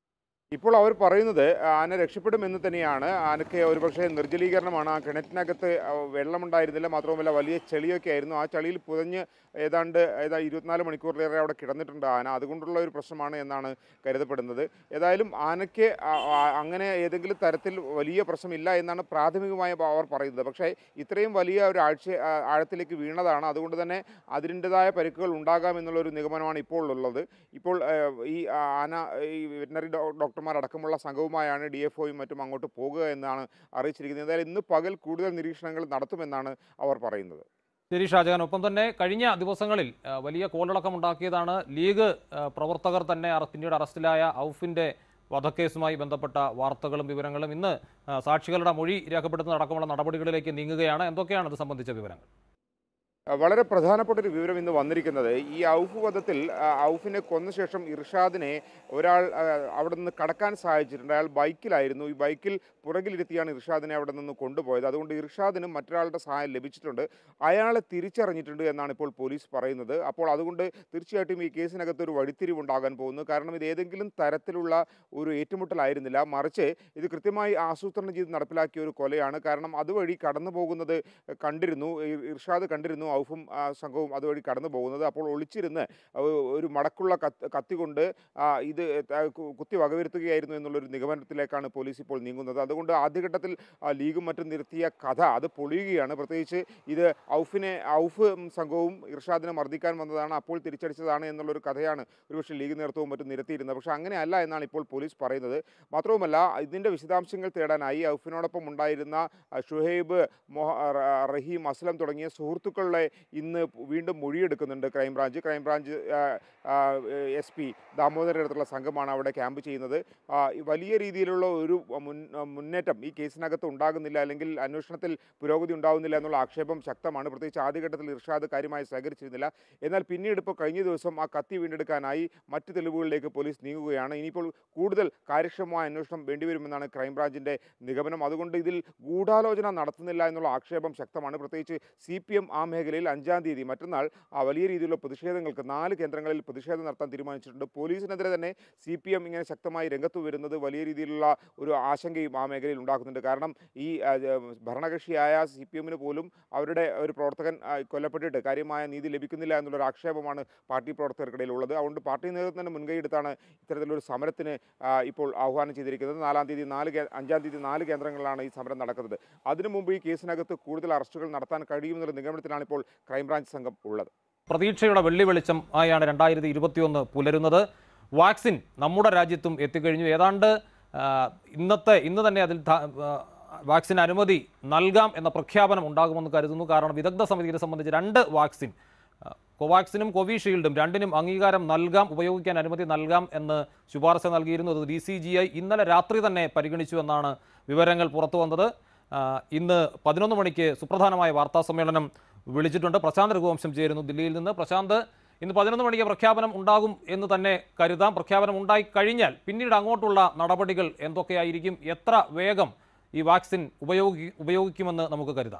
ഇപ്പോൾ അവർ പറയുന്നത് ആന രക്ഷപ്പെടുമെന്ന് തന്നെയാണ് ആനയ്ക്ക് ഒരുപക്ഷെ നിർജ്ജലീകരണമാണ് ആ കിണറ്റിനകത്ത് ആ, വെള്ളമുണ്ടായിരുന്നില്ല മാത്രവുമല്ല വലിയ ചെളിയൊക്കെ ആയിരുന്നു ആ ചളിയിൽ പുതഞ്ഞ് ഏതാണ്ട് ഏതാ ഇരുപത്തിനാല് മണിക്കൂറിലേറെ അവിടെ കിടന്നിട്ടുണ്ട് ആന അതുകൊണ്ടുള്ള ഒരു പ്രശ്നമാണ് എന്നാണ് കരുതപ്പെടുന്നത് ഏതായാലും ആനയ്ക്ക് ആ- ആ- അങ്ങനെ ഏതെങ്കിലും തരത്തിൽ വലിയ പ്രശ്നമില്ല എന്നാണ് പ്രാഥമികമായി അവർ പറയുന്നത് പക്ഷേ ഇത്രയും വലിയ ഒരു ആഴ്ച ആ, ആഴത്തിലേക്ക് വീണതാണ് അതുകൊണ്ട് തന്നെ അതിൻ്റെതായ പരിക്കുകൾ ഉണ്ടാകാം എന്നുള്ള ഒരു നിഗമനമാണ് ഇപ്പോൾ ഉള്ളത് ഇപ്പോൾ ആ, ഈ ആന ഈ വെറ്റിനറി ഡോക്ടർമാർ അടക്കമുള്ള സംഘവുമായാണ് ഡി എഫ് ഒയും മറ്റും അങ്ങോട്ട് പോകുക എന്നാണ് അറിയിച്ചിരിക്കുന്നത് എന്തായാലും ഇന്ന് പകൽ കൂടുതൽ നിരീക്ഷണങ്ങൾ നടത്തുമെന്നാണ് അവർ പറയുന്നത് ശരി ഷാജഹാൻ ഒപ്പം തന്നെ കഴിഞ്ഞ ദിവസങ്ങളിൽ ആ, വലിയ കോളിളക്കം ഉണ്ടാക്കിയതാണ് ലീഗ് ആ, പ്രവർത്തകർ തന്നെ അറ- പിന്നീട് അറസ്റ്റിലായ ഔഫിന്റെ വധക്കേസുമായി ബന്ധപ്പെട്ട വാർത്തകളും വിവരങ്ങളും ഇന്ന് ആ, സാക്ഷികളുടെ മൊഴി രേഖപ്പെടുത്തുന്ന അടക്കമുള്ള നടപടികളിലേക്ക് നീങ്ങുകയാണ് എന്തൊക്കെയാണ് ഇത് സംബന്ധിച്ച വിവരങ്ങൾ അഹ് വളരെ പ്രധാനപ്പെട്ട ഒരു വിവരം ഇന്ന് വന്നിരിക്കുന്നത് ഈ ഔഫ് വധത്തിൽ അഹ് ഔഫിനെ കൊന്ന ശേഷം ഇർഷാദിനെ ഒരാൾ അഹ് അവിടെ നിന്ന് കടക്കാൻ സഹായിച്ചിട്ടുണ്ട് അയാൾ ബൈക്കിലായിരുന്നു ഈ ബൈക്കിൽ പുറകിലിരുത്തിയാണ് ഇർഷാദിനെ അവിടെ നിന്ന് കൊണ്ടുപോയത് അതുകൊണ്ട് ഇർഷാദിനും മറ്റൊരാളുടെ സഹായം ലഭിച്ചിട്ടുണ്ട് അയാളെ തിരിച്ചറിഞ്ഞിട്ടുണ്ട് എന്നാണ് ഇപ്പോൾ പോലീസ് പറയുന്നത് അപ്പോൾ അതുകൊണ്ട് തീർച്ചയായിട്ടും ഈ കേസിനകത്ത് ഒരു വഴിത്തിരിവുണ്ടാകാൻ പോകുന്നു കാരണം ഇത് ഏതെങ്കിലും തരത്തിലുള്ള ഒരു ഏറ്റുമുട്ടലായിരുന്നില്ല മറിച്ച് ഇത് കൃത്യമായി ആസൂത്രണം ചെയ്ത് നടപ്പിലാക്കിയ ഒരു കൊലയാണ് കാരണം അതുവഴി കടന്നു പോകുന്നത് കണ്ടിരുന്നു ഇ- ഇർഷാദ് കണ്ടിരുന്നു ഔഫും ആ, സംഘവും അതുവഴി കടന്നു പോകുന്നത് അപ്പോൾ ഒളിച്ചിരുന്ന് ഒ- ഒരു മടക്കുള്ള കത്ത് കത്തി കൊണ്ട് ആ, ഇത് ത- കു- കുത്തി വകവരുത്തുകയായിരുന്നു എന്നുള്ളൊരു നിഗമനത്തിലേക്കാണ് പോലീസ് ഇപ്പോൾ നീങ്ങുന്നത് അതുകൊണ്ട് ആദ്യഘട്ടത്തിൽ ആ, ലീഗും മറ്റും നിർത്തിയ കഥ അത് പൊളിയുകയാണ് പ്രത്യേകിച്ച് ഇത് ഔഫിനെ ഔഫ് സംഘവും ഇർഷാദിനെ മർദ്ദിക്കാൻ വന്നതാണ് അപ്പോൾ തിരിച്ചടിച്ചതാണ് എന്നുള്ളൊരു കഥയാണ് ഒരുപക്ഷെ ലീഗ് നേതൃത്വവും മറ്റും നിരത്തിയിരുന്നത് പക്ഷേ അങ്ങനെയല്ല എന്നാണ് ഇപ്പോൾ പോലീസ് പറയുന്നത് മാത്രവുമല്ല ഇതിൻ്റെ വിശദാംശങ്ങൾ തേടാനായി ഔഫിനോടൊപ്പം ഉണ്ടായിരുന്ന ആ, ഷുഹൈബ് മൊഹ റ- റഹീം അസ്ലം തുടങ്ങിയ സുഹൃത്തുക്കളെ ഇന്ന് വീണ്ടും മൊഴിയെടുക്കുന്നുണ്ട് crime branch crime branch S P Damodaran അടുത്തുള്ള സംഘമാണ് അവിടെ ക്യാമ്പ് ചെയ്യുന്നത് ആ, ഈ വലിയ രീതിയിലുള്ള ഒരു മുൻ മുന്നേറ്റം ഈ കേസിനകത്ത് ഉണ്ടാകുന്നില്ല അല്ലെങ്കിൽ അന്വേഷണത്തിൽ പുരോഗതി ഉണ്ടാകുന്നില്ല എന്നുള്ള ആക്ഷേപം ശക്തമാണ് പ്രത്യേകിച്ച് ആദ്യഘട്ടത്തിൽ ഇർഷാദ് കാര്യമായി സഹകരിച്ചിരുന്നില്ല എന്നാൽ പിന്നീട് ഇപ്പോൾ കഴിഞ്ഞ ദിവസം ആ കത്തി വീണ്ടെടുക്കാനായി മറ്റ് തെളിവുകളിലേക്ക് പോലീസ് നീങ്ങുകയാണ് ഇനിയിപ്പോൾ കൂടുതൽ കാര്യക്ഷമമായ അന്വേഷണം വേണ്ടിവരുമെന്നാണ് ക്രൈംബ്രാഞ്ചിൻ്റെ നിഗമനം അതുകൊണ്ട് ഇതിൽ ഗൂഢാലോചന നടത്തുന്നില്ല എന്നുള്ള ആക്ഷേപം ശക്തമാണ് പ്രത്യേകിച്ച് സി പി എം ആ മേഖലയിൽ അഞ്ചാം തീയതി മറ്റന്നാൾ ആ വലിയ രീതിയിലുള്ള പ്രതിഷേധങ്ങൾക്ക് നാല് കേന്ദ്രങ്ങളിൽ പ്രതിഷേധം നടത്താൻ തീരുമാനിച്ചിട്ടുണ്ട് പോലീസിനെതിരെ തന്നെ സി പി എം ഇങ്ങനെ ശക്തമായി രംഗത്ത് വരുന്നത് വലിയ രീതിയിലുള്ള ഒരു ആശങ്കയും ആ മേഖലയിൽ ഉണ്ടാക്കുന്നുണ്ട് കാരണം ഈ ആ, ജ- ഭരണകക്ഷിയായ സി പി എമ്മിന് പോലും അവരുടെ ഒരു പ്രവർത്തകൻ ആ, കൊല്ലപ്പെട്ടിട്ട് കാര്യമായ നീതി ലഭിക്കുന്നില്ല എന്നുള്ളൊരു ആക്ഷേപമാണ് പാർട്ടി പ്രവർത്തകർക്കിടയിൽ ഉള്ളത് അതുകൊണ്ട് പാർട്ടി നേതൃത്വം തന്നെ മുൻകൈയെടുത്താണ് ഇത്തരത്തിലൊരു സമരത്തിന് ആ, ഇപ്പോൾ ആഹ്വാനം ചെയ്തിരിക്കുന്നത് നാലാം തീയതി നാല് കേ- അഞ്ചാം തീയതി നാല് കേന്ദ്രങ്ങളിലാണ് ഈ സമരം നടക്കുന്നത് അതിനു മുമ്പ് ഈ കേസിനകത്ത് കൂടുതൽ അറസ്റ്റുകൾ നടത്താൻ കഴിയുമെന്നുള്ള നിഗമനത്തിലാണ് ഇപ്പോൾ ക്രൈംബ്രാഞ്ച് സംഘം ഉള്ളത് പ്രതീക്ഷയുടെ വെള്ളി വെളിച്ചം ആയാണ് രണ്ടായിരത്തി ഇരുപത്തിയൊന്ന് പുലരുന്നത് വാക്സിൻ നമ്മുടെ രാജ്യത്തും എത്തിക്കഴിഞ്ഞു ഏതാണ്ട് ആ, ഇന്നത്തെ ഇന്ന് തന്നെ അതിൽ ധ- ആ, വാക്സിൻ അനുമതി നൽകാം എന്ന പ്രഖ്യാപനം ഉണ്ടാകുമെന്ന് കരുതുന്നു കാരണം വിദഗ്ധ സമിതിയെ സംബന്ധിച്ച് രണ്ട് വാക്സിൻ ആ, കോവാക്സിനും കോവിഷീൽഡും രണ്ടിനും അംഗീകാരം നൽകാം ഉപയോഗിക്കാൻ അനുമതി നൽകാം എന്ന് ശുപാർശ നൽകിയിരുന്നു അത് ഡി സി ജി ഐ ഇന്നലെ രാത്രി തന്നെ പരിഗണിച്ചു എന്നാണ് വിവരങ്ങൾ പുറത്തു വന്നത് ആ, ഇന്ന് പതിനൊന്ന് മണിക്ക് സുപ്രധാനമായ വാർത്താ സമ്മേളനം വിളിച്ചിട്ടുണ്ട് പ്രശാന്ത് രഘുവംശം ചേരുന്നു ദില്ലിയിൽ നിന്ന് പ്രശാന്ത് ഇന്ന് പതിനൊന്ന് മണിക്ക് പ്രഖ്യാപനം ഉണ്ടാകും എന്ന് തന്നെ കരുതാം പ്രഖ്യാപനം ഉണ്ടായി കഴിഞ്ഞാൽ പിന്നീട് അങ്ങോട്ടുള്ള നടപടികൾ എന്തൊക്കെയായിരിക്കും എത്ര വേഗം ഈ വാക്സിൻ ഉപയോഗി ഉപയോഗിക്കുമെന്ന് നമുക്ക് കരുതാം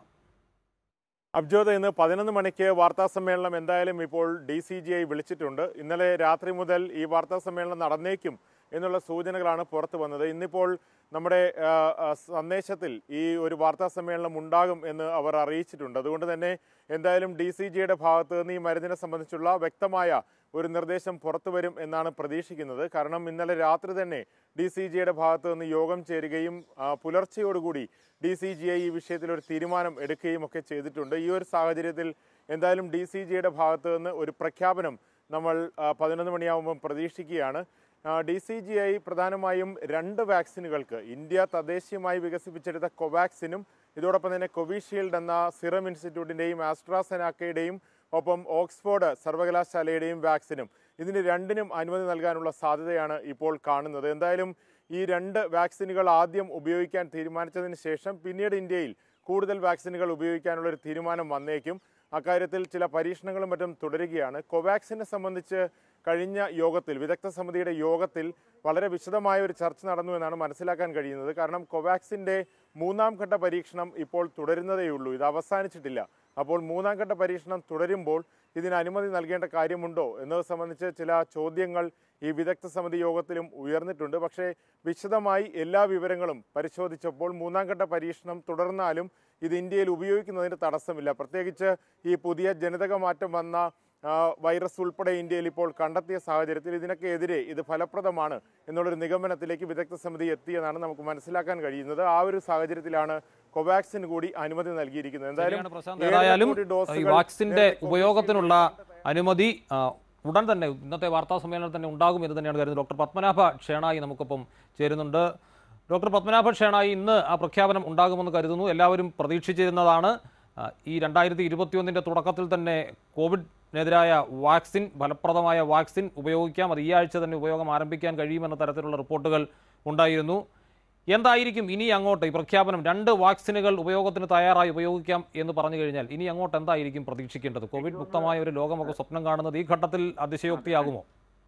അബ്ജോദ് ഇന്ന് പതിനൊന്ന് മണിക്ക് വാർത്താ സമ്മേളനം എന്തായാലും ഇപ്പോൾ ഡി സി ജി ഐ വിളിച്ചിട്ടുണ്ട് ഇന്നലെ രാത്രി മുതൽ ഈ വാർത്താ സമ്മേളനം നടന്നേക്കും എന്നുള്ള സൂചനകളാണ് പുറത്തു വന്നത് ഇന്നിപ്പോൾ നമ്മുടെ ആ, ആ, സന്ദേശത്തിൽ ഈ ഒരു വാർത്താ സമ്മേളനം ഉണ്ടാകും എന്ന് അവർ അറിയിച്ചിട്ടുണ്ട് അതുകൊണ്ട് തന്നെ എന്തായാലും ഡി സി ജിയുടെ ഭാഗത്ത് നിന്ന് ഈ മരുന്നിനെ സംബന്ധിച്ചുള്ള വ്യക്തമായ ഒരു നിർദ്ദേശം പുറത്തു വരും എന്നാണ് പ്രതീക്ഷിക്കുന്നത് കാരണം ഇന്നലെ രാത്രി തന്നെ ഡി സി ജിയുടെ ഭാഗത്ത് നിന്ന് യോഗം ചേരുകയും ആ, പുലർച്ചയോടുകൂടി ഡി സി ജി ഐ ഈ വിഷയത്തിൽ ഒരു തീരുമാനം എടുക്കുകയും ഒക്കെ ചെയ്തിട്ടുണ്ട് ഈ ഒരു സാഹചര്യത്തിൽ എന്തായാലും ഡി സി ജിയുടെ ഭാഗത്ത് നിന്ന് ഒരു പ്രഖ്യാപനം നമ്മൾ ആ, പതിനൊന്ന് മണിയാകുമ്പോൾ പ്രതീക്ഷിക്കുകയാണ് ഡി സി ജി ഐ പ്രധാനമായും രണ്ട് വാക്സിനുകൾക്ക് ഇന്ത്യ തദ്ദേശീയമായി വികസിപ്പിച്ചെടുത്ത കൊവാക്സിനും ഇതോടൊപ്പം തന്നെ കോവിഷീൽഡ് എന്ന സിറം ഇൻസ്റ്റിറ്റ്യൂട്ടിൻ്റെയും ആസ്ട്രാസെനാക്കയുടെയും ഒപ്പം ഓക്സ്ഫോർഡ് സർവകലാശാലയുടെയും വാക്സിനും ഇതിന് രണ്ടിനും അനുമതി നൽകാനുള്ള സാധ്യതയാണ് ഇപ്പോൾ കാണുന്നത് എന്തായാലും ഈ രണ്ട് വാക്സിനുകൾ ആദ്യം ഉപയോഗിക്കാൻ തീരുമാനിച്ചതിന് ശേഷം പിന്നീട് ഇന്ത്യയിൽ കൂടുതൽ വാക്സിനുകൾ ഉപയോഗിക്കാനുള്ള ഒരു തീരുമാനം വന്നേക്കും അക്കാര്യത്തിൽ ചില പരീക്ഷണങ്ങളും മറ്റും തുടരുകയാണ് കോവാക്സിനെ സംബന്ധിച്ച് കഴിഞ്ഞ യോഗത്തിൽ വിദഗ്ധ സമിതിയുടെ യോഗത്തിൽ വളരെ വിശദമായ ഒരു ചർച്ച നടന്നു എന്നാണ് മനസ്സിലാക്കാൻ കഴിയുന്നത് കാരണം കോവാക്സിൻ്റെ മൂന്നാം ഘട്ട പരീക്ഷണം ഇപ്പോൾ തുടരുന്നതേയുള്ളൂ ഇത് അവസാനിച്ചിട്ടില്ല അപ്പോൾ മൂന്നാം ഘട്ട പരീക്ഷണം തുടരുമ്പോൾ ഇതിന് അനുമതി നൽകേണ്ട കാര്യമുണ്ടോ എന്നത് സംബന്ധിച്ച് ചില ചോദ്യങ്ങൾ ഈ വിദഗ്ധ സമിതി യോഗത്തിലും ഉയർന്നിട്ടുണ്ട് പക്ഷേ വിശദമായി എല്ലാ വിവരങ്ങളും പരിശോധിച്ചപ്പോൾ മൂന്നാം ഘട്ട പരീക്ഷണം തുടർന്നാലും ഇത് ഇന്ത്യയിൽ ഉപയോഗിക്കുന്നതിന് തടസ്സമില്ല പ്രത്യേകിച്ച് ഈ പുതിയ ജനിതക മാറ്റം വന്ന ആ, വൈറസ് ഉൾപ്പെടെ ഇന്ത്യയിൽ ഇപ്പോൾ കണ്ടെത്തിയ സാഹചര്യത്തിൽ ഇതിനൊക്കെ എതിരെ ഇത് ഫലപ്രദമാണ് എന്നുള്ളൊരു നിഗമനത്തിലേക്ക് വിദഗ്ധ സമിതി എത്തിയെന്നാണ് നമുക്ക് മനസ്സിലാക്കാൻ കഴിയുന്നത് ആ ഒരു സാഹചര്യത്തിലാണ് കോവാക്സിന് കൂടി അനുമതി നൽകിയിരിക്കുന്നത് ശരിയാണ് പ്രശാന്ത്. ഏഴര ഏതായാലും കോടി ഈ ഡോസുകൾ വാക്സിന്റെ ഉപയോഗത്തിനുള്ള അനുമതി ആ, ഉടൻ തന്നെ ഇന്നത്തെ വാർത്താ സമ്മേളനത്തിൽ തന്നെ ഉണ്ടാകും എന്ന് തന്നെയാണ് കരുതുന്നത് ഡോക്ടർ പത്മനാഭ ഷേണായി നമുക്കൊപ്പം ചേരുന്നുണ്ട് ഡോക്ടർ പത്മനാഭ ഷേണായി ഇന്ന് ആ പ്രഖ്യാപനം ഉണ്ടാകുമെന്ന് കരുതുന്നു എല്ലാവരും പ്രതീക്ഷിച്ചിരുന്നതാണ് ആ, ഈ രണ്ടായിരത്തി ഇരുപത്തിയൊന്നിൻ്റെ തുടക്കത്തിൽ തന്നെ കോവിഡിനെതിരായ വാക്സിൻ ഫലപ്രദമായ വാക്സിൻ ഉപയോഗിക്കാം അത് ഈ ആഴ്ച തന്നെ ഉപയോഗം ആരംഭിക്കാൻ കഴിയുമെന്ന തരത്തിലുള്ള റിപ്പോർട്ടുകൾ ഉണ്ടായിരുന്നു എന്തായിരിക്കും ഇനി അങ്ങോട്ട് ഈ പ്രഖ്യാപനം രണ്ട് വാക്സിനുകൾ ഉപയോഗത്തിന് തയ്യാറായി ഉപയോഗിക്കാം എന്ന് പറഞ്ഞു കഴിഞ്ഞാൽ ഇനി അങ്ങോട്ട് എന്തായിരിക്കും പ്രതീക്ഷിക്കേണ്ടത് കോവിഡ് മുക്തമായ ഒരു ലോകമൊക്കെ സ്വപ്നം കാണുന്നത് ഈ ഘട്ടത്തിൽ അതിശയോക്തിയാകുമോ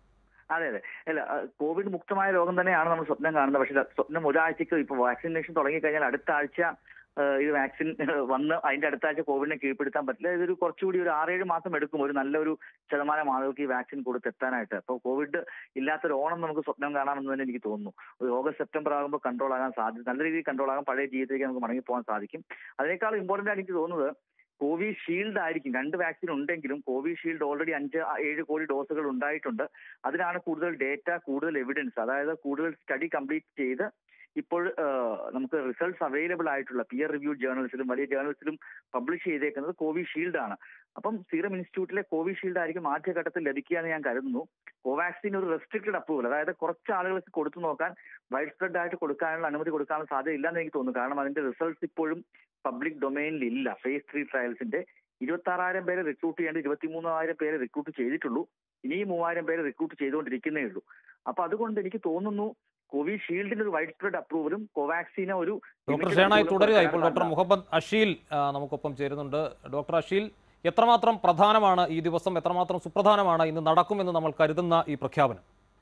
അതെ അതെ അല്ല ആ, കോവിഡ് മുക്തമായ രോഗം തന്നെയാണ് നമ്മൾ സ്വപ്നം കാണുന്നത് പക്ഷേ സ്വപ്നം ഒരാഴ്ചക്ക് ഇപ്പൊ വാക്സിനേഷൻ തുടങ്ങിക്കഴിഞ്ഞാൽ അടുത്ത ആഴ്ച ആ, ഇത് വാക്സിൻ വന്ന് അതിന്റെ അടുത്ത ആഴ്ച കോവിഡിനെ കീഴ്പ്പെടുത്താൻ പറ്റില്ല ഇതൊരു കുറച്ചുകൂടി ഒരു ആറേഴ് മാസം എടുക്കും ഒരു നല്ലൊരു ശതമാനം ആളുകൾക്ക് ഈ വാക്സിൻ കൊടുത്തെത്താനായിട്ട് അപ്പോൾ കോവിഡ് ഇല്ലാത്തൊരു ഓണം നമുക്ക് സ്വപ്നം കാണാമെന്ന് തന്നെ എനിക്ക് തോന്നുന്നു ഒരു ഓഗസ്റ്റ് സെപ്റ്റംബർ ആകുമ്പോൾ കൺട്രോൾ ആകാൻ സാധ്യത നല്ല രീതിയിൽ കൺട്രോൾ ആകാൻ പഴയ ജീവിതത്തിലേക്ക് നമുക്ക് മടങ്ങി പോകാൻ സാധിക്കും അതിനേക്കാൾ ഇമ്പോർട്ടന്റ് ആയിട്ട് എനിക്ക് തോന്നുന്നത് കോവിഷീൽഡ് ആയിരിക്കും രണ്ട് വാക്സിൻ ഉണ്ടെങ്കിലും കോവിഷീൽഡ് ഓൾറെഡി അഞ്ച് ആ, ഏഴ് കോടി ഡോസുകൾ ഉണ്ടായിട്ടുണ്ട് അതിനാണ് കൂടുതൽ ഡേറ്റ കൂടുതൽ എവിഡൻസ് അതായത് കൂടുതൽ സ്റ്റഡി കംപ്ലീറ്റ് ചെയ്ത് ഇപ്പോൾ ആ, നമുക്ക് റിസൾട്ട്സ് അവൈലബിൾ ആയിട്ടുള്ള പിയർ റിവ്യൂ ജേർണൽസിലും വലിയ ജേർണൽസിലും പബ്ലിഷ് ചെയ്തേക്കുന്നത് കോവിഷീൽഡ് ആണ് അപ്പം സീറം ഇൻസ്റ്റിറ്റ്യൂട്ടിലെ കോവിഷീൽഡ് ആയിരിക്കും ആദ്യഘട്ടത്തിൽ ലഭിക്കുക എന്ന് ഞാൻ കരുതുന്നു കോവാക്സിൻ ഒരു റെസ്ട്രിക്റ്റഡ് അപ്രൂവൽ അതായത് കുറച്ച് ആളുകൾക്ക് കൊടുത്തു നോക്കാൻ വൈഡ് സ്പ്രെഡ് ആയിട്ട് കൊടുക്കാനുള്ള അനുമതി കൊടുക്കാനുള്ള സാധ്യത ഇല്ലെന്ന് എനിക്ക് തോന്നുന്നു കാരണം അതിന്റെ റിസൾട്ട്സ് ഇപ്പോഴും പബ്ലിക് ഡൊമൈനിൽ ഇല്ല ഫേസ് ത്രീ ട്രയൽസിന്റെ ഇരുപത്തി ആറായിരം പേരെ റിക്രൂട്ട് ചെയ്യേണ്ട ഇരുപത്തി മൂന്നായിരം പേരെ റിക്രൂട്ട് ചെയ്തിട്ടുള്ളൂ ഇനിയും മൂവായിരം പേരെ റിക്രൂട്ട് ചെയ്തുകൊണ്ടിരിക്കുന്നേ ഉള്ളൂ അപ്പൊ അതുകൊണ്ട് എനിക്ക് തോന്നുന്നു കോവിഷീൽഡിന് ഒരു വൈഡ് സ്പ്രെഡ് അപ്രൂവലും കോവാക്സിന് ഒരു ഡോക്ടർ limited ഷേണായി approval തുടരുക ഇപ്പോൾ ഡോക്ടർ കൊടുക്കാനുള്ള- മുഹമ്മദ് അഷീൽ ആ, നമുക്കൊപ്പം ചേരുന്നുണ്ട് ഡോക്ടർ അഷീൽ എത്രമാത്രം പ്രധാനമാണ് ഈ ദിവസം എത്രമാത്രം സുപ്രധാനമാണ് ഇന്ന് നടക്കുമെന്ന് നമ്മൾ കരുതുന്ന ഈ പ്രഖ്യാപനം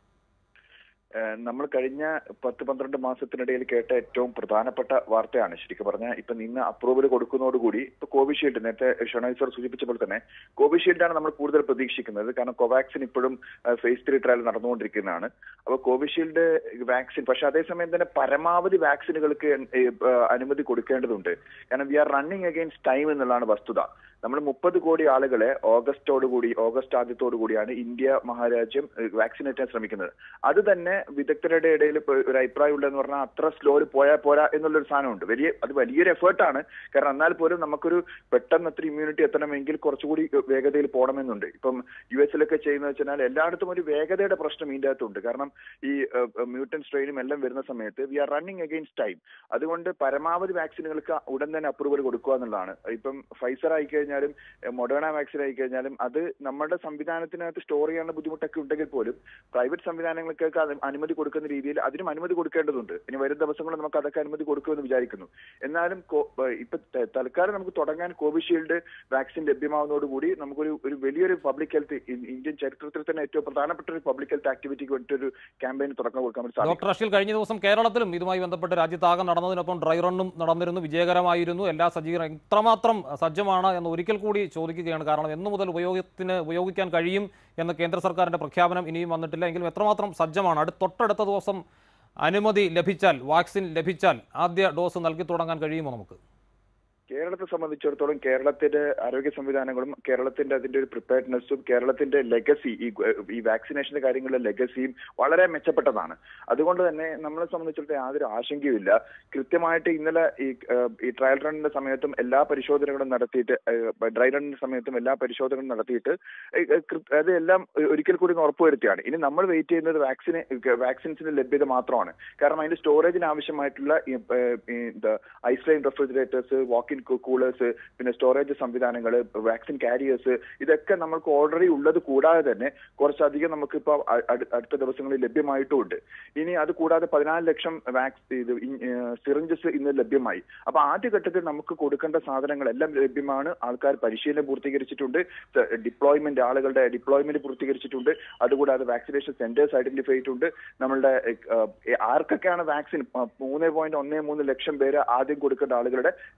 ഏഹ് നമ്മൾ കഴിഞ്ഞ പത്ത് പന്ത്രണ്ട് മാസത്തിനിടയിൽ കേട്ട ഏറ്റവും പ്രധാനപ്പെട്ട വാർത്തയാണ് ശരിക്കും പറഞ്ഞാൽ ഇപ്പൊ ഇന്ന് അപ്രൂവൽ കൊടുക്കുന്നതോടുകൂടി ഇപ്പൊ കോവിഷീൽഡ് നേരത്തെ ഷണോയ് സർ സൂചിപ്പിച്ചപ്പോൾ തന്നെ കോവിഷീൽഡാണ് നമ്മൾ കൂടുതൽ പ്രതീക്ഷിക്കുന്നത് കാരണം കോവാക്സിൻ ഇപ്പോഴും ഫേസ് ത്രീ ട്രയൽ നടന്നുകൊണ്ടിരിക്കുന്നതാണ് അപ്പോൾ കോവിഷീൽഡ് വാക്സിൻ പക്ഷെ അതേസമയം തന്നെ പരമാവധി വാക്സിനുകൾക്ക് ഏഹ്, ഏഹ്, അനുമതി കൊടുക്കേണ്ടതുണ്ട് കാരണം we are running against time എന്നുള്ളതാണ് വസ്തുത നമ്മൾ മുപ്പത് കോടി ആളുകളെ ഓഗസ്റ്റോടുകൂടി ഓഗസ്റ്റ് ആദ്യത്തോടു കൂടിയാണ് ഇന്ത്യ മഹാരാജ്യം വാക്സിനേറ്റ് ചെയ്യാൻ ശ്രമിക്കുന്നത് അത് തന്നെ വിദഗ്ധരുടെ ഇടയിൽ ഇപ്പൊ ഒരു അഭിപ്രായം ഉള്ളതെന്ന് പറഞ്ഞാൽ അത്ര സ്ലോയിൽ പോയാൽ പോരാ എന്നുള്ളൊരു സാധനമുണ്ട് വലിയ അത് വലിയൊരു എഫേർട്ടാണ് കാരണം എന്നാൽ പോലും നമുക്കൊരു പെട്ടെന്ന് അത്ര ഇമ്മ്യൂണിറ്റി എത്തണമെങ്കിൽ കുറച്ചുകൂടി വേഗതയിൽ പോകണമെന്നുണ്ട് ഇപ്പം യു എസിലൊക്കെ ചെയ്യുന്നത് വെച്ചാൽ എല്ലായിടത്തും ഒരു വേഗതയുടെ പ്രശ്നം ഇതിൻ്റെ അകത്തുണ്ട് കാരണം ഈ മ്യൂട്ടൻ സ്ട്രെയിനും എല്ലാം വരുന്ന സമയത്ത് we are running against time അതുകൊണ്ട് പരമാവധി വാക്സിനുകൾക്ക് ഉടൻ തന്നെ അപ്രൂവൽ കൊടുക്കുക എന്നുള്ളതാണ് ഇപ്പം ഫൈസർ ആയി കഴിഞ്ഞാലും മൊഡേണ വാക്സിൻ ആയി കഴിഞ്ഞാലും അത് നമ്മുടെ സംവിധാനത്തിനകത്ത് സ്റ്റോർ ചെയ്യാനുള്ള ബുദ്ധിമുട്ടൊക്കെ ഉണ്ടെങ്കിൽ പോലും പ്രൈവറ്റ് സംവിധാനങ്ങൾക്കൊക്കെ അത് അനുമതി കൊടുക്കുന്ന രീതിയിൽ അതിനും അനുമതി കൊടുക്കേണ്ടതുണ്ട് ഇനി വരും ദിവസങ്ങളിൽ നമുക്ക് അതൊക്കെ അനുമതി കൊടുക്കുമെന്ന് വിചാരിക്കുന്നു എന്നാലും കോ- ഏഹ് ഇപ്പൊ ത- തൽക്കാലം നമുക്ക് തുടങ്ങാൻ കോവിഷീൽഡ് വാക്സിൻ ലഭ്യമാവുന്നതോടുകൂടി നമുക്കൊരു ഒരു വലിയൊരു പബ്ലിക് ഹെൽത്ത് ഇന്ത്യൻ ചരിത്രത്തിൽ തന്നെ ഏറ്റവും പ്രധാനപ്പെട്ട ഒരു പബ്ലിക് ഹെൽത്ത് ആക്ടിവിറ്റിക്ക് വേണ്ടിയിട്ടൊരു ക്യാമ്പയിൻ തുടക്കം കൊടുക്കാൻ വേണ്ടി സാധിക്കും ഡോക്ടർ അഷിൽ കഴിഞ്ഞ ദിവസം കേരളത്തിലും ഇതുമായി ബന്ധപ്പെട്ട് രാജ്യത്താകെ നടന്നതിനൊപ്പം ഡ്രൈ റണ്ണും നടന്നിരുന്നു വിജയകരമായിരുന്നു എല്ലാ സജ്ജീകരണം ഇത്രമാത്രം സജ്ജമാണ് എന്ന് ഒരിക്കൽ കൂടി ചോദിക്കുകയാണ് കാരണം എന്നു മുതൽ ഉപയോഗത്തിന് ഉപയോഗിക്കാൻ കഴിയും എന്ന കേന്ദ്ര സർക്കാരിന്റെ പ്രഖ്യാപനം ഇനിയും വന്നിട്ടില്ല എങ്കിലും എത്രമാത്രം സജ്ജമാണ് അടുത്ത തൊട്ടടുത്ത ദിവസം അനുമതി ലഭിച്ചാൽ വാക്സിൻ ലഭിച്ചാൽ ആദ്യ ഡോസ് നൽകി തുടങ്ങാൻ കഴിയുമോ നമുക്ക് കേരളത്തെ സംബന്ധിച്ചിടത്തോളം കേരളത്തിന്റെ ആരോഗ്യ സംവിധാനങ്ങളും കേരളത്തിന്റെ അതിന്റെ ഒരു പ്രിപ്പയർനെസ്സും കേരളത്തിന്റെ ലെഗസി ഈ ഈ വാക്സിനേഷന്റെ കാര്യങ്ങളിലെ ലെഗസിയും വളരെ മെച്ചപ്പെട്ടതാണ് അതുകൊണ്ട് തന്നെ നമ്മളെ സംബന്ധിച്ചിടത്തോളം യാതൊരു ആശങ്കയുമില്ല കൃത്യമായിട്ട് ഇന്നലെ ഈ ഏഹ്, ഈ ട്രയൽ റണ്ണിന്റെ സമയത്തും എല്ലാ പരിശോധനകളും നടത്തിയിട്ട് ഡ്രൈ റണ്ണിന്റെ സമയത്തും എല്ലാ പരിശോധനകളും നടത്തിയിട്ട് ഏഹ്, ഏഹ്, കൃ- അത് എല്ലാം ഒരിക്കൽ കൂടി ഒന്ന് ഉറപ്പുവരുത്തിയാണ് ഇനി നമ്മൾ വെയിറ്റ് ചെയ്യുന്നത് വാക്സിന് വാക്സിൻസിന്റെ ലഭ്യത മാത്രമാണ് കാരണം അതിന്റെ സ്റ്റോറേജിന് ആവശ്യമായിട്ടുള്ള ഈ, ഏഹ്, ഈ എന്താ ഐസ്ലൈൻ റെഫ്രിജറേറ്റേഴ്സ് വാക്കിൻ കൂളേഴ്സ് പിന്നെ സ്റ്റോറേജ് സംവിധാനങ്ങൾ വാക്സിൻ കാരിയേഴ്സ് ഇതൊക്കെ നമ്മൾക്ക് ഓൾറെഡി ഉള്ളത് കൂടാതെ തന്നെ കുറച്ചധികം നമുക്കിപ്പോൾ അടുത്ത ദിവസങ്ങളിൽ ലഭ്യമായിട്ടുമുണ്ട് ഇനി അത് കൂടാതെ പതിനാല് ലക്ഷം വാക്സ് ഇത് സിറിഞ്ചസ് ഇന്ന് ലഭ്യമായി അപ്പൊ ആദ്യഘട്ടത്തിൽ നമുക്ക് കൊടുക്കേണ്ട സാധനങ്ങളെല്ലാം ലഭ്യമാണ് ആൾക്കാർ പരിശീലനം പൂർത്തീകരിച്ചിട്ടുണ്ട് ഡിപ്ലോയ്മെന്റ് ആളുകളുടെ ഡിപ്ലോയ്മെന്റ് പൂർത്തീകരിച്ചിട്ടുണ്ട് അതുകൂടാതെ വാക്സിനേഷൻ സെന്റേഴ്സ് ഐഡന്റിഫൈ ചെയ്തിട്ടുണ്ട് നമ്മളുടെ ഏഹ്, ആർക്കൊക്കെയാണ് വാക്സിൻ മൂന്ന് പോയിന്റ് ഒന്ന് മൂന്ന് ലക്ഷം പേര് ആദ്യം കൊടുക്കേണ്ട ആളുകളുടെ ലിസ്റ്റും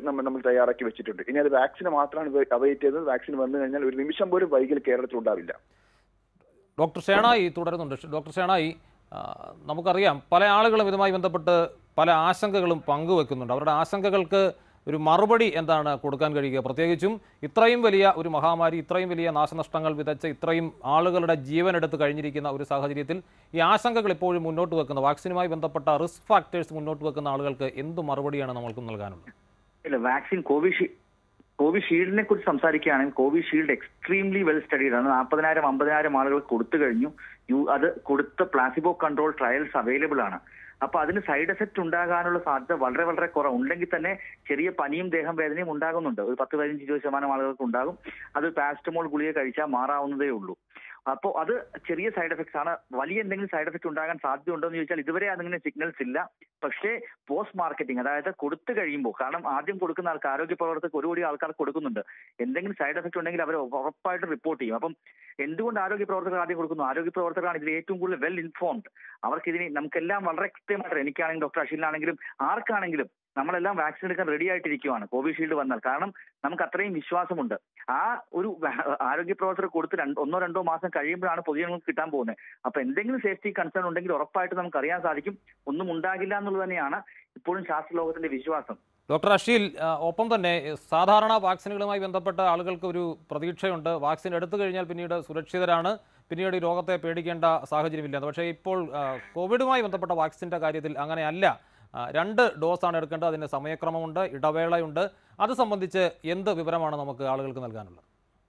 നമ്മൾ നമ്മൾ തയ്യാറാക്കി വെച്ചിട്ടുണ്ട് ഇനി അത് വാക്സിന് മാത്രമാണ് അവൈറ്റ് ചെയ്തത് വാക്സിൻ വന്നു കഴിഞ്ഞാൽ ഒരു നിമിഷം പോലും വൈകൽ കേരളത്തിൽ ഉണ്ടാവില്ല ഡോക്ടർ ഷേണായി തുടരുന്നുണ്ട് ഡോക്ടർ ഷേണായി ആ, നമുക്കറിയാം പല ആളുകളും ഇതുമായി ബന്ധപ്പെട്ട് പല ആശങ്കകളും പങ്കുവെക്കുന്നുണ്ട് അവരുടെ ആശങ്കകൾക്ക് ഒരു മറുപടി എന്താണ് കൊടുക്കാൻ കഴിയുക പ്രത്യേകിച്ചും ഇത്രയും വലിയ ഒരു മഹാമാരി ഇത്രയും വലിയ നാശനഷ്ടങ്ങൾ വിതച്ച ഇത്രയും ആളുകളുടെ ജീവൻ എടുത്ത് കഴിഞ്ഞിരിക്കുന്ന ഒരു സാഹചര്യത്തിൽ ഈ ആശങ്കകൾ ഇപ്പോഴും മുന്നോട്ട് വെക്കുന്ന വാക്സിനുമായി ബന്ധപ്പെട്ട റിസ്ക് ഫാക്ടേഴ്സ് മുന്നോട്ട് വെക്കുന്ന ആളുകൾക്ക് എന്ത് മറുപടിയാണ് നമ്മൾക്ക് നൽകാനുള്ളത് ഇല്ല വാക്സിൻ കോവിഷീൽഡ് കോവിഷീൽഡിനെ കുറിച്ച് സംസാരിക്കുകയാണെങ്കിൽ കോവിഷീൽഡ് എക്സ്ട്രീംലി വെൽ സ്റ്റഡീഡ് ആണ് നാൽപ്പതിനായിരം അമ്പതിനായിരം ആളുകൾ കൊടുത്തു കഴിഞ്ഞു യു അത് കൊടുത്ത പ്ലാസിബോ കൺട്രോൾ ട്രയൽസ് അവൈലബിൾ ആണ് അപ്പൊ അതിന് സൈഡ് എഫക്റ്റ് ഉണ്ടാകാനുള്ള സാധ്യത വളരെ വളരെ കുറവ് ഉണ്ടെങ്കിൽ തന്നെ ചെറിയ പനിയും ദേഹം വേദനയും ഉണ്ടാകുന്നുണ്ട് ഒരു പത്ത് പതിനഞ്ച് ഇരുപത് ശതമാനം ആളുകൾക്ക് ഉണ്ടാകും അത് പാരസ്റ്റമോൾ ഗുളിക കഴിച്ചാൽ മാറാവുന്നതേ ഉള്ളൂ അപ്പോൾ അത് ചെറിയ സൈഡ് എഫക്ട്സ് ആണ് വലിയ എന്തെങ്കിലും സൈഡ് എഫക്ട് ഉണ്ടാകാൻ സാധ്യതയുണ്ടോ എന്ന് ചോദിച്ചാൽ ഇതുവരെ അതിങ്ങനെ സിഗ്നൽസ് ഇല്ല പക്ഷേ പോസ്റ്റ് മാർക്കറ്റിംഗ് അതായത് കൊടുത്തു കഴിയുമ്പോൾ കാരണം ആദ്യം കൊടുക്കുന്ന ആൾക്ക് ആരോഗ്യ പ്രവർത്തകർക്ക് ഒരു കോടി ആൾക്കാർ കൊടുക്കുന്നുണ്ട് എന്തെങ്കിലും സൈഡ് എഫക്ട് ഉണ്ടെങ്കിൽ അവർ ഉറപ്പായിട്ട് റിപ്പോർട്ട് ചെയ്യും അപ്പം എന്തുകൊണ്ട് ആരോഗ്യ പ്രവർത്തകർ ആദ്യം കൊടുക്കുന്നു ആരോഗ്യ പ്രവർത്തകരാണ് ഇതിൽ ഏറ്റവും കൂടുതൽ വെൽ ഇൻഫോംഡ് അവർക്ക് ഇതിന് നമുക്കെല്ലാം വളരെ കൃത്യമായിട്ട് എനിക്കാണെങ്കിലും ഡോക്ടർ അഷിലിനാണെങ്കിലും ആർക്കാണെങ്കിലും നമ്മളെല്ലാം വാക്സിൻ എടുക്കാൻ റെഡി ആയിട്ടിരിക്കുവാണ് കോവിഷീൽഡ് വന്നാൽ കാരണം നമുക്ക് അത്രയും വിശ്വാസമുണ്ട് ആ ഒരു വാ- ആരോഗ്യ പ്രവർത്തകർ കൊടുത്ത് രണ്ട് ഒന്നോ രണ്ടോ മാസം കഴിയുമ്പോഴാണ് പൊതുജനങ്ങൾക്ക് കിട്ടാൻ പോകുന്നത് അപ്പൊ എന്തെങ്കിലും സേഫ്റ്റി കൺസേൺ ഉണ്ടെങ്കിൽ ഉറപ്പായിട്ട് നമുക്ക് അറിയാൻ സാധിക്കും ഒന്നും ഉണ്ടാകില്ല എന്നുള്ളത് തന്നെയാണ് ഇപ്പോഴും ശാസ്ത്രലോകത്തിന്റെ വിശ്വാസം ഡോക്ടർ അഷീൽ ആ, ഒപ്പം തന്നെ സാധാരണ വാക്സിനുകളുമായി ബന്ധപ്പെട്ട ആളുകൾക്ക് ഒരു പ്രതീക്ഷയുണ്ട് വാക്സിൻ എടുത്തു കഴിഞ്ഞാൽ പിന്നീട് സുരക്ഷിതരാണ് പിന്നീട് ഈ രോഗത്തെ പേടിക്കേണ്ട സാഹചര്യമില്ല പക്ഷേ ഇപ്പോൾ ആ, കോവിഡുമായി ബന്ധപ്പെട്ട വാക്സിൻ്റെ കാര്യത്തിൽ അങ്ങനെയല്ല ആ, രണ്ട് ഡോസാണ് എടുക്കേണ്ടത് അതിന് സമയക്രമമുണ്ട് ഇടവേളയുണ്ട് അത് സംബന്ധിച്ച് എന്ത് വിവരമാണ് നമുക്ക് ആളുകൾക്ക് നൽകാനുള്ളത്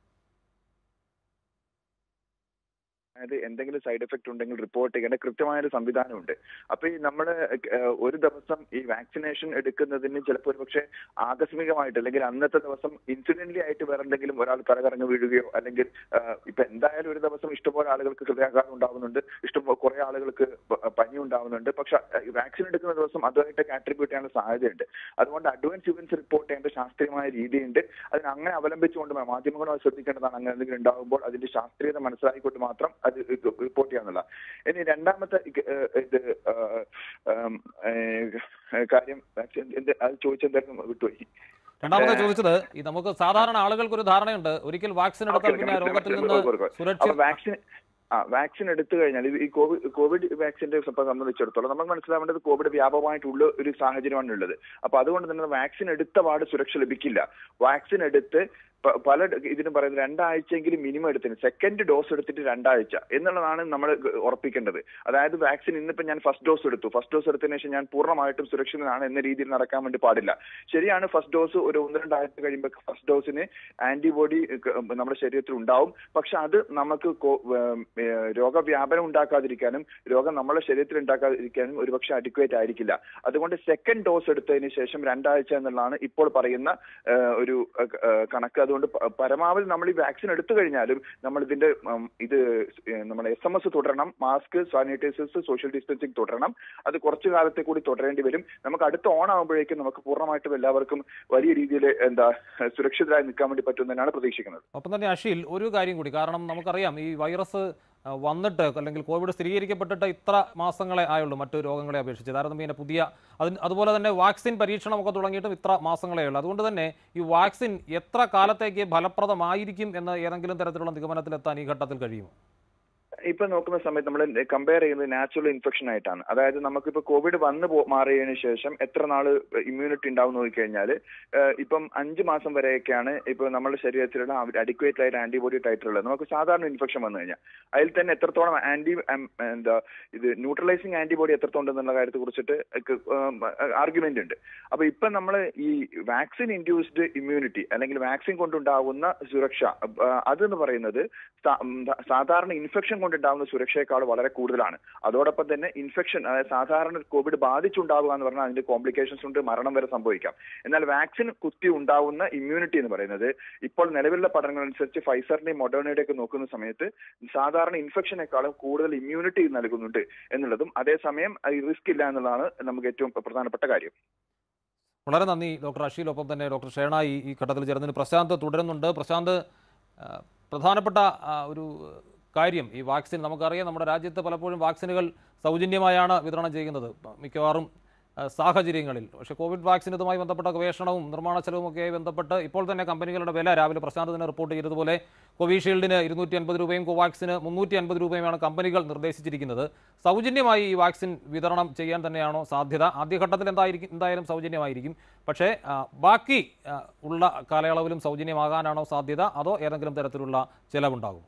അതായത് എന്തെങ്കിലും സൈഡ് എഫക്ട് ഉണ്ടെങ്കിൽ റിപ്പോർട്ട് ചെയ്യേണ്ട കൃത്യമായ ഒരു സംവിധാനമുണ്ട് അപ്പൊ ഈ നമ്മള് ഏഹ്, ഒരു ദിവസം ഈ വാക്സിനേഷൻ എടുക്കുന്നതിന് ചിലപ്പോൾ ഒരുപക്ഷെ ആകസ്മികമായിട്ട് അല്ലെങ്കിൽ അന്നത്തെ ദിവസം ഇൻസിഡന്റലി ആയിട്ട് വേറെ എന്തെങ്കിലും ഒരാൾ തലകറങ്ങി വീഴുകയോ അല്ലെങ്കിൽ ഏഹ്, ഇപ്പൊ എന്തായാലും ഒരു ദിവസം ഇഷ്ടംപോലെ ആളുകൾക്ക് ഹൃദയാഘാതം ഉണ്ടാവുന്നുണ്ട് ഇഷ്ടം കുറെ ആളുകൾക്ക് പ- പനി ഉണ്ടാവുന്നുണ്ട് പക്ഷെ വാക്സിൻ എടുക്കുന്ന ദിവസം അതുമായിട്ട് കാട്രിബ്യൂട്ട് ചെയ്യാനുള്ള സാധ്യതയുണ്ട് അതുകൊണ്ട് അഡ്വാൻസ് ഇവന്റ്സ് റിപ്പോർട്ട് ചെയ്യേണ്ട ശാസ്ത്രീയമായ രീതിയുണ്ട് അതിന് അങ്ങനെ അവലംബിച്ചുകൊണ്ട് ശ്രദ്ധിക്കേണ്ടതാണ് ശ്രദ്ധിക്കേണ്ടതാണ് അങ്ങനെ എന്തെങ്കിലും ഉണ്ടാകുമ്പോൾ അതിന്റെ ശാസ്ത്രീയത മനസ്സിലാക്കിക്കൊണ്ട് മാത്രം അത് റിപ്പോർട്ട് ചെയ്യാന്നുള്ള ഇനി രണ്ടാമത്തെ ഇക- ഏഹ് ഇത് ഏഹ് ഉം, ഏഹ് കാര്യം vaccine എന്ത് അത് ചോദിച്ചെന്തായിരുന്നു വിട്ടുപോയി രണ്ടാമത്തെ ഏഹ് ചോദിച്ചത് ഈ നമുക്ക് സാധാരണ ആളുകൾക്ക് ഒരു ധാരണയുണ്ട് ഒരിക്കൽ വാക്സിൻ എടുത്താൽ പിന്നെ ആ രോഗത്തിൽ നിന്ന് സുരക്ഷ അപ്പൊ വാക്സിൻ ആ വാക്സിൻ എടുത്തു കഴിഞ്ഞാൽ ഇത് ഈ കോവിഡ് കോവിഡ് വാക്സിന്റെ സംബന്ധിച്ചിടത്തോളം നമ്മൾ മനസ്സിലാവേണ്ടത് കോവിഡ് വ്യാപകമായിട്ടുള്ള ഒരു സാഹചര്യമാണ് ഉള്ളത് അപ്പൊ അതുകൊണ്ട് തന്നെ വാക്സിൻ എടുത്ത പാട് സുരക്ഷ ലഭിക്കില്ല വാക്സിൻ എടുത്ത് പ- പല ഡ- ഇതിനും പറയുന്നത് രണ്ടാഴ്ചയെങ്കിലും മിനിമം എടുത്തിന് സെക്കൻഡ് ഡോസ് എടുത്തിട്ട് രണ്ടാഴ്ച എന്നുള്ളതാണ് നമ്മൾ ഉറപ്പിക്കേണ്ടത് അതായത് വാക്സിൻ ഇന്നിപ്പോ ഞാൻ ഫസ്റ്റ് ഡോസ് എടുത്തു ഫസ്റ്റ് ഡോസ് എടുത്തതിന് ശേഷം ഞാൻ പൂർണ്ണമായിട്ടും സുരക്ഷിതനാണ് എന്ന രീതിയിൽ നടക്കാൻ വേണ്ടി പാടില്ല ശരിയാണ് ഫസ്റ്റ് ഡോസ് ഒരു ഒന്ന് രണ്ടാഴ്ച കഴിയുമ്പോൾ ഫസ്റ്റ് ഡോസിന് ആന്റിബോഡി നമ്മുടെ ശരീരത്തിൽ ഉണ്ടാവും പക്ഷെ അത് നമുക്ക് കോ- ഏം, ഏ, രോഗവ്യാപനം ഉണ്ടാക്കാതിരിക്കാനും രോഗം നമ്മുടെ ശരീരത്തിൽ ഉണ്ടാക്കാതിരിക്കാനും ഒരുപക്ഷെ അഡിക്വേറ്റ് ആയിരിക്കില്ല അതുകൊണ്ട് സെക്കൻഡ് ഡോസ് എടുത്തതിന് ശേഷം രണ്ടാഴ്ച എന്നുള്ളതാണ് ഇപ്പോൾ പറയുന്ന ഏ, ഒരു ഏ, ഏ, കണക്ക് അതുകൊണ്ട് പ- പരമാവധി നമ്മൾ ഈ വാക്സിൻ എടുത്തു കഴിഞ്ഞാലും നമ്മൾ ഇതിന്റെ ഉം, ഇത് നമ്മൾ എസ് എം എസ് തുടരണം മാസ്ക് സാനിറ്റൈസേഴ്സ് സോഷ്യൽ ഡിസ്റ്റൻസിങ് തുടരണം അത് കുറച്ചു കാലത്തെ കൂടി തുടരേണ്ടി വരും നമുക്ക് അടുത്ത ഓണാകുമ്പോഴേക്കും നമുക്ക് പൂർണ്ണമായിട്ടും എല്ലാവർക്കും വലിയ രീതിയിൽ എന്താ സുരക്ഷിതരായി നിൽക്കാൻ വേണ്ടി പറ്റുമെന്നാണ് പ്രതീക്ഷിക്കുന്നത് ഒപ്പം തന്നെ അഷീൽ ഒരു കാര്യം കൂടി കാരണം നമുക്കറിയാം ഈ വൈറസ് ആ, വന്നിട്ട് അല്ലെങ്കിൽ കോവിഡ് സ്ഥിരീകരിക്കപ്പെട്ടിട്ട് ഇത്ര മാസങ്ങളെ ആയുള്ളൂ മറ്റു രോഗങ്ങളെ അപേക്ഷിച്ച് താരതമ്യേന പുതിയ അതിന് അതുപോലെ തന്നെ വാക്സിൻ പരീക്ഷണമൊക്കെ തുടങ്ങിയിട്ടും ഇത്ര മാസങ്ങളേ ഉള്ളൂ അതുകൊണ്ട് തന്നെ ഈ വാക്സിൻ എത്ര കാലത്തേക്ക് ഫലപ്രദമായിരിക്കും എന്ന് ഏതെങ്കിലും തരത്തിലുള്ള നിഗമനത്തിലെത്താൻ ഈ ഘട്ടത്തിൽ കഴിയുമോ ഇപ്പൊ നോക്കുന്ന സമയത്ത് നമ്മൾ കമ്പയർ ചെയ്യുന്നത് നാച്ചുറൽ ഇൻഫെക്ഷൻ ആയിട്ടാണ് അതായത് നമുക്കിപ്പോ കോവിഡ് വന്ന് പോ- മാറിയതിനു ശേഷം എത്ര നാള് ഇമ്മ്യൂണിറ്റി ഉണ്ടാവും നോക്കിക്കഴിഞ്ഞാൽ ഇപ്പം അഞ്ച് മാസം വരെയൊക്കെയാണ് ഇപ്പൊ നമ്മുടെ ശരീരത്തിലുള്ള അഡിക്വേറ്റ് ആയിട്ട് ആന്റിബോഡി ടൈറ്റർ ഉള്ളത് നമുക്ക് സാധാരണ ഇൻഫെക്ഷൻ വന്നു കഴിഞ്ഞാൽ അതിൽ തന്നെ എത്രത്തോളം ആന്റി എന്താ ഇത് ന്യൂട്രലൈസിങ് ആന്റിബോഡി എത്രത്തോളം ഉണ്ടെന്നുള്ള കാര്യത്തെ കുറിച്ചിട്ട് ആർഗ്യുമെന്റ് ഉണ്ട് അപ്പൊ ഇപ്പൊ നമ്മൾ ഈ വാക്സിൻ ഇൻഡ്യൂസ്ഡ് ഇമ്മ്യൂണിറ്റി അല്ലെങ്കിൽ വാക്സിൻ കൊണ്ടുണ്ടാകുന്ന സുരക്ഷ ആ, അതെന്ന് പറയുന്നത് സാ- ഉം, സാധാരണ ഇൻഫെക്ഷൻ കൊണ്ടുണ്ടാകുന്ന സുരക്ഷയെക്കാൾ വളരെ കൂടുതലാണ് അതോടൊപ്പം തന്നെ ഇൻഫെക്ഷൻ അതായത് സാധാരണ കോവിഡ് ബാധിച്ചുണ്ടാവുക എന്ന് പറഞ്ഞാൽ അതിന്റെ കോംപ്ലിക്കേഷൻസ് ഉണ്ട് മരണം വരെ സംഭവിക്കാം എന്നാൽ വാക്സിൻ കുത്തി ഉണ്ടാവുന്ന ഇമ്മ്യൂണിറ്റി എന്ന് പറയുന്നത് ഇപ്പോൾ നിലവിലുള്ള പഠനങ്ങൾ അനുസരിച്ച് ഫൈസറിന്റെയും മൊഡേണയുടെ ഒക്കെ നോക്കുന്ന സമയത്ത് സാധാരണ ഇൻഫെക്ഷനേക്കാളും കൂടുതൽ ഇമ്മ്യൂണിറ്റി നൽകുന്നുണ്ട് എന്നുള്ളതും അതേസമയം റിസ്ക് ഇല്ല എന്നുള്ളതാണ് നമുക്ക് ഏറ്റവും പ്രധാനപ്പെട്ട കാര്യം വളരെ നന്ദി ഡോക്ടർ അഷീൽ ഒപ്പം തന്നെ ഡോക്ടർ ഷേണായി ഈ ഘട്ടത്തിൽ ചേർന്നതിന് പ്രശാന്ത് തുടരുന്നുണ്ട് പ്രശാന്ത് ആ, പ്രധാനപ്പെട്ട ആ, ഒരു കാര്യം ഈ വാക്സിൻ നമുക്കറിയാം നമ്മുടെ രാജ്യത്ത് പലപ്പോഴും വാക്സിനുകൾ സൗജന്യമായാണ് വിതരണം ചെയ്യുന്നത് മിക്കവാറും ആ, സാഹചര്യങ്ങളിൽ പക്ഷേ കോവിഡ് വാക്സിൻ ഇതുമായി ബന്ധപ്പെട്ട ഗവേഷണവും നിർമ്മാണ ചെലവുമൊക്കെ ബന്ധപ്പെട്ട് ഇപ്പോൾ തന്നെ കമ്പനികളുടെ വില രാവിലെ പ്രശാന്ത് തന്നെ റിപ്പോർട്ട് ചെയ്തതുപോലെ കോവിഷീൽഡിന് ഇരുന്നൂറ്റി അൻപത് രൂപയും കോവാക്സിന് മുന്നൂറ്റി അൻപത് രൂപയുമാണ് കമ്പനികൾ നിർദ്ദേശിച്ചിരിക്കുന്നത് സൗജന്യമായി ഈ വാക്സിൻ വിതരണം ചെയ്യാൻ തന്നെയാണോ സാധ്യത ആദ്യഘട്ടത്തിൽ എന്തായിരിക്കും എന്തായാലും സൗജന്യമായിരിക്കും പക്ഷേ ആ, ബാക്കി ആ, ഉള്ള കാലയളവിലും സൗജന്യമാകാനാണോ സാധ്യത അതോ ഏതെങ്കിലും തരത്തിലുള്ള ചെലവുണ്ടാകും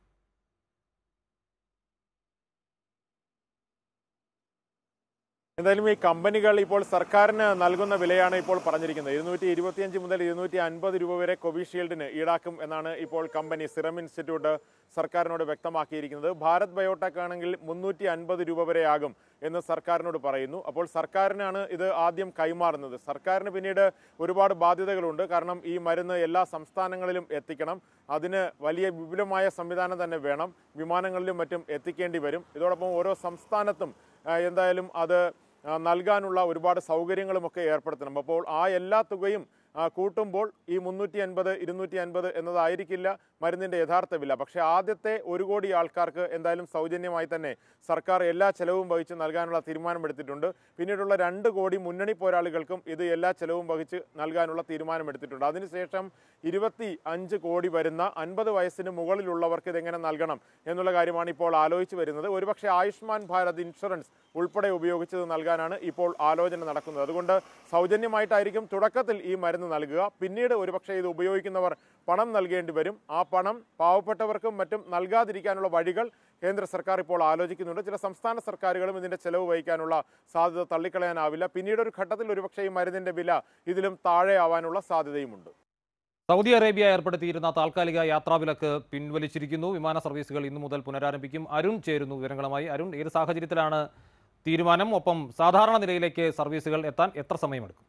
എന്തായാലും ഈ കമ്പനികൾ ഇപ്പോൾ സർക്കാരിന് നൽകുന്ന വിലയാണ് ഇപ്പോൾ പറഞ്ഞിരിക്കുന്നത് ഇരുന്നൂറ്റി ഇരുപത്തിയഞ്ച് മുതൽ ഇരുന്നൂറ്റി അൻപത് രൂപ വരെ കോവിഷീൽഡിന് ഈടാക്കും എന്നാണ് ഇപ്പോൾ കമ്പനി സിറം ഇൻസ്റ്റിറ്റ്യൂട്ട് സർക്കാരിനോട് വ്യക്തമാക്കിയിരിക്കുന്നത് ഭാരത് ബയോടെക് ആണെങ്കിൽ മുന്നൂറ്റി അൻപത് രൂപ വരെ ആകും എന്ന് സർക്കാരിനോട് പറയുന്നു അപ്പോൾ സർക്കാരിനാണ് ഇത് ആദ്യം കൈമാറുന്നത് സർക്കാരിന് പിന്നീട് ഒരുപാട് ബാധ്യതകളുണ്ട് കാരണം ഈ മരുന്ന് എല്ലാ സംസ്ഥാനങ്ങളിലും എത്തിക്കണം അതിന് വലിയ വിപുലമായ സംവിധാനം തന്നെ വേണം വിമാനങ്ങളിലും മറ്റും എത്തിക്കേണ്ടി വരും ഇതോടൊപ്പം ഓരോ സംസ്ഥാനത്തും ആ, എന്തായാലും അത് ആ, നൽകാനുള്ള ഒരുപാട് സൗകര്യങ്ങളുമൊക്കെ ഏർപ്പെടുത്തണം അപ്പോൾ ആ എല്ലാ തുകയും ആ, കൂട്ടുമ്പോൾ ഈ മുന്നൂറ്റി അൻപത് ഇരുന്നൂറ്റി അൻപത് എന്നതായിരിക്കില്ല മരുന്നിൻ്റെ യഥാർത്ഥ വില പക്ഷേ ആദ്യത്തെ ഒരു കോടി ആൾക്കാർക്ക് എന്തായാലും സൗജന്യമായി തന്നെ സർക്കാർ എല്ലാ ചെലവും വഹിച്ച് നൽകാനുള്ള തീരുമാനമെടുത്തിട്ടുണ്ട് പിന്നീടുള്ള രണ്ട് കോടി മുന്നണി പോരാളികൾക്കും ഇത് എല്ലാ ചെലവും വഹിച്ച് നൽകാനുള്ള തീരുമാനമെടുത്തിട്ടുണ്ട് അതിനുശേഷം ഇരുപത്തി അഞ്ച് കോടി വരുന്ന അൻപത് വയസ്സിന് മുകളിലുള്ളവർക്ക് ഇതെങ്ങനെ നൽകണം എന്നുള്ള കാര്യമാണ് ഇപ്പോൾ ആലോചിച്ച് വരുന്നത് ഒരുപക്ഷെ ആയുഷ്മാൻ ഭാരത് ഇൻഷുറൻസ് ഉൾപ്പെടെ ഉപയോഗിച്ചത് നൽകാനാണ് ഇപ്പോൾ ആലോചന നടക്കുന്നത് അതുകൊണ്ട് സൗജന്യമായിട്ടായിരിക്കും തുടക്കത്തിൽ ഈ മരുന്ന് നൽകുക പിന്നീട് ഒരുപക്ഷെ ഇത് ഉപയോഗിക്കുന്നവർ പണം നൽകേണ്ടി വരും ആ പണം പാവപ്പെട്ടവർക്കും മറ്റും നൽകാതിരിക്കാനുള്ള വഴികൾ കേന്ദ്ര സർക്കാർ ഇപ്പോൾ ആലോചിക്കുന്നുണ്ട് ചില സംസ്ഥാന സർക്കാരുകളും ഇതിന്റെ ചെലവ് വഹിക്കാനുള്ള സാധ്യത തള്ളിക്കളയാനാവില്ല പിന്നീട് ഒരു ഘട്ടത്തിൽ ഒരുപക്ഷെ ഈ മരുന്നിന്റെ വില ഇതിലും താഴെ ആവാനുള്ള സാധ്യതയുമുണ്ട് സൗദി അറേബ്യ ഏർപ്പെടുത്തിയിരുന്ന താൽക്കാലിക യാത്രാവിലക്ക് പിൻവലിച്ചിരിക്കുന്നു വിമാന സർവീസുകൾ ഇന്നു മുതൽ പുനരാരംഭിക്കും അരുൺ ചേരുന്നു വിവരങ്ങളുമായി അരുൺ ഏത് സാഹചര്യത്തിലാണ് തീരുമാനം ഒപ്പം സാധാരണ നിലയിലേക്ക് സർവീസുകൾ എത്താൻ എത്ര സമയമെടുക്കും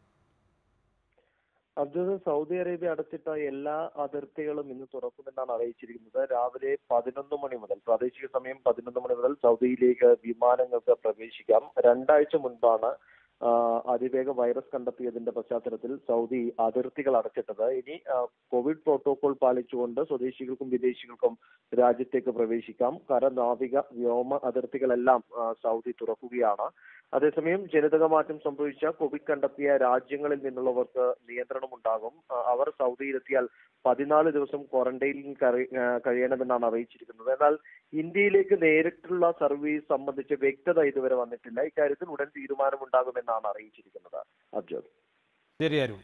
അബ്ദുൾ സൗദി അറേബ്യ അടച്ചിട്ട എല്ലാ അതിർത്തികളും ഇന്ന് തുറക്കുമെന്നാണ് അറിയിച്ചിരിക്കുന്നത് രാവിലെ പതിനൊന്ന് മണി മുതൽ പ്രാദേശിക സമയം പതിനൊന്ന് മണി മുതൽ സൗദിയിലേക്ക് വിമാനങ്ങൾക്ക് പ്രവേശിക്കാം രണ്ടാഴ്ച മുൻപാണ് ആ, അതിവേഗ വൈറസ് കണ്ടെത്തിയതിന്റെ പശ്ചാത്തലത്തിൽ സൗദി അതിർത്തികൾ അടച്ചിട്ടത് ഇനി ആ, കോവിഡ് പ്രോട്ടോകോൾ പാലിച്ചുകൊണ്ട് സ്വദേശികൾക്കും വിദേശികൾക്കും രാജ്യത്തേക്ക് പ്രവേശിക്കാം കര നാവിക വ്യോമ അതിർത്തികളെല്ലാം ആ, സൗദി തുറക്കുകയാണ് അതേസമയം ജനിതക മാറ്റം സംഭവിച്ച കോവിഡ് കണ്ടെത്തിയ രാജ്യങ്ങളിൽ നിന്നുള്ളവർക്ക് നിയന്ത്രണമുണ്ടാകും ആ, അവർ സൗദിയിലെത്തിയാൽ പതിനാല് ദിവസം ക്വാറന്റൈനിൽ കറി- ആ, കഴിയണമെന്നാണ് അറിയിച്ചിരിക്കുന്നത് എന്നാൽ ഇന്ത്യയിലേക്ക് നേരിട്ടുള്ള സർവീസ് സംബന്ധിച്ച് വ്യക്തത ഇതുവരെ വന്നിട്ടില്ല ഇക്കാര്യത്തിൽ ഉടൻ തീരുമാനമുണ്ടാകുമെന്നാണ് അറിയിച്ചിരിക്കുന്നത് അബ്ജോദ് ശരി അരുൺ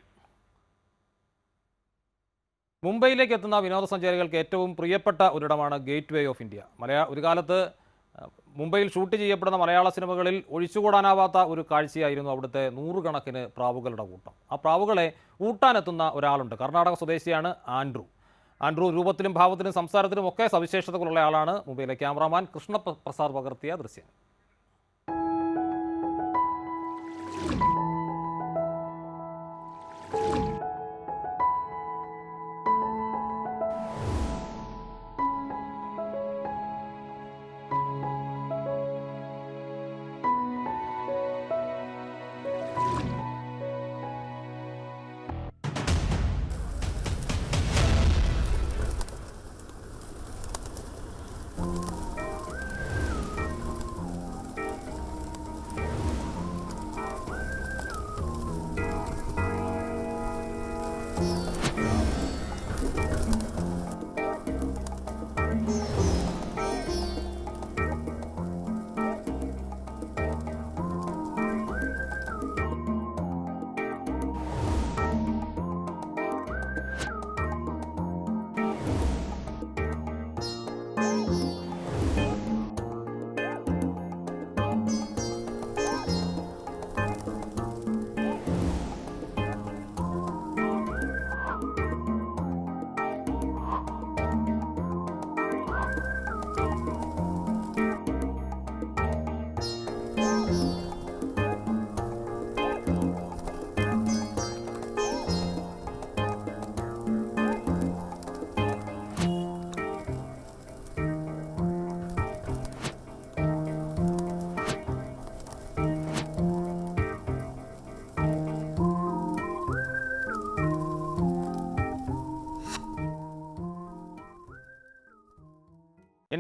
മുംബൈയിലേക്ക് എത്തുന്ന വിനോദസഞ്ചാരികൾക്ക് ഏറ്റവും പ്രിയപ്പെട്ട ഒരിടമാണ് ഗേറ്റ് വേ ഓഫ് ഇന്ത്യ മലയാ ഒരു കാലത്ത് അഹ്, മുംബൈയിൽ ഷൂട്ട് ചെയ്യപ്പെടുന്ന മലയാള സിനിമകളിൽ ഒഴിച്ചുകൂടാനാവാത്ത ഒരു കാഴ്ചയായിരുന്നു അവിടുത്തെ നൂറുകണക്കിന് പ്രാവുകളുടെ കൂട്ടം ആ പ്രാവുകളെ ഊട്ടാനെത്തുന്ന ഒരാളുണ്ട് കർണാടക സ്വദേശിയാണ് ആൻഡ്രു ആൻഡ്രു രൂപത്തിലും ഭാവത്തിലും സംസാരത്തിലും ഒക്കെ സവിശേഷതകളുള്ള ആളാണ് മുംബൈയിലെ ക്യാമറാമാൻ കൃഷ്ണ പ്ര- പ്രസാദ് പകർത്തിയ ദൃശ്യം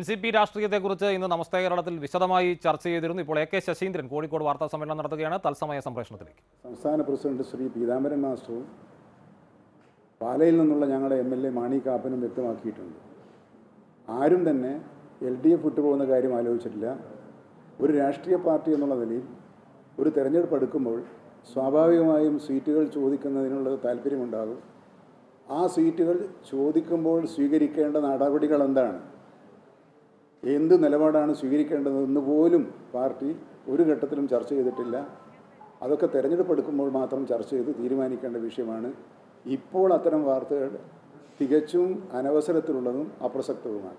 സി പി രാഷ്ട്രീയത്തെക്കുറിച്ച് ഇന്ന് നമസ്തേ കേരളത്തിൽ വിശദമായി ചർച്ച ചെയ്തിരുന്നു ഇപ്പോൾ എ കെ ശശീന്ദ്രൻ കോഴിക്കോട് വാർത്താ സമ്മേളനം നടത്തുകയാണ് തത്സമയ സംപ്രേഷണത്തിലേക്ക് സംസ്ഥാന പ്രസിഡന്റ് ശ്രീ പീതാംബരൻ മാസ്റ്ററും പാലയിൽ നിന്നുള്ള ഞങ്ങളുടെ എം എൽ എ മാണി കാപ്പനും വ്യക്തമാക്കിയിട്ടുണ്ട് ആരും തന്നെ എൽ ഡി എഫ് വിട്ടുപോകുന്ന കാര്യം ആലോചിച്ചിട്ടില്ല ഒരു രാഷ്ട്രീയ പാർട്ടി എന്നുള്ള നിലയിൽ ഒരു തെരഞ്ഞെടുപ്പ് എടുക്കുമ്പോൾ സ്വാഭാവികമായും സീറ്റുകൾ ചോദിക്കുന്നതിനുള്ള താല്പര്യമുണ്ടാകും ആ സീറ്റുകൾ ചോദിക്കുമ്പോൾ സ്വീകരിക്കേണ്ട നടപടികൾ എന്താണ് എന്ത് നിലപാടാണ് സ്വീകരിക്കേണ്ടതെന്ന് പോലും പാർട്ടി ഒരു ഘട്ടത്തിലും ചർച്ച ചെയ്തിട്ടില്ല അതൊക്കെ തെരഞ്ഞെടുപ്പ് എടുക്കുമ്പോൾ മാത്രം ചർച്ച ചെയ്ത് തീരുമാനിക്കേണ്ട വിഷയമാണ് ഇപ്പോൾ അത്തരം വാർത്തകൾ തികച്ചും അനവസരത്തിലുള്ളതും അപ്രസക്തവുമാണ്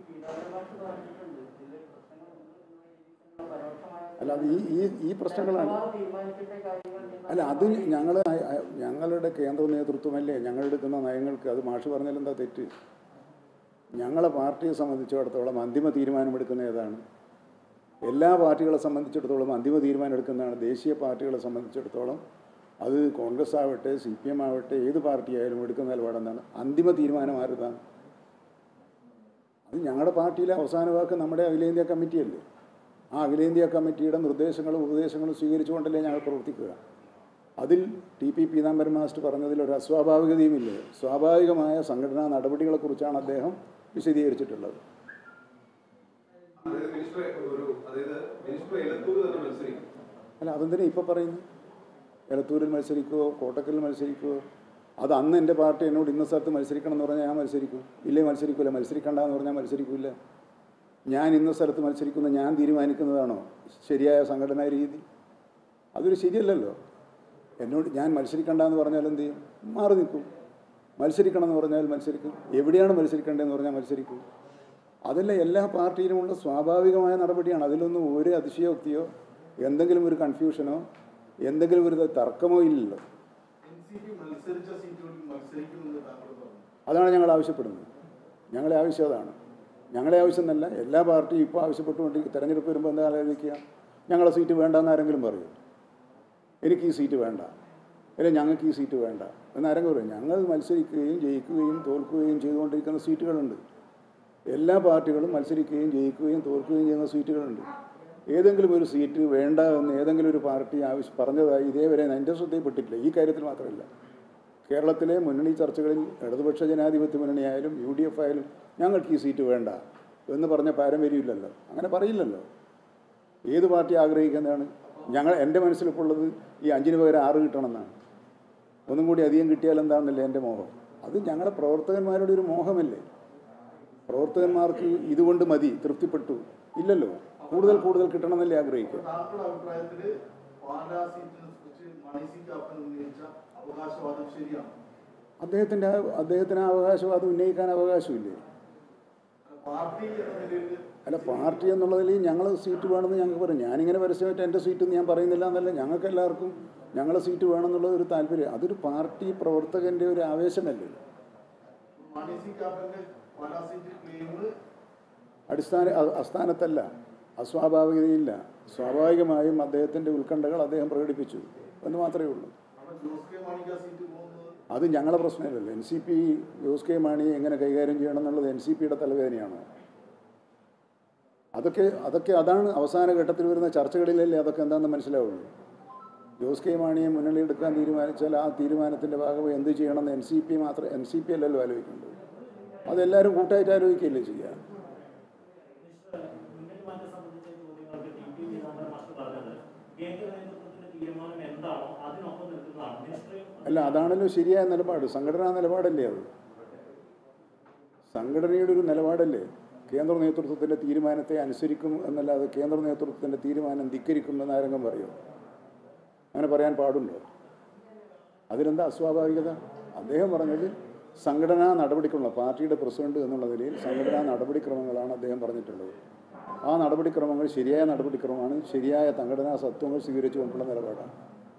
അല്ല അത് ഈ ഈ ഈ പ്രശ്നങ്ങളാണ് അല്ല അത് ഞങ്ങൾ ഞങ്ങളുടെ കേന്ദ്ര നേതൃത്വമല്ലേ ഞങ്ങളെടുക്കുന്ന നയങ്ങൾക്ക് അത് മാഷ് പറഞ്ഞാൽ എന്താ തെറ്റ് ഞങ്ങളെ പാർട്ടിയെ സംബന്ധിച്ചിടത്തോളം അന്തിമ തീരുമാനമെടുക്കുന്ന ഏതാണ് എല്ലാ പാർട്ടികളെ സംബന്ധിച്ചിടത്തോളം അന്തിമ തീരുമാനം എടുക്കുന്നതാണ് ദേശീയ പാർട്ടികളെ സംബന്ധിച്ചിടത്തോളം അത് കോൺഗ്രസ് ആവട്ടെ സി പി എം ആവട്ടെ ഏത് പാർട്ടി ആയാലും എടുക്കുന്ന നിലപാടെന്താണ് അന്തിമ തീരുമാനം ആരുതാണ് അത് ഞങ്ങളുടെ പാർട്ടിയിലെ അവസാന വാക്ക് നമ്മുടെ അഖിലേന്ത്യാ കമ്മിറ്റിയല്ലേ ആ അഖിലേന്ത്യാ കമ്മിറ്റിയുടെ നിർദ്ദേശങ്ങളും ഉപദേശങ്ങളും സ്വീകരിച്ചുകൊണ്ടല്ലേ ഞങ്ങൾ പ്രവർത്തിക്കുക അതിൽ ടി പി പീതാംബരൻ മാസ്റ്റർ പറഞ്ഞതിൽ ഒരു അസ്വാഭാവികതയുമില്ല സ്വാഭാവികമായ സംഘടനാ നടപടികളെക്കുറിച്ചാണ് അദ്ദേഹം വിശദീകരിച്ചിട്ടുള്ളത് അല്ല അതെന്തിനാ ഇപ്പോൾ പറയുന്നു എലത്തൂരിൽ മത്സരിക്കുമോ കോട്ടക്കലിൽ മത്സരിക്കുമോ അത് അന്ന് എൻ്റെ പാർട്ടി എന്നോട് ഇന്ന സ്ഥലത്ത് മത്സരിക്കണം എന്ന് പറഞ്ഞാൽ ഞാൻ മത്സരിക്കും ഇല്ലേ മത്സരിക്കില്ല മത്സരിക്കണ്ട എന്ന് പറഞ്ഞാൽ മത്സരിക്കില്ല ഞാൻ ഇന്ന സ്ഥലത്ത് മത്സരിക്കുന്ന ഞാൻ തീരുമാനിക്കുന്നതാണോ ശരിയായ സംഘടനാ രീതി അതൊരു ശരിയല്ലല്ലോ എന്നോട് ഞാൻ മത്സരിക്കണ്ട എന്ന് പറഞ്ഞാൽ എന്ത് ചെയ്യും മാറി നിൽക്കും മത്സരിക്കണം എന്ന് പറഞ്ഞാൽ മത്സരിക്കും എവിടെയാണ് മത്സരിക്കേണ്ടതെന്ന് പറഞ്ഞാൽ മത്സരിക്കും അതല്ല എല്ലാ പാർട്ടിയിലുമുള്ള സ്വാഭാവികമായ നടപടിയാണ് അതിലൊന്നും ഒരു അതിശയോക്തിയോ എന്തെങ്കിലും ഒരു കൺഫ്യൂഷനോ എന്തെങ്കിലും ഒരു തർക്കമോ ഇല്ലല്ലോ അതാണ് ഞങ്ങൾ ആവശ്യപ്പെടുന്നത് ഞങ്ങളെ ആവശ്യം അതാണ് ഞങ്ങളെ ആവശ്യം എന്നല്ല എല്ലാ പാർട്ടിയും ഇപ്പോൾ ആവശ്യപ്പെട്ടുകൊണ്ടിരിക്കും തെരഞ്ഞെടുപ്പ് വരുമ്പോൾ എന്താ ആലോചിക്കുക ഞങ്ങളെ സീറ്റ് വേണ്ടെന്ന് ആരെങ്കിലും പറയും എനിക്ക് ഈ സീറ്റ് വേണ്ട അല്ലെങ്കിൽ ഞങ്ങൾക്ക് ഈ സീറ്റ് വേണ്ട എന്ന് ആരെങ്കിലും പറയും ഞങ്ങൾ മത്സരിക്കുകയും ജയിക്കുകയും തോൽക്കുകയും ചെയ്തുകൊണ്ടിരിക്കുന്ന സീറ്റുകളുണ്ട് എല്ലാ പാർട്ടികളും മത്സരിക്കുകയും ജയിക്കുകയും തോൽക്കുകയും ചെയ്യുന്ന സീറ്റുകളുണ്ട് ഏതെങ്കിലും ഒരു സീറ്റ് വേണ്ട എന്ന് ഏതെങ്കിലും ഒരു പാർട്ടി ആവശ്യം പറഞ്ഞതായി ഇതേവരെ എൻ്റെ ശ്രദ്ധയിൽപ്പെട്ടിട്ടില്ല ഈ കാര്യത്തിൽ മാത്രമല്ല കേരളത്തിലെ മുന്നണി ചർച്ചകളിൽ ഇടതുപക്ഷ ജനാധിപത്യ മുന്നണിയായാലും യു ഡി എഫ് ആയാലും ഞങ്ങൾക്ക് ഈ സീറ്റ് വേണ്ട എന്ന് പറഞ്ഞ പാരമ്പര്യമില്ലല്ലോ അങ്ങനെ പറയില്ലല്ലോ ഏത് പാർട്ടി ആഗ്രഹിക്കുന്നതാണ് ഞങ്ങൾ എൻ്റെ മനസ്സിലിപ്പോൾ ഉള്ളത് ഈ അഞ്ചിന് പകരം ആറ് കിട്ടണമെന്നാണ് ഒന്നും കൂടി അധികം കിട്ടിയാൽ എന്താണെന്നല്ലേ എൻ്റെ മോഹം അത് ഞങ്ങളുടെ പ്രവർത്തകന്മാരുടെ ഒരു മോഹമല്ലേ പ്രവർത്തകന്മാർക്ക് ഇതുകൊണ്ട് മതി തൃപ്തിപ്പെട്ടു ഇല്ലല്ലോ കൂടുതൽ കൂടുതൽ കിട്ടണമെന്നല്ലേ ആഗ്രഹിക്കുക താങ്കളുടെ അഭിപ്രായത്തിൽ പാലാ സീറ്റിനെ കുറിച്ച് മണി സി കാപ്പൻ ഉന്നയിച്ച അവകാശവാദം ശരിയാണ് അദ്ദേഹത്തിൻ്റെ അദ്ദേഹത്തിന് ആ അവകാശവാദം ഉന്നയിക്കാൻ അവകാശമില്ലേ പാർട്ടി എന്ന നിലയിൽ അല്ല പാർട്ടി എന്നുള്ളതിൽ ഞങ്ങൾ സീറ്റ് വേണമെന്ന് ഞങ്ങൾക്ക് പറയും ഞാനിങ്ങനെ പരസ്യമായിട്ട് എൻ്റെ സീറ്റ് ഞാൻ പറയുന്നില്ല എന്നല്ല ഞങ്ങൾക്ക് എല്ലാവർക്കും ഞങ്ങളെ സീറ്റ് വേണമെന്നുള്ള ഒരു താല്പര്യം അതൊരു പാർട്ടി പ്രവർത്തകൻ്റെ ഒരു ആവേശമല്ലേ മണി സി കാപ്പന്റെ പാലാ സീറ്റ് ക്ലെയിം അടിസ്ഥാന അ- അസ്ഥാനത്തല്ല അസ്വാഭാവികതയില്ല സ്വാഭാവികമായും അദ്ദേഹത്തിൻ്റെ ഉത്കണ്ഠകൾ അദ്ദേഹം പ്രകടിപ്പിച്ചു എന്ന് മാത്രമേ ഉള്ളൂ അപ്പൊ ജോസ് കെ മാണിക്ക് ആ സീറ്റ് പോകുന്നത് അത് ഞങ്ങളുടെ പ്രശ്നമല്ലല്ലോ N C P Jose K മാണിയെ എങ്ങനെ കൈകാര്യം ചെയ്യണം എന്നുള്ളത് എൻ സി പിയുടെ തലവേദനയാണോ അതൊക്കെ അതൊക്കെ അതാണ് അവസാന ഘട്ടത്തിൽ വരുന്ന ചർച്ചകളിലല്ലേ അതൊക്കെ എന്താണെന്ന് മനസ്സിലാവുള്ളൂ ജോസ് കെ മാണിയെ മുന്നിലെടുക്കാൻ തീരുമാനിച്ചാൽ ആ തീരുമാനത്തിൻ്റെ ഭാഗമായി എന്ത് ചെയ്യണമെന്ന് എൻ സി പി മാത്രം എൻ സി പി അല്ലല്ലോ ആലോചിക്കേണ്ടത് അതെല്ലാവരും കൂട്ടായിട്ട് ആലോചിക്കുകയല്ലേ ചെയ്യുക അല്ല അതാണല്ലോ ശരിയായ നിലപാട് സംഘടനാ നിലപാടല്ലേ അത് സംഘടനയുടെ ഒരു നിലപാടല്ലേ കേന്ദ്ര നേതൃത്വത്തിൻ്റെ തീരുമാനത്തെ അനുസരിക്കും എന്നല്ലാതെ കേന്ദ്ര നേതൃത്വത്തിൻ്റെ തീരുമാനം ധിക്കരിക്കും എന്ന് ആരെങ്കിലും പറയോ അങ്ങനെ പറയാൻ പാടുണ്ടോ അതിലെന്താ അസ്വാഭാവികത അദ്ദേഹം പറഞ്ഞത് സംഘടനാ നടപടിക്രമങ്ങൾ പാർട്ടിയുടെ പ്രസിഡന്റ് എന്നുള്ള നിലയിൽ സംഘടനാ നടപടിക്രമങ്ങളാണ് അദ്ദേഹം പറഞ്ഞിട്ടുള്ളത് ആ നടപടിക്രമങ്ങൾ ശരിയായ നടപടിക്രമമാണ് ശരിയായ സംഘടനാ സത്വങ്ങൾ സ്വീകരിച്ചുകൊണ്ടുള്ള നിലപാടാണ്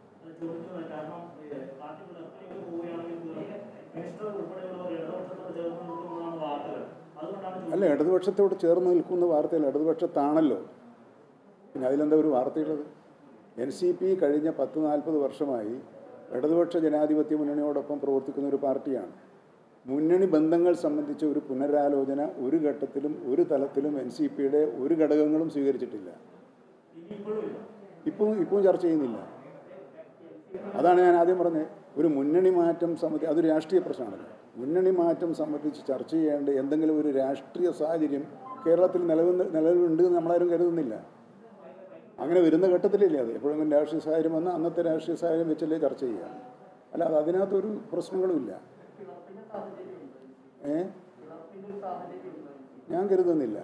അല്ല ഇടതുപക്ഷത്തോട് ചേർന്ന് നിൽക്കുന്ന വാർത്തയിൽ ഇടതുപക്ഷത്താണല്ലോ പിന്നെ അതിലെന്താ ഒരു വാർത്തയുള്ളത് എൻ സി പി കഴിഞ്ഞ പത്ത് നാൽപ്പത് വർഷമായി ഇടതുപക്ഷ ജനാധിപത്യ മുന്നണിയോടൊപ്പം പ്രവർത്തിക്കുന്ന ഒരു പാർട്ടിയാണ് മുന്നണി ബന്ധങ്ങൾ സംബന്ധിച്ച ഒരു പുനരാലോചന ഒരു ഘട്ടത്തിലും ഒരു തലത്തിലും എൻ സി പിയുടെ ഒരു ഘടകങ്ങളും സ്വീകരിച്ചിട്ടില്ല ഇപ്പോൾ ഇപ്പോൾ ചർച്ച ചെയ്യുന്നില്ല അതാണ് ഞാൻ ആദ്യം പറഞ്ഞത് ഒരു മുന്നണി മാറ്റം സംബന്ധിച്ച് അതൊരു രാഷ്ട്രീയ പ്രശ്നമാണല്ലോ മുന്നണി മാറ്റം സംബന്ധിച്ച് ചർച്ച ചെയ്യേണ്ട എന്തെങ്കിലും ഒരു രാഷ്ട്രീയ സാഹചര്യം കേരളത്തിൽ നിലവിൽ നിലവിലുണ്ട് എന്ന് നമ്മളാരും കരുതുന്നില്ല അങ്ങനെ വരുന്ന ഘട്ടത്തിലില്ലേ അത് എപ്പോഴെങ്കിലും രാഷ്ട്രീയ സാഹചര്യം വന്നാൽ അന്നത്തെ രാഷ്ട്രീയ സാഹചര്യം വെച്ചല്ലേ ചർച്ച ചെയ്യുക അല്ല അത് അതിനകത്തൊരു പ്രശ്നങ്ങളുമില്ല ഏ ഞാൻ കരുതുന്നില്ല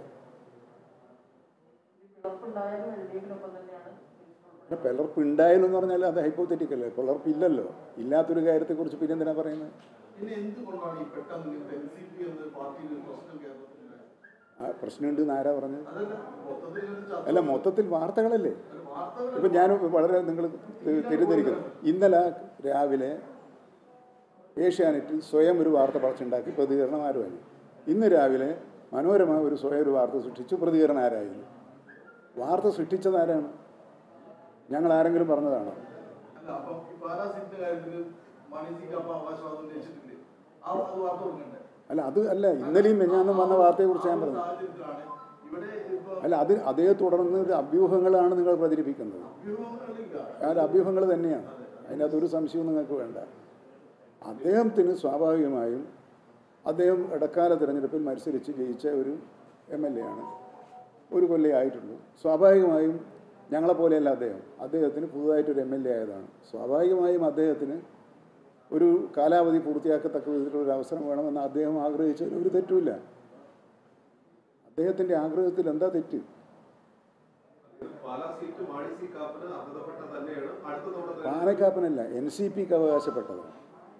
പിന്നെ പിളർപ്പ് ഉണ്ടായാലെന്ന് പറഞ്ഞാൽ അത് ഹൈപ്പോത്തറ്റിക്കല്ലേ പിളർപ്പില്ലല്ലോ ഇല്ലാത്തൊരു കാര്യത്തെക്കുറിച്ച് പിന്നെ എന്തിനാ പറയുന്നത് പിന്നെ എന്തുകൊണ്ടാണ് ഈ പെട്ടെന്ന് ഇങ്ങനത്തെ എൻ സി പി എന്ന പാർട്ടിയിൽ ഒരു പ്രശ്നം കേരളത്തിലുണ്ടായത് ആ പ്രശ്നമുണ്ട് എന്ന് ആരാ പറഞ്ഞത് അതല്ല മൊത്തത്തിൽ ഒരു ചർച്ച അല്ല മൊത്തത്തിൽ വാർത്തകളല്ലേ ഇപ്പം ഞാൻ വളരെ നിങ്ങൾ തെറ്റിദ്ധരിക്കുന്നു ഇന്നലെ രാവിലെ ഏഷ്യാനെറ്റിൽ സ്വയം ഒരു വാർത്ത പറിച്ചുണ്ടാക്കി പ്രതികരണം ആരുമായി ഇന്ന് രാവിലെ മനോരമ ഒരു സ്വയം ഒരു വാർത്ത സൃഷ്ടിച്ചു പ്രതികരണം ആരായിരുന്നു വാർത്ത സൃഷ്ടിച്ചത് ആരാണ് ഞങ്ങൾ ആരെങ്കിലും പറഞ്ഞതാണോ അല്ല അപ്പം ഈ പാലാ സീറ്റിന്റെ കാര്യത്തിൽ മാണി സി കാപ്പ അവകാശവാദം ഉന്നയിച്ചിട്ടില്ലേ ആ അത് വാർത്ത കൊടുക്കണ്ടേ അല്ല അത് അല്ല ഇന്നലെയും മെഞ്ഞാന്നും വന്ന വാർത്തയെക്കുറിച്ച് ഞാൻ പറഞ്ഞു സാഹചര്യത്തിലാണ് ഇവിടെ ഇപ്പൊ അല്ല അത് അതേ തുടർന്ന് ഒരു അഭ്യൂഹങ്ങളാണ് നിങ്ങൾ പ്രചരിപ്പിക്കുന്നത് വ്യൂഹങ്ങളില്ല ആ അഭ്യൂഹങ്ങൾ തന്നെയാണ് അതിനകത്ത് ഒരു സംശയവും നിങ്ങൾക്ക് വേണ്ട അദ്ദേഹത്തിന് സ്വാഭാവികമായും അദ്ദേഹം ഇടക്കാല തിരഞ്ഞെടുപ്പിൽ മത്സരിച്ച് ജയിച്ച ഒരു എം എൽ എ ആണ് ഒരു കൊല്ലേ ആയിട്ടുള്ളൂ സ്വാഭാവികമായും ഞങ്ങളെപ്പോലെയല്ല അദ്ദേഹം അദ്ദേഹത്തിന് പുതുതായിട്ടൊരു എം എൽ എ ആയതാണ് സ്വാഭാവികമായും അദ്ദേഹത്തിന് ഒരു കാലാവധി പൂർത്തിയാക്കത്തക്ക വിധത്തിലുള്ള ഒരു അവസരം വേണമെന്ന് അദ്ദേഹം ആഗ്രഹിച്ചതിൽ ഒരു തെറ്റുമില്ല അദ്ദേഹത്തിൻ്റെ ആഗ്രഹത്തിൽ എന്താ തെറ്റ് പാലാ സീറ്റ് മാണി സി കാപ്പന് അർഹതപ്പെട്ട തന്നെയാണ് അടുത്ത തവണ പാനക്കാപ്പനല്ല എൻ സി പിക്ക് അവകാശപ്പെട്ടതാണ്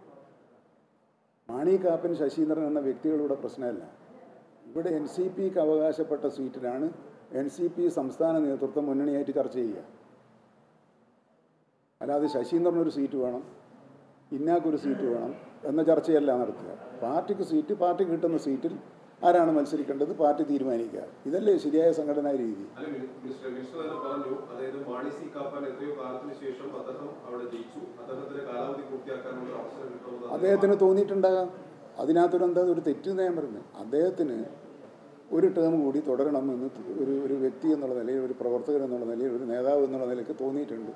മാണി കാപ്പൻ ശശീന്ദ്രൻ എന്ന വ്യക്തികളുടെ പ്രശ്നമല്ല ഇവിടെ എൻ സി പിക്ക് അവകാശപ്പെട്ട സീറ്റിലാണ് എൻ സി പി സംസ്ഥാന നേതൃത്വം മുന്നണിയായിട്ട് ചർച്ച ചെയ്യുക അല്ലാതെ ശശീന്ദ്രനൊരു സീറ്റ് വേണം ഇന്നാക്കൊരു സീറ്റ് വേണം എന്ന ചർച്ചയല്ല നടത്തുക പാർട്ടിക്ക് സീറ്റ് പാർട്ടി കിട്ടുന്ന സീറ്റിൽ ആരാണ് മത്സരിക്കേണ്ടത് പാർട്ടി തീരുമാനിക്കുക ഇതല്ലേ ശരിയായ സംഘടനാ രീതി അല്ല മിനി- മിനിസ്റ്റർ മിനിസ്റ്റർ തന്നെ പറഞ്ഞു അതായത് മാണി സി കാപ്പൻ എത്രയോ കാലത്തിന് ശേഷം അദ്ദേഹം അവിടെ ജയിച്ചു അദ്ദേഹത്തിന്റെ കാലാവധി പൂർത്തിയാക്കാനുള്ള ഒരു അവസരം കിട്ടുമെന്ന് അദ്ദേഹത്തിന് തോന്നിയിട്ടുണ്ടാകാം അതിനകത്തൊരു എന്താ ഒരു തെറ്റ് ഞാൻ പറയുന്നത് അദ്ദേഹത്തിന് ഒരു ടേം കൂടി തുടരണമെന്ന് ഒരു ഒരു വ്യക്തി എന്നുള്ള നിലയിൽ ഒരു പ്രവർത്തകൻ എന്നുള്ള നിലയിൽ ഒരു നേതാവ് എന്നുള്ള നിലയ്ക്ക് തോന്നിയിട്ടുണ്ട്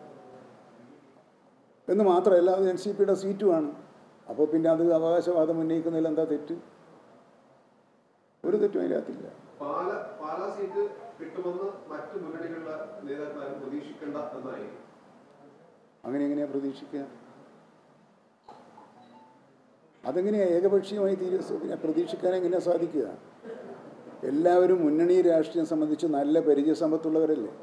എന്ന് മാത്രമല്ല അത് എൻ സി പിയുടെ സീറ്റുമാണ് അപ്പോൾ പിന്നെ അത് അവകാശവാദം ഉന്നയിക്കുന്നതിൽ എന്താ തെറ്റ് ഒരു തെറ്റും അതിനകത്തില്ല പാല പാലാ സീറ്റ് കിട്ടുമെന്ന് മറ്റു മുന്നണികളിലെ നേതാക്കളാരും പ്രതീക്ഷിക്കേണ്ട എന്നായി അങ്ങനെ എങ്ങനെയാ പ്രതീക്ഷിക്കുക അതെങ്ങനെയാ ഏകപക്ഷീയമായി തീരെ പിന്നെ പ്രതീക്ഷിക്കാൻ എങ്ങനെയാ സാധിക്കുക എല്ലാവരും മുന്നണി രാഷ്ട്രീയം സംബന്ധിച്ച് നല്ല പരിചയസമ്പത്തുള്ളവരല്ലേ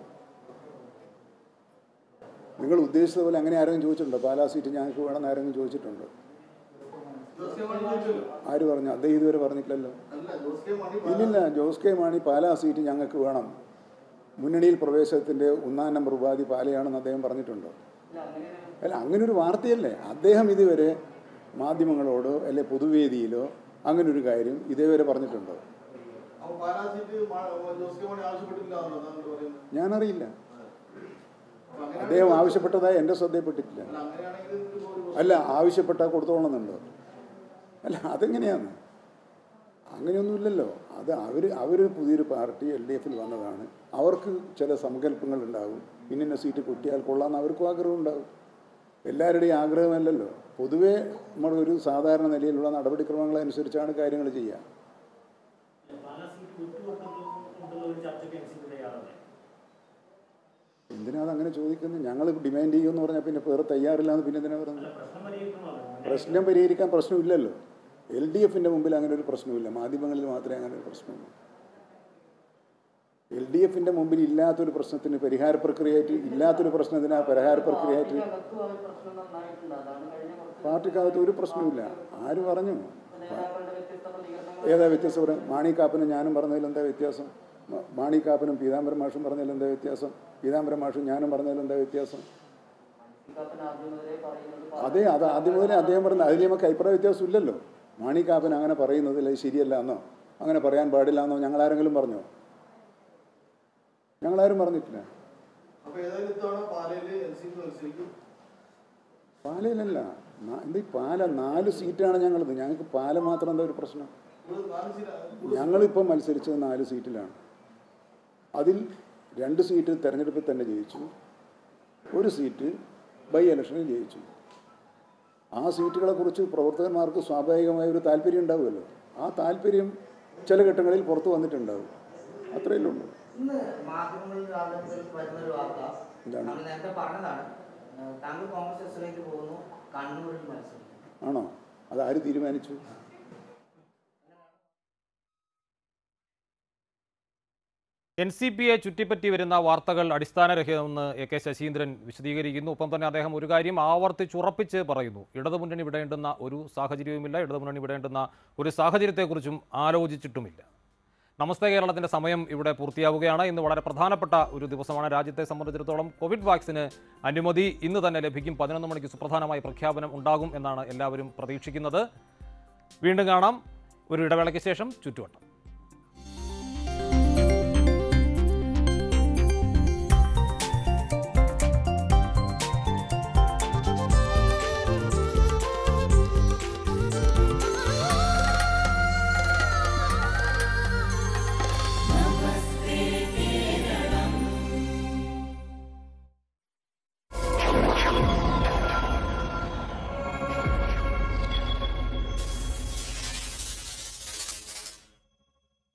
നിങ്ങൾ ഉദ്ദേശിച്ചത് പോലെ അങ്ങനെ ആരെങ്കിലും ചോദിച്ചിട്ടുണ്ടോ പാലാ സീറ്റ് ഞങ്ങൾക്ക് വേണമെന്ന് ആരെങ്കിലും ചോദിച്ചിട്ടുണ്ടോ ജോസ് കെ മാണി ചോദിച്ചല്ലോ ആര് പറഞ്ഞു അദ്ദേഹം ഇതുവരെ പറഞ്ഞിട്ടില്ലല്ലോ അല്ല ജോസ് കെ മാണി ഇല്ലില്ല ജോസ് കെ മാണി പാലാ സീറ്റ് ഞങ്ങൾക്ക് വേണം മുന്നണിയിൽ പ്രവേശനത്തിൻ്റെ ഒന്നാം നമ്പർ ഉപാധി പാലയാണെന്ന് അദ്ദേഹം പറഞ്ഞിട്ടുണ്ടോ അല്ല അങ്ങനെ ഒരു വാർത്തയല്ലേ അദ്ദേഹം ഇതുവരെ മാധ്യമങ്ങളോടോ അല്ലെ പൊതുവേദിയിലോ അങ്ങനെ ഒരു കാര്യം ഇതേവരെ പറഞ്ഞിട്ടുണ്ടോ അപ്പൊ പാലാ സീറ്റ് മാ- ജോസ് കെ മാണി ആവശ്യപ്പെട്ടില്ല എന്നാണ് താങ്കൾ പറയുന്നത് ഞാനറിയില്ല അപ്പൊ അങ്ങനെ അദ്ദേഹം ആവശ്യപ്പെട്ടതായി എൻ്റെ ശ്രദ്ധയിൽപ്പെട്ടിട്ടില്ല അല്ല അങ്ങനെയാണെങ്കിൽ ഇതിപ്പോ ഒരു അല്ല ആവശ്യപ്പെട്ടാൽ കൊടുത്തോളണമെന്നുണ്ടോ അല്ല അതെങ്ങനെയാണ് അങ്ങനെയൊന്നുമില്ലല്ലോ അത് അവർ അവർ പുതിയൊരു പാർട്ടി എൽ ഡി എഫിൽ വന്നതാണ് അവർക്ക് ചില സങ്കല്പങ്ങൾ ഉണ്ടാകും ഇന്ന സീറ്റ് കിട്ടിയാൽ കൊള്ളാമെന്ന് അവർക്കും ആഗ്രഹം ഉണ്ടാകും എല്ലാവരുടെയും ആഗ്രഹമല്ലല്ലോ പൊതുവേ നമ്മൾ ഒരു സാധാരണ നിലയിലുള്ള നടപടിക്രമങ്ങളനുസരിച്ചാണ് കാര്യങ്ങൾ ചെയ്യുക എന്തിനാ അതങ്ങനെ ചോദിക്കുന്നത് ഞങ്ങൾ ഡിമാൻഡ് ചെയ്യുമെന്ന് പറഞ്ഞാൽ പിന്നെ വേറെ തയ്യാറില്ല എന്ന് പിന്നെ എന്തിനാ പറയുന്നത് പ്രശ്നം പരിഹരിക്കാൻ പ്രശ്നമില്ലല്ലോ എൽ ഡി എഫിൻ്റെ മുമ്പിൽ അങ്ങനെ ഒരു പ്രശ്നമില്ല മാധ്യമങ്ങളിൽ മാത്രമേ അങ്ങനെ ഒരു പ്രശ്നമുള്ളൂ എൽ ഡി എഫിൻ്റെ മുമ്പിൽ ഇല്ലാത്തൊരു പ്രശ്നത്തിന് പരിഹാര പ്രക്രിയയായിട്ട് ഇല്ലാത്തൊരു പ്രശ്നത്തിന് ആ പരിഹാര പ്രക്രിയയായിട്ട് പാർട്ടിക്കകത്ത് ഒരു പ്രശ്നമില്ല ആര് പറഞ്ഞു ഏതാ വ്യത്യാസം പറയാം മാണി കാപ്പനും ഞാനും പറഞ്ഞതിൽ എന്താ വ്യത്യാസം മ- മാണി കാപ്പനും പീതാംബരം മാഷും പറഞ്ഞതിൽ എന്താ വ്യത്യാസം പീതാംബരം മാഷും ഞാനും പറഞ്ഞതിൽ എന്താ വ്യത്യാസം അതെ അത് ആദ്യം മുതലേ അദ്ദേഹം പറഞ്ഞ അതിൽ നമുക്ക് അഭിപ്രായ വ്യത്യാസം ഇല്ലല്ലോ മാണി കാപ്പൻ അങ്ങനെ പറയുന്നതിൽ അത് ശരിയല്ല എന്നോ അങ്ങനെ പറയാൻ പാടില്ല എന്നോ ഞങ്ങൾ ആരെങ്കിലും പറഞ്ഞോ ഞങ്ങളാരും പറഞ്ഞിട്ടില്ല അപ്പൊ ഏതായാലും ഇത്തവണ പാലയില് എൻ സി പി മത്സരിക്കും പാലയിലല്ല നാ- എന്താ ഈ പാല നാല് സീറ്റാണ് ഞങ്ങളത് ഞങ്ങൾക്ക് പാല മാത്രം എന്താ ഒരു പ്രശ്നം ഞങ്ങളിപ്പോൾ മത്സരിച്ചത് നാല് സീറ്റിലാണ് അതിൽ രണ്ട് സീറ്റ് തെരഞ്ഞെടുപ്പിൽ തന്നെ ജയിച്ചു ഒരു സീറ്റ് ബൈ ഇലക്ഷനിൽ ജയിച്ചു ആ സീറ്റുകളെ കുറിച്ച് പ്രവർത്തകന്മാർക്ക് സ്വാഭാവികമായ ഒരു താല്പര്യം ഉണ്ടാവുമല്ലോ ആ താല്പര്യം ചില ഘട്ടങ്ങളിൽ പുറത്തു വന്നിട്ടുണ്ടാവും അത്രയല്ലേ ഉള്ളൂ ഇന്ന് മാധ്യമങ്ങളിൽ രാവിലെ മുതൽ വരുന്നൊരു വാർത്ത എന്താണ്? നമ്മൾ നേരത്തെ പറഞ്ഞതാണ് ഏഹ് താങ്കൾ കോൺഗ്രസ് എസിലേക്ക് പോകുന്നു കണ്ണൂരിൽ മത്സരിക്കും ആണോ അത് ആര് തീരുമാനിച്ചു എൻ സി പിയെ ചുറ്റിപ്പറ്റി വരുന്ന വാർത്തകൾ അടിസ്ഥാനരഹിതമെന്ന് എ കെ ശശീന്ദ്രൻ വിശദീകരിക്കുന്നു ഒപ്പം തന്നെ അദ്ദേഹം ഒരു കാര്യം ആവർത്തിച്ചുറപ്പിച്ച് പറയുന്നു ഇടതുമുന്നണി വിടേണ്ടുന്ന ഒരു സാഹചര്യവുമില്ല ഇടതുമുന്നണി വിടേണ്ടുന്ന ഒരു സാഹചര്യത്തെക്കുറിച്ചും ആലോചിച്ചിട്ടുമില്ല നമസ്തേ കേരളത്തിന്റെ സമയം ഇവിടെ പൂർത്തിയാവുകയാണ് ഇന്ന് വളരെ പ്രധാനപ്പെട്ട ഒരു ദിവസമാണ് രാജ്യത്തെ സംബന്ധിച്ചിടത്തോളം കോവിഡ് വാക്സിന് അനുമതി ഇന്ന് തന്നെ ലഭിക്കും പതിനൊന്ന് മണിക്ക് സുപ്രധാനമായ പ്രഖ്യാപനം ഉണ്ടാകും എന്നാണ് എല്ലാവരും പ്രതീക്ഷിക്കുന്നത് വീണ്ടും കാണാം ഒരു ഇടവേളയ്ക്ക് ശേഷം ചുറ്റുവട്ടം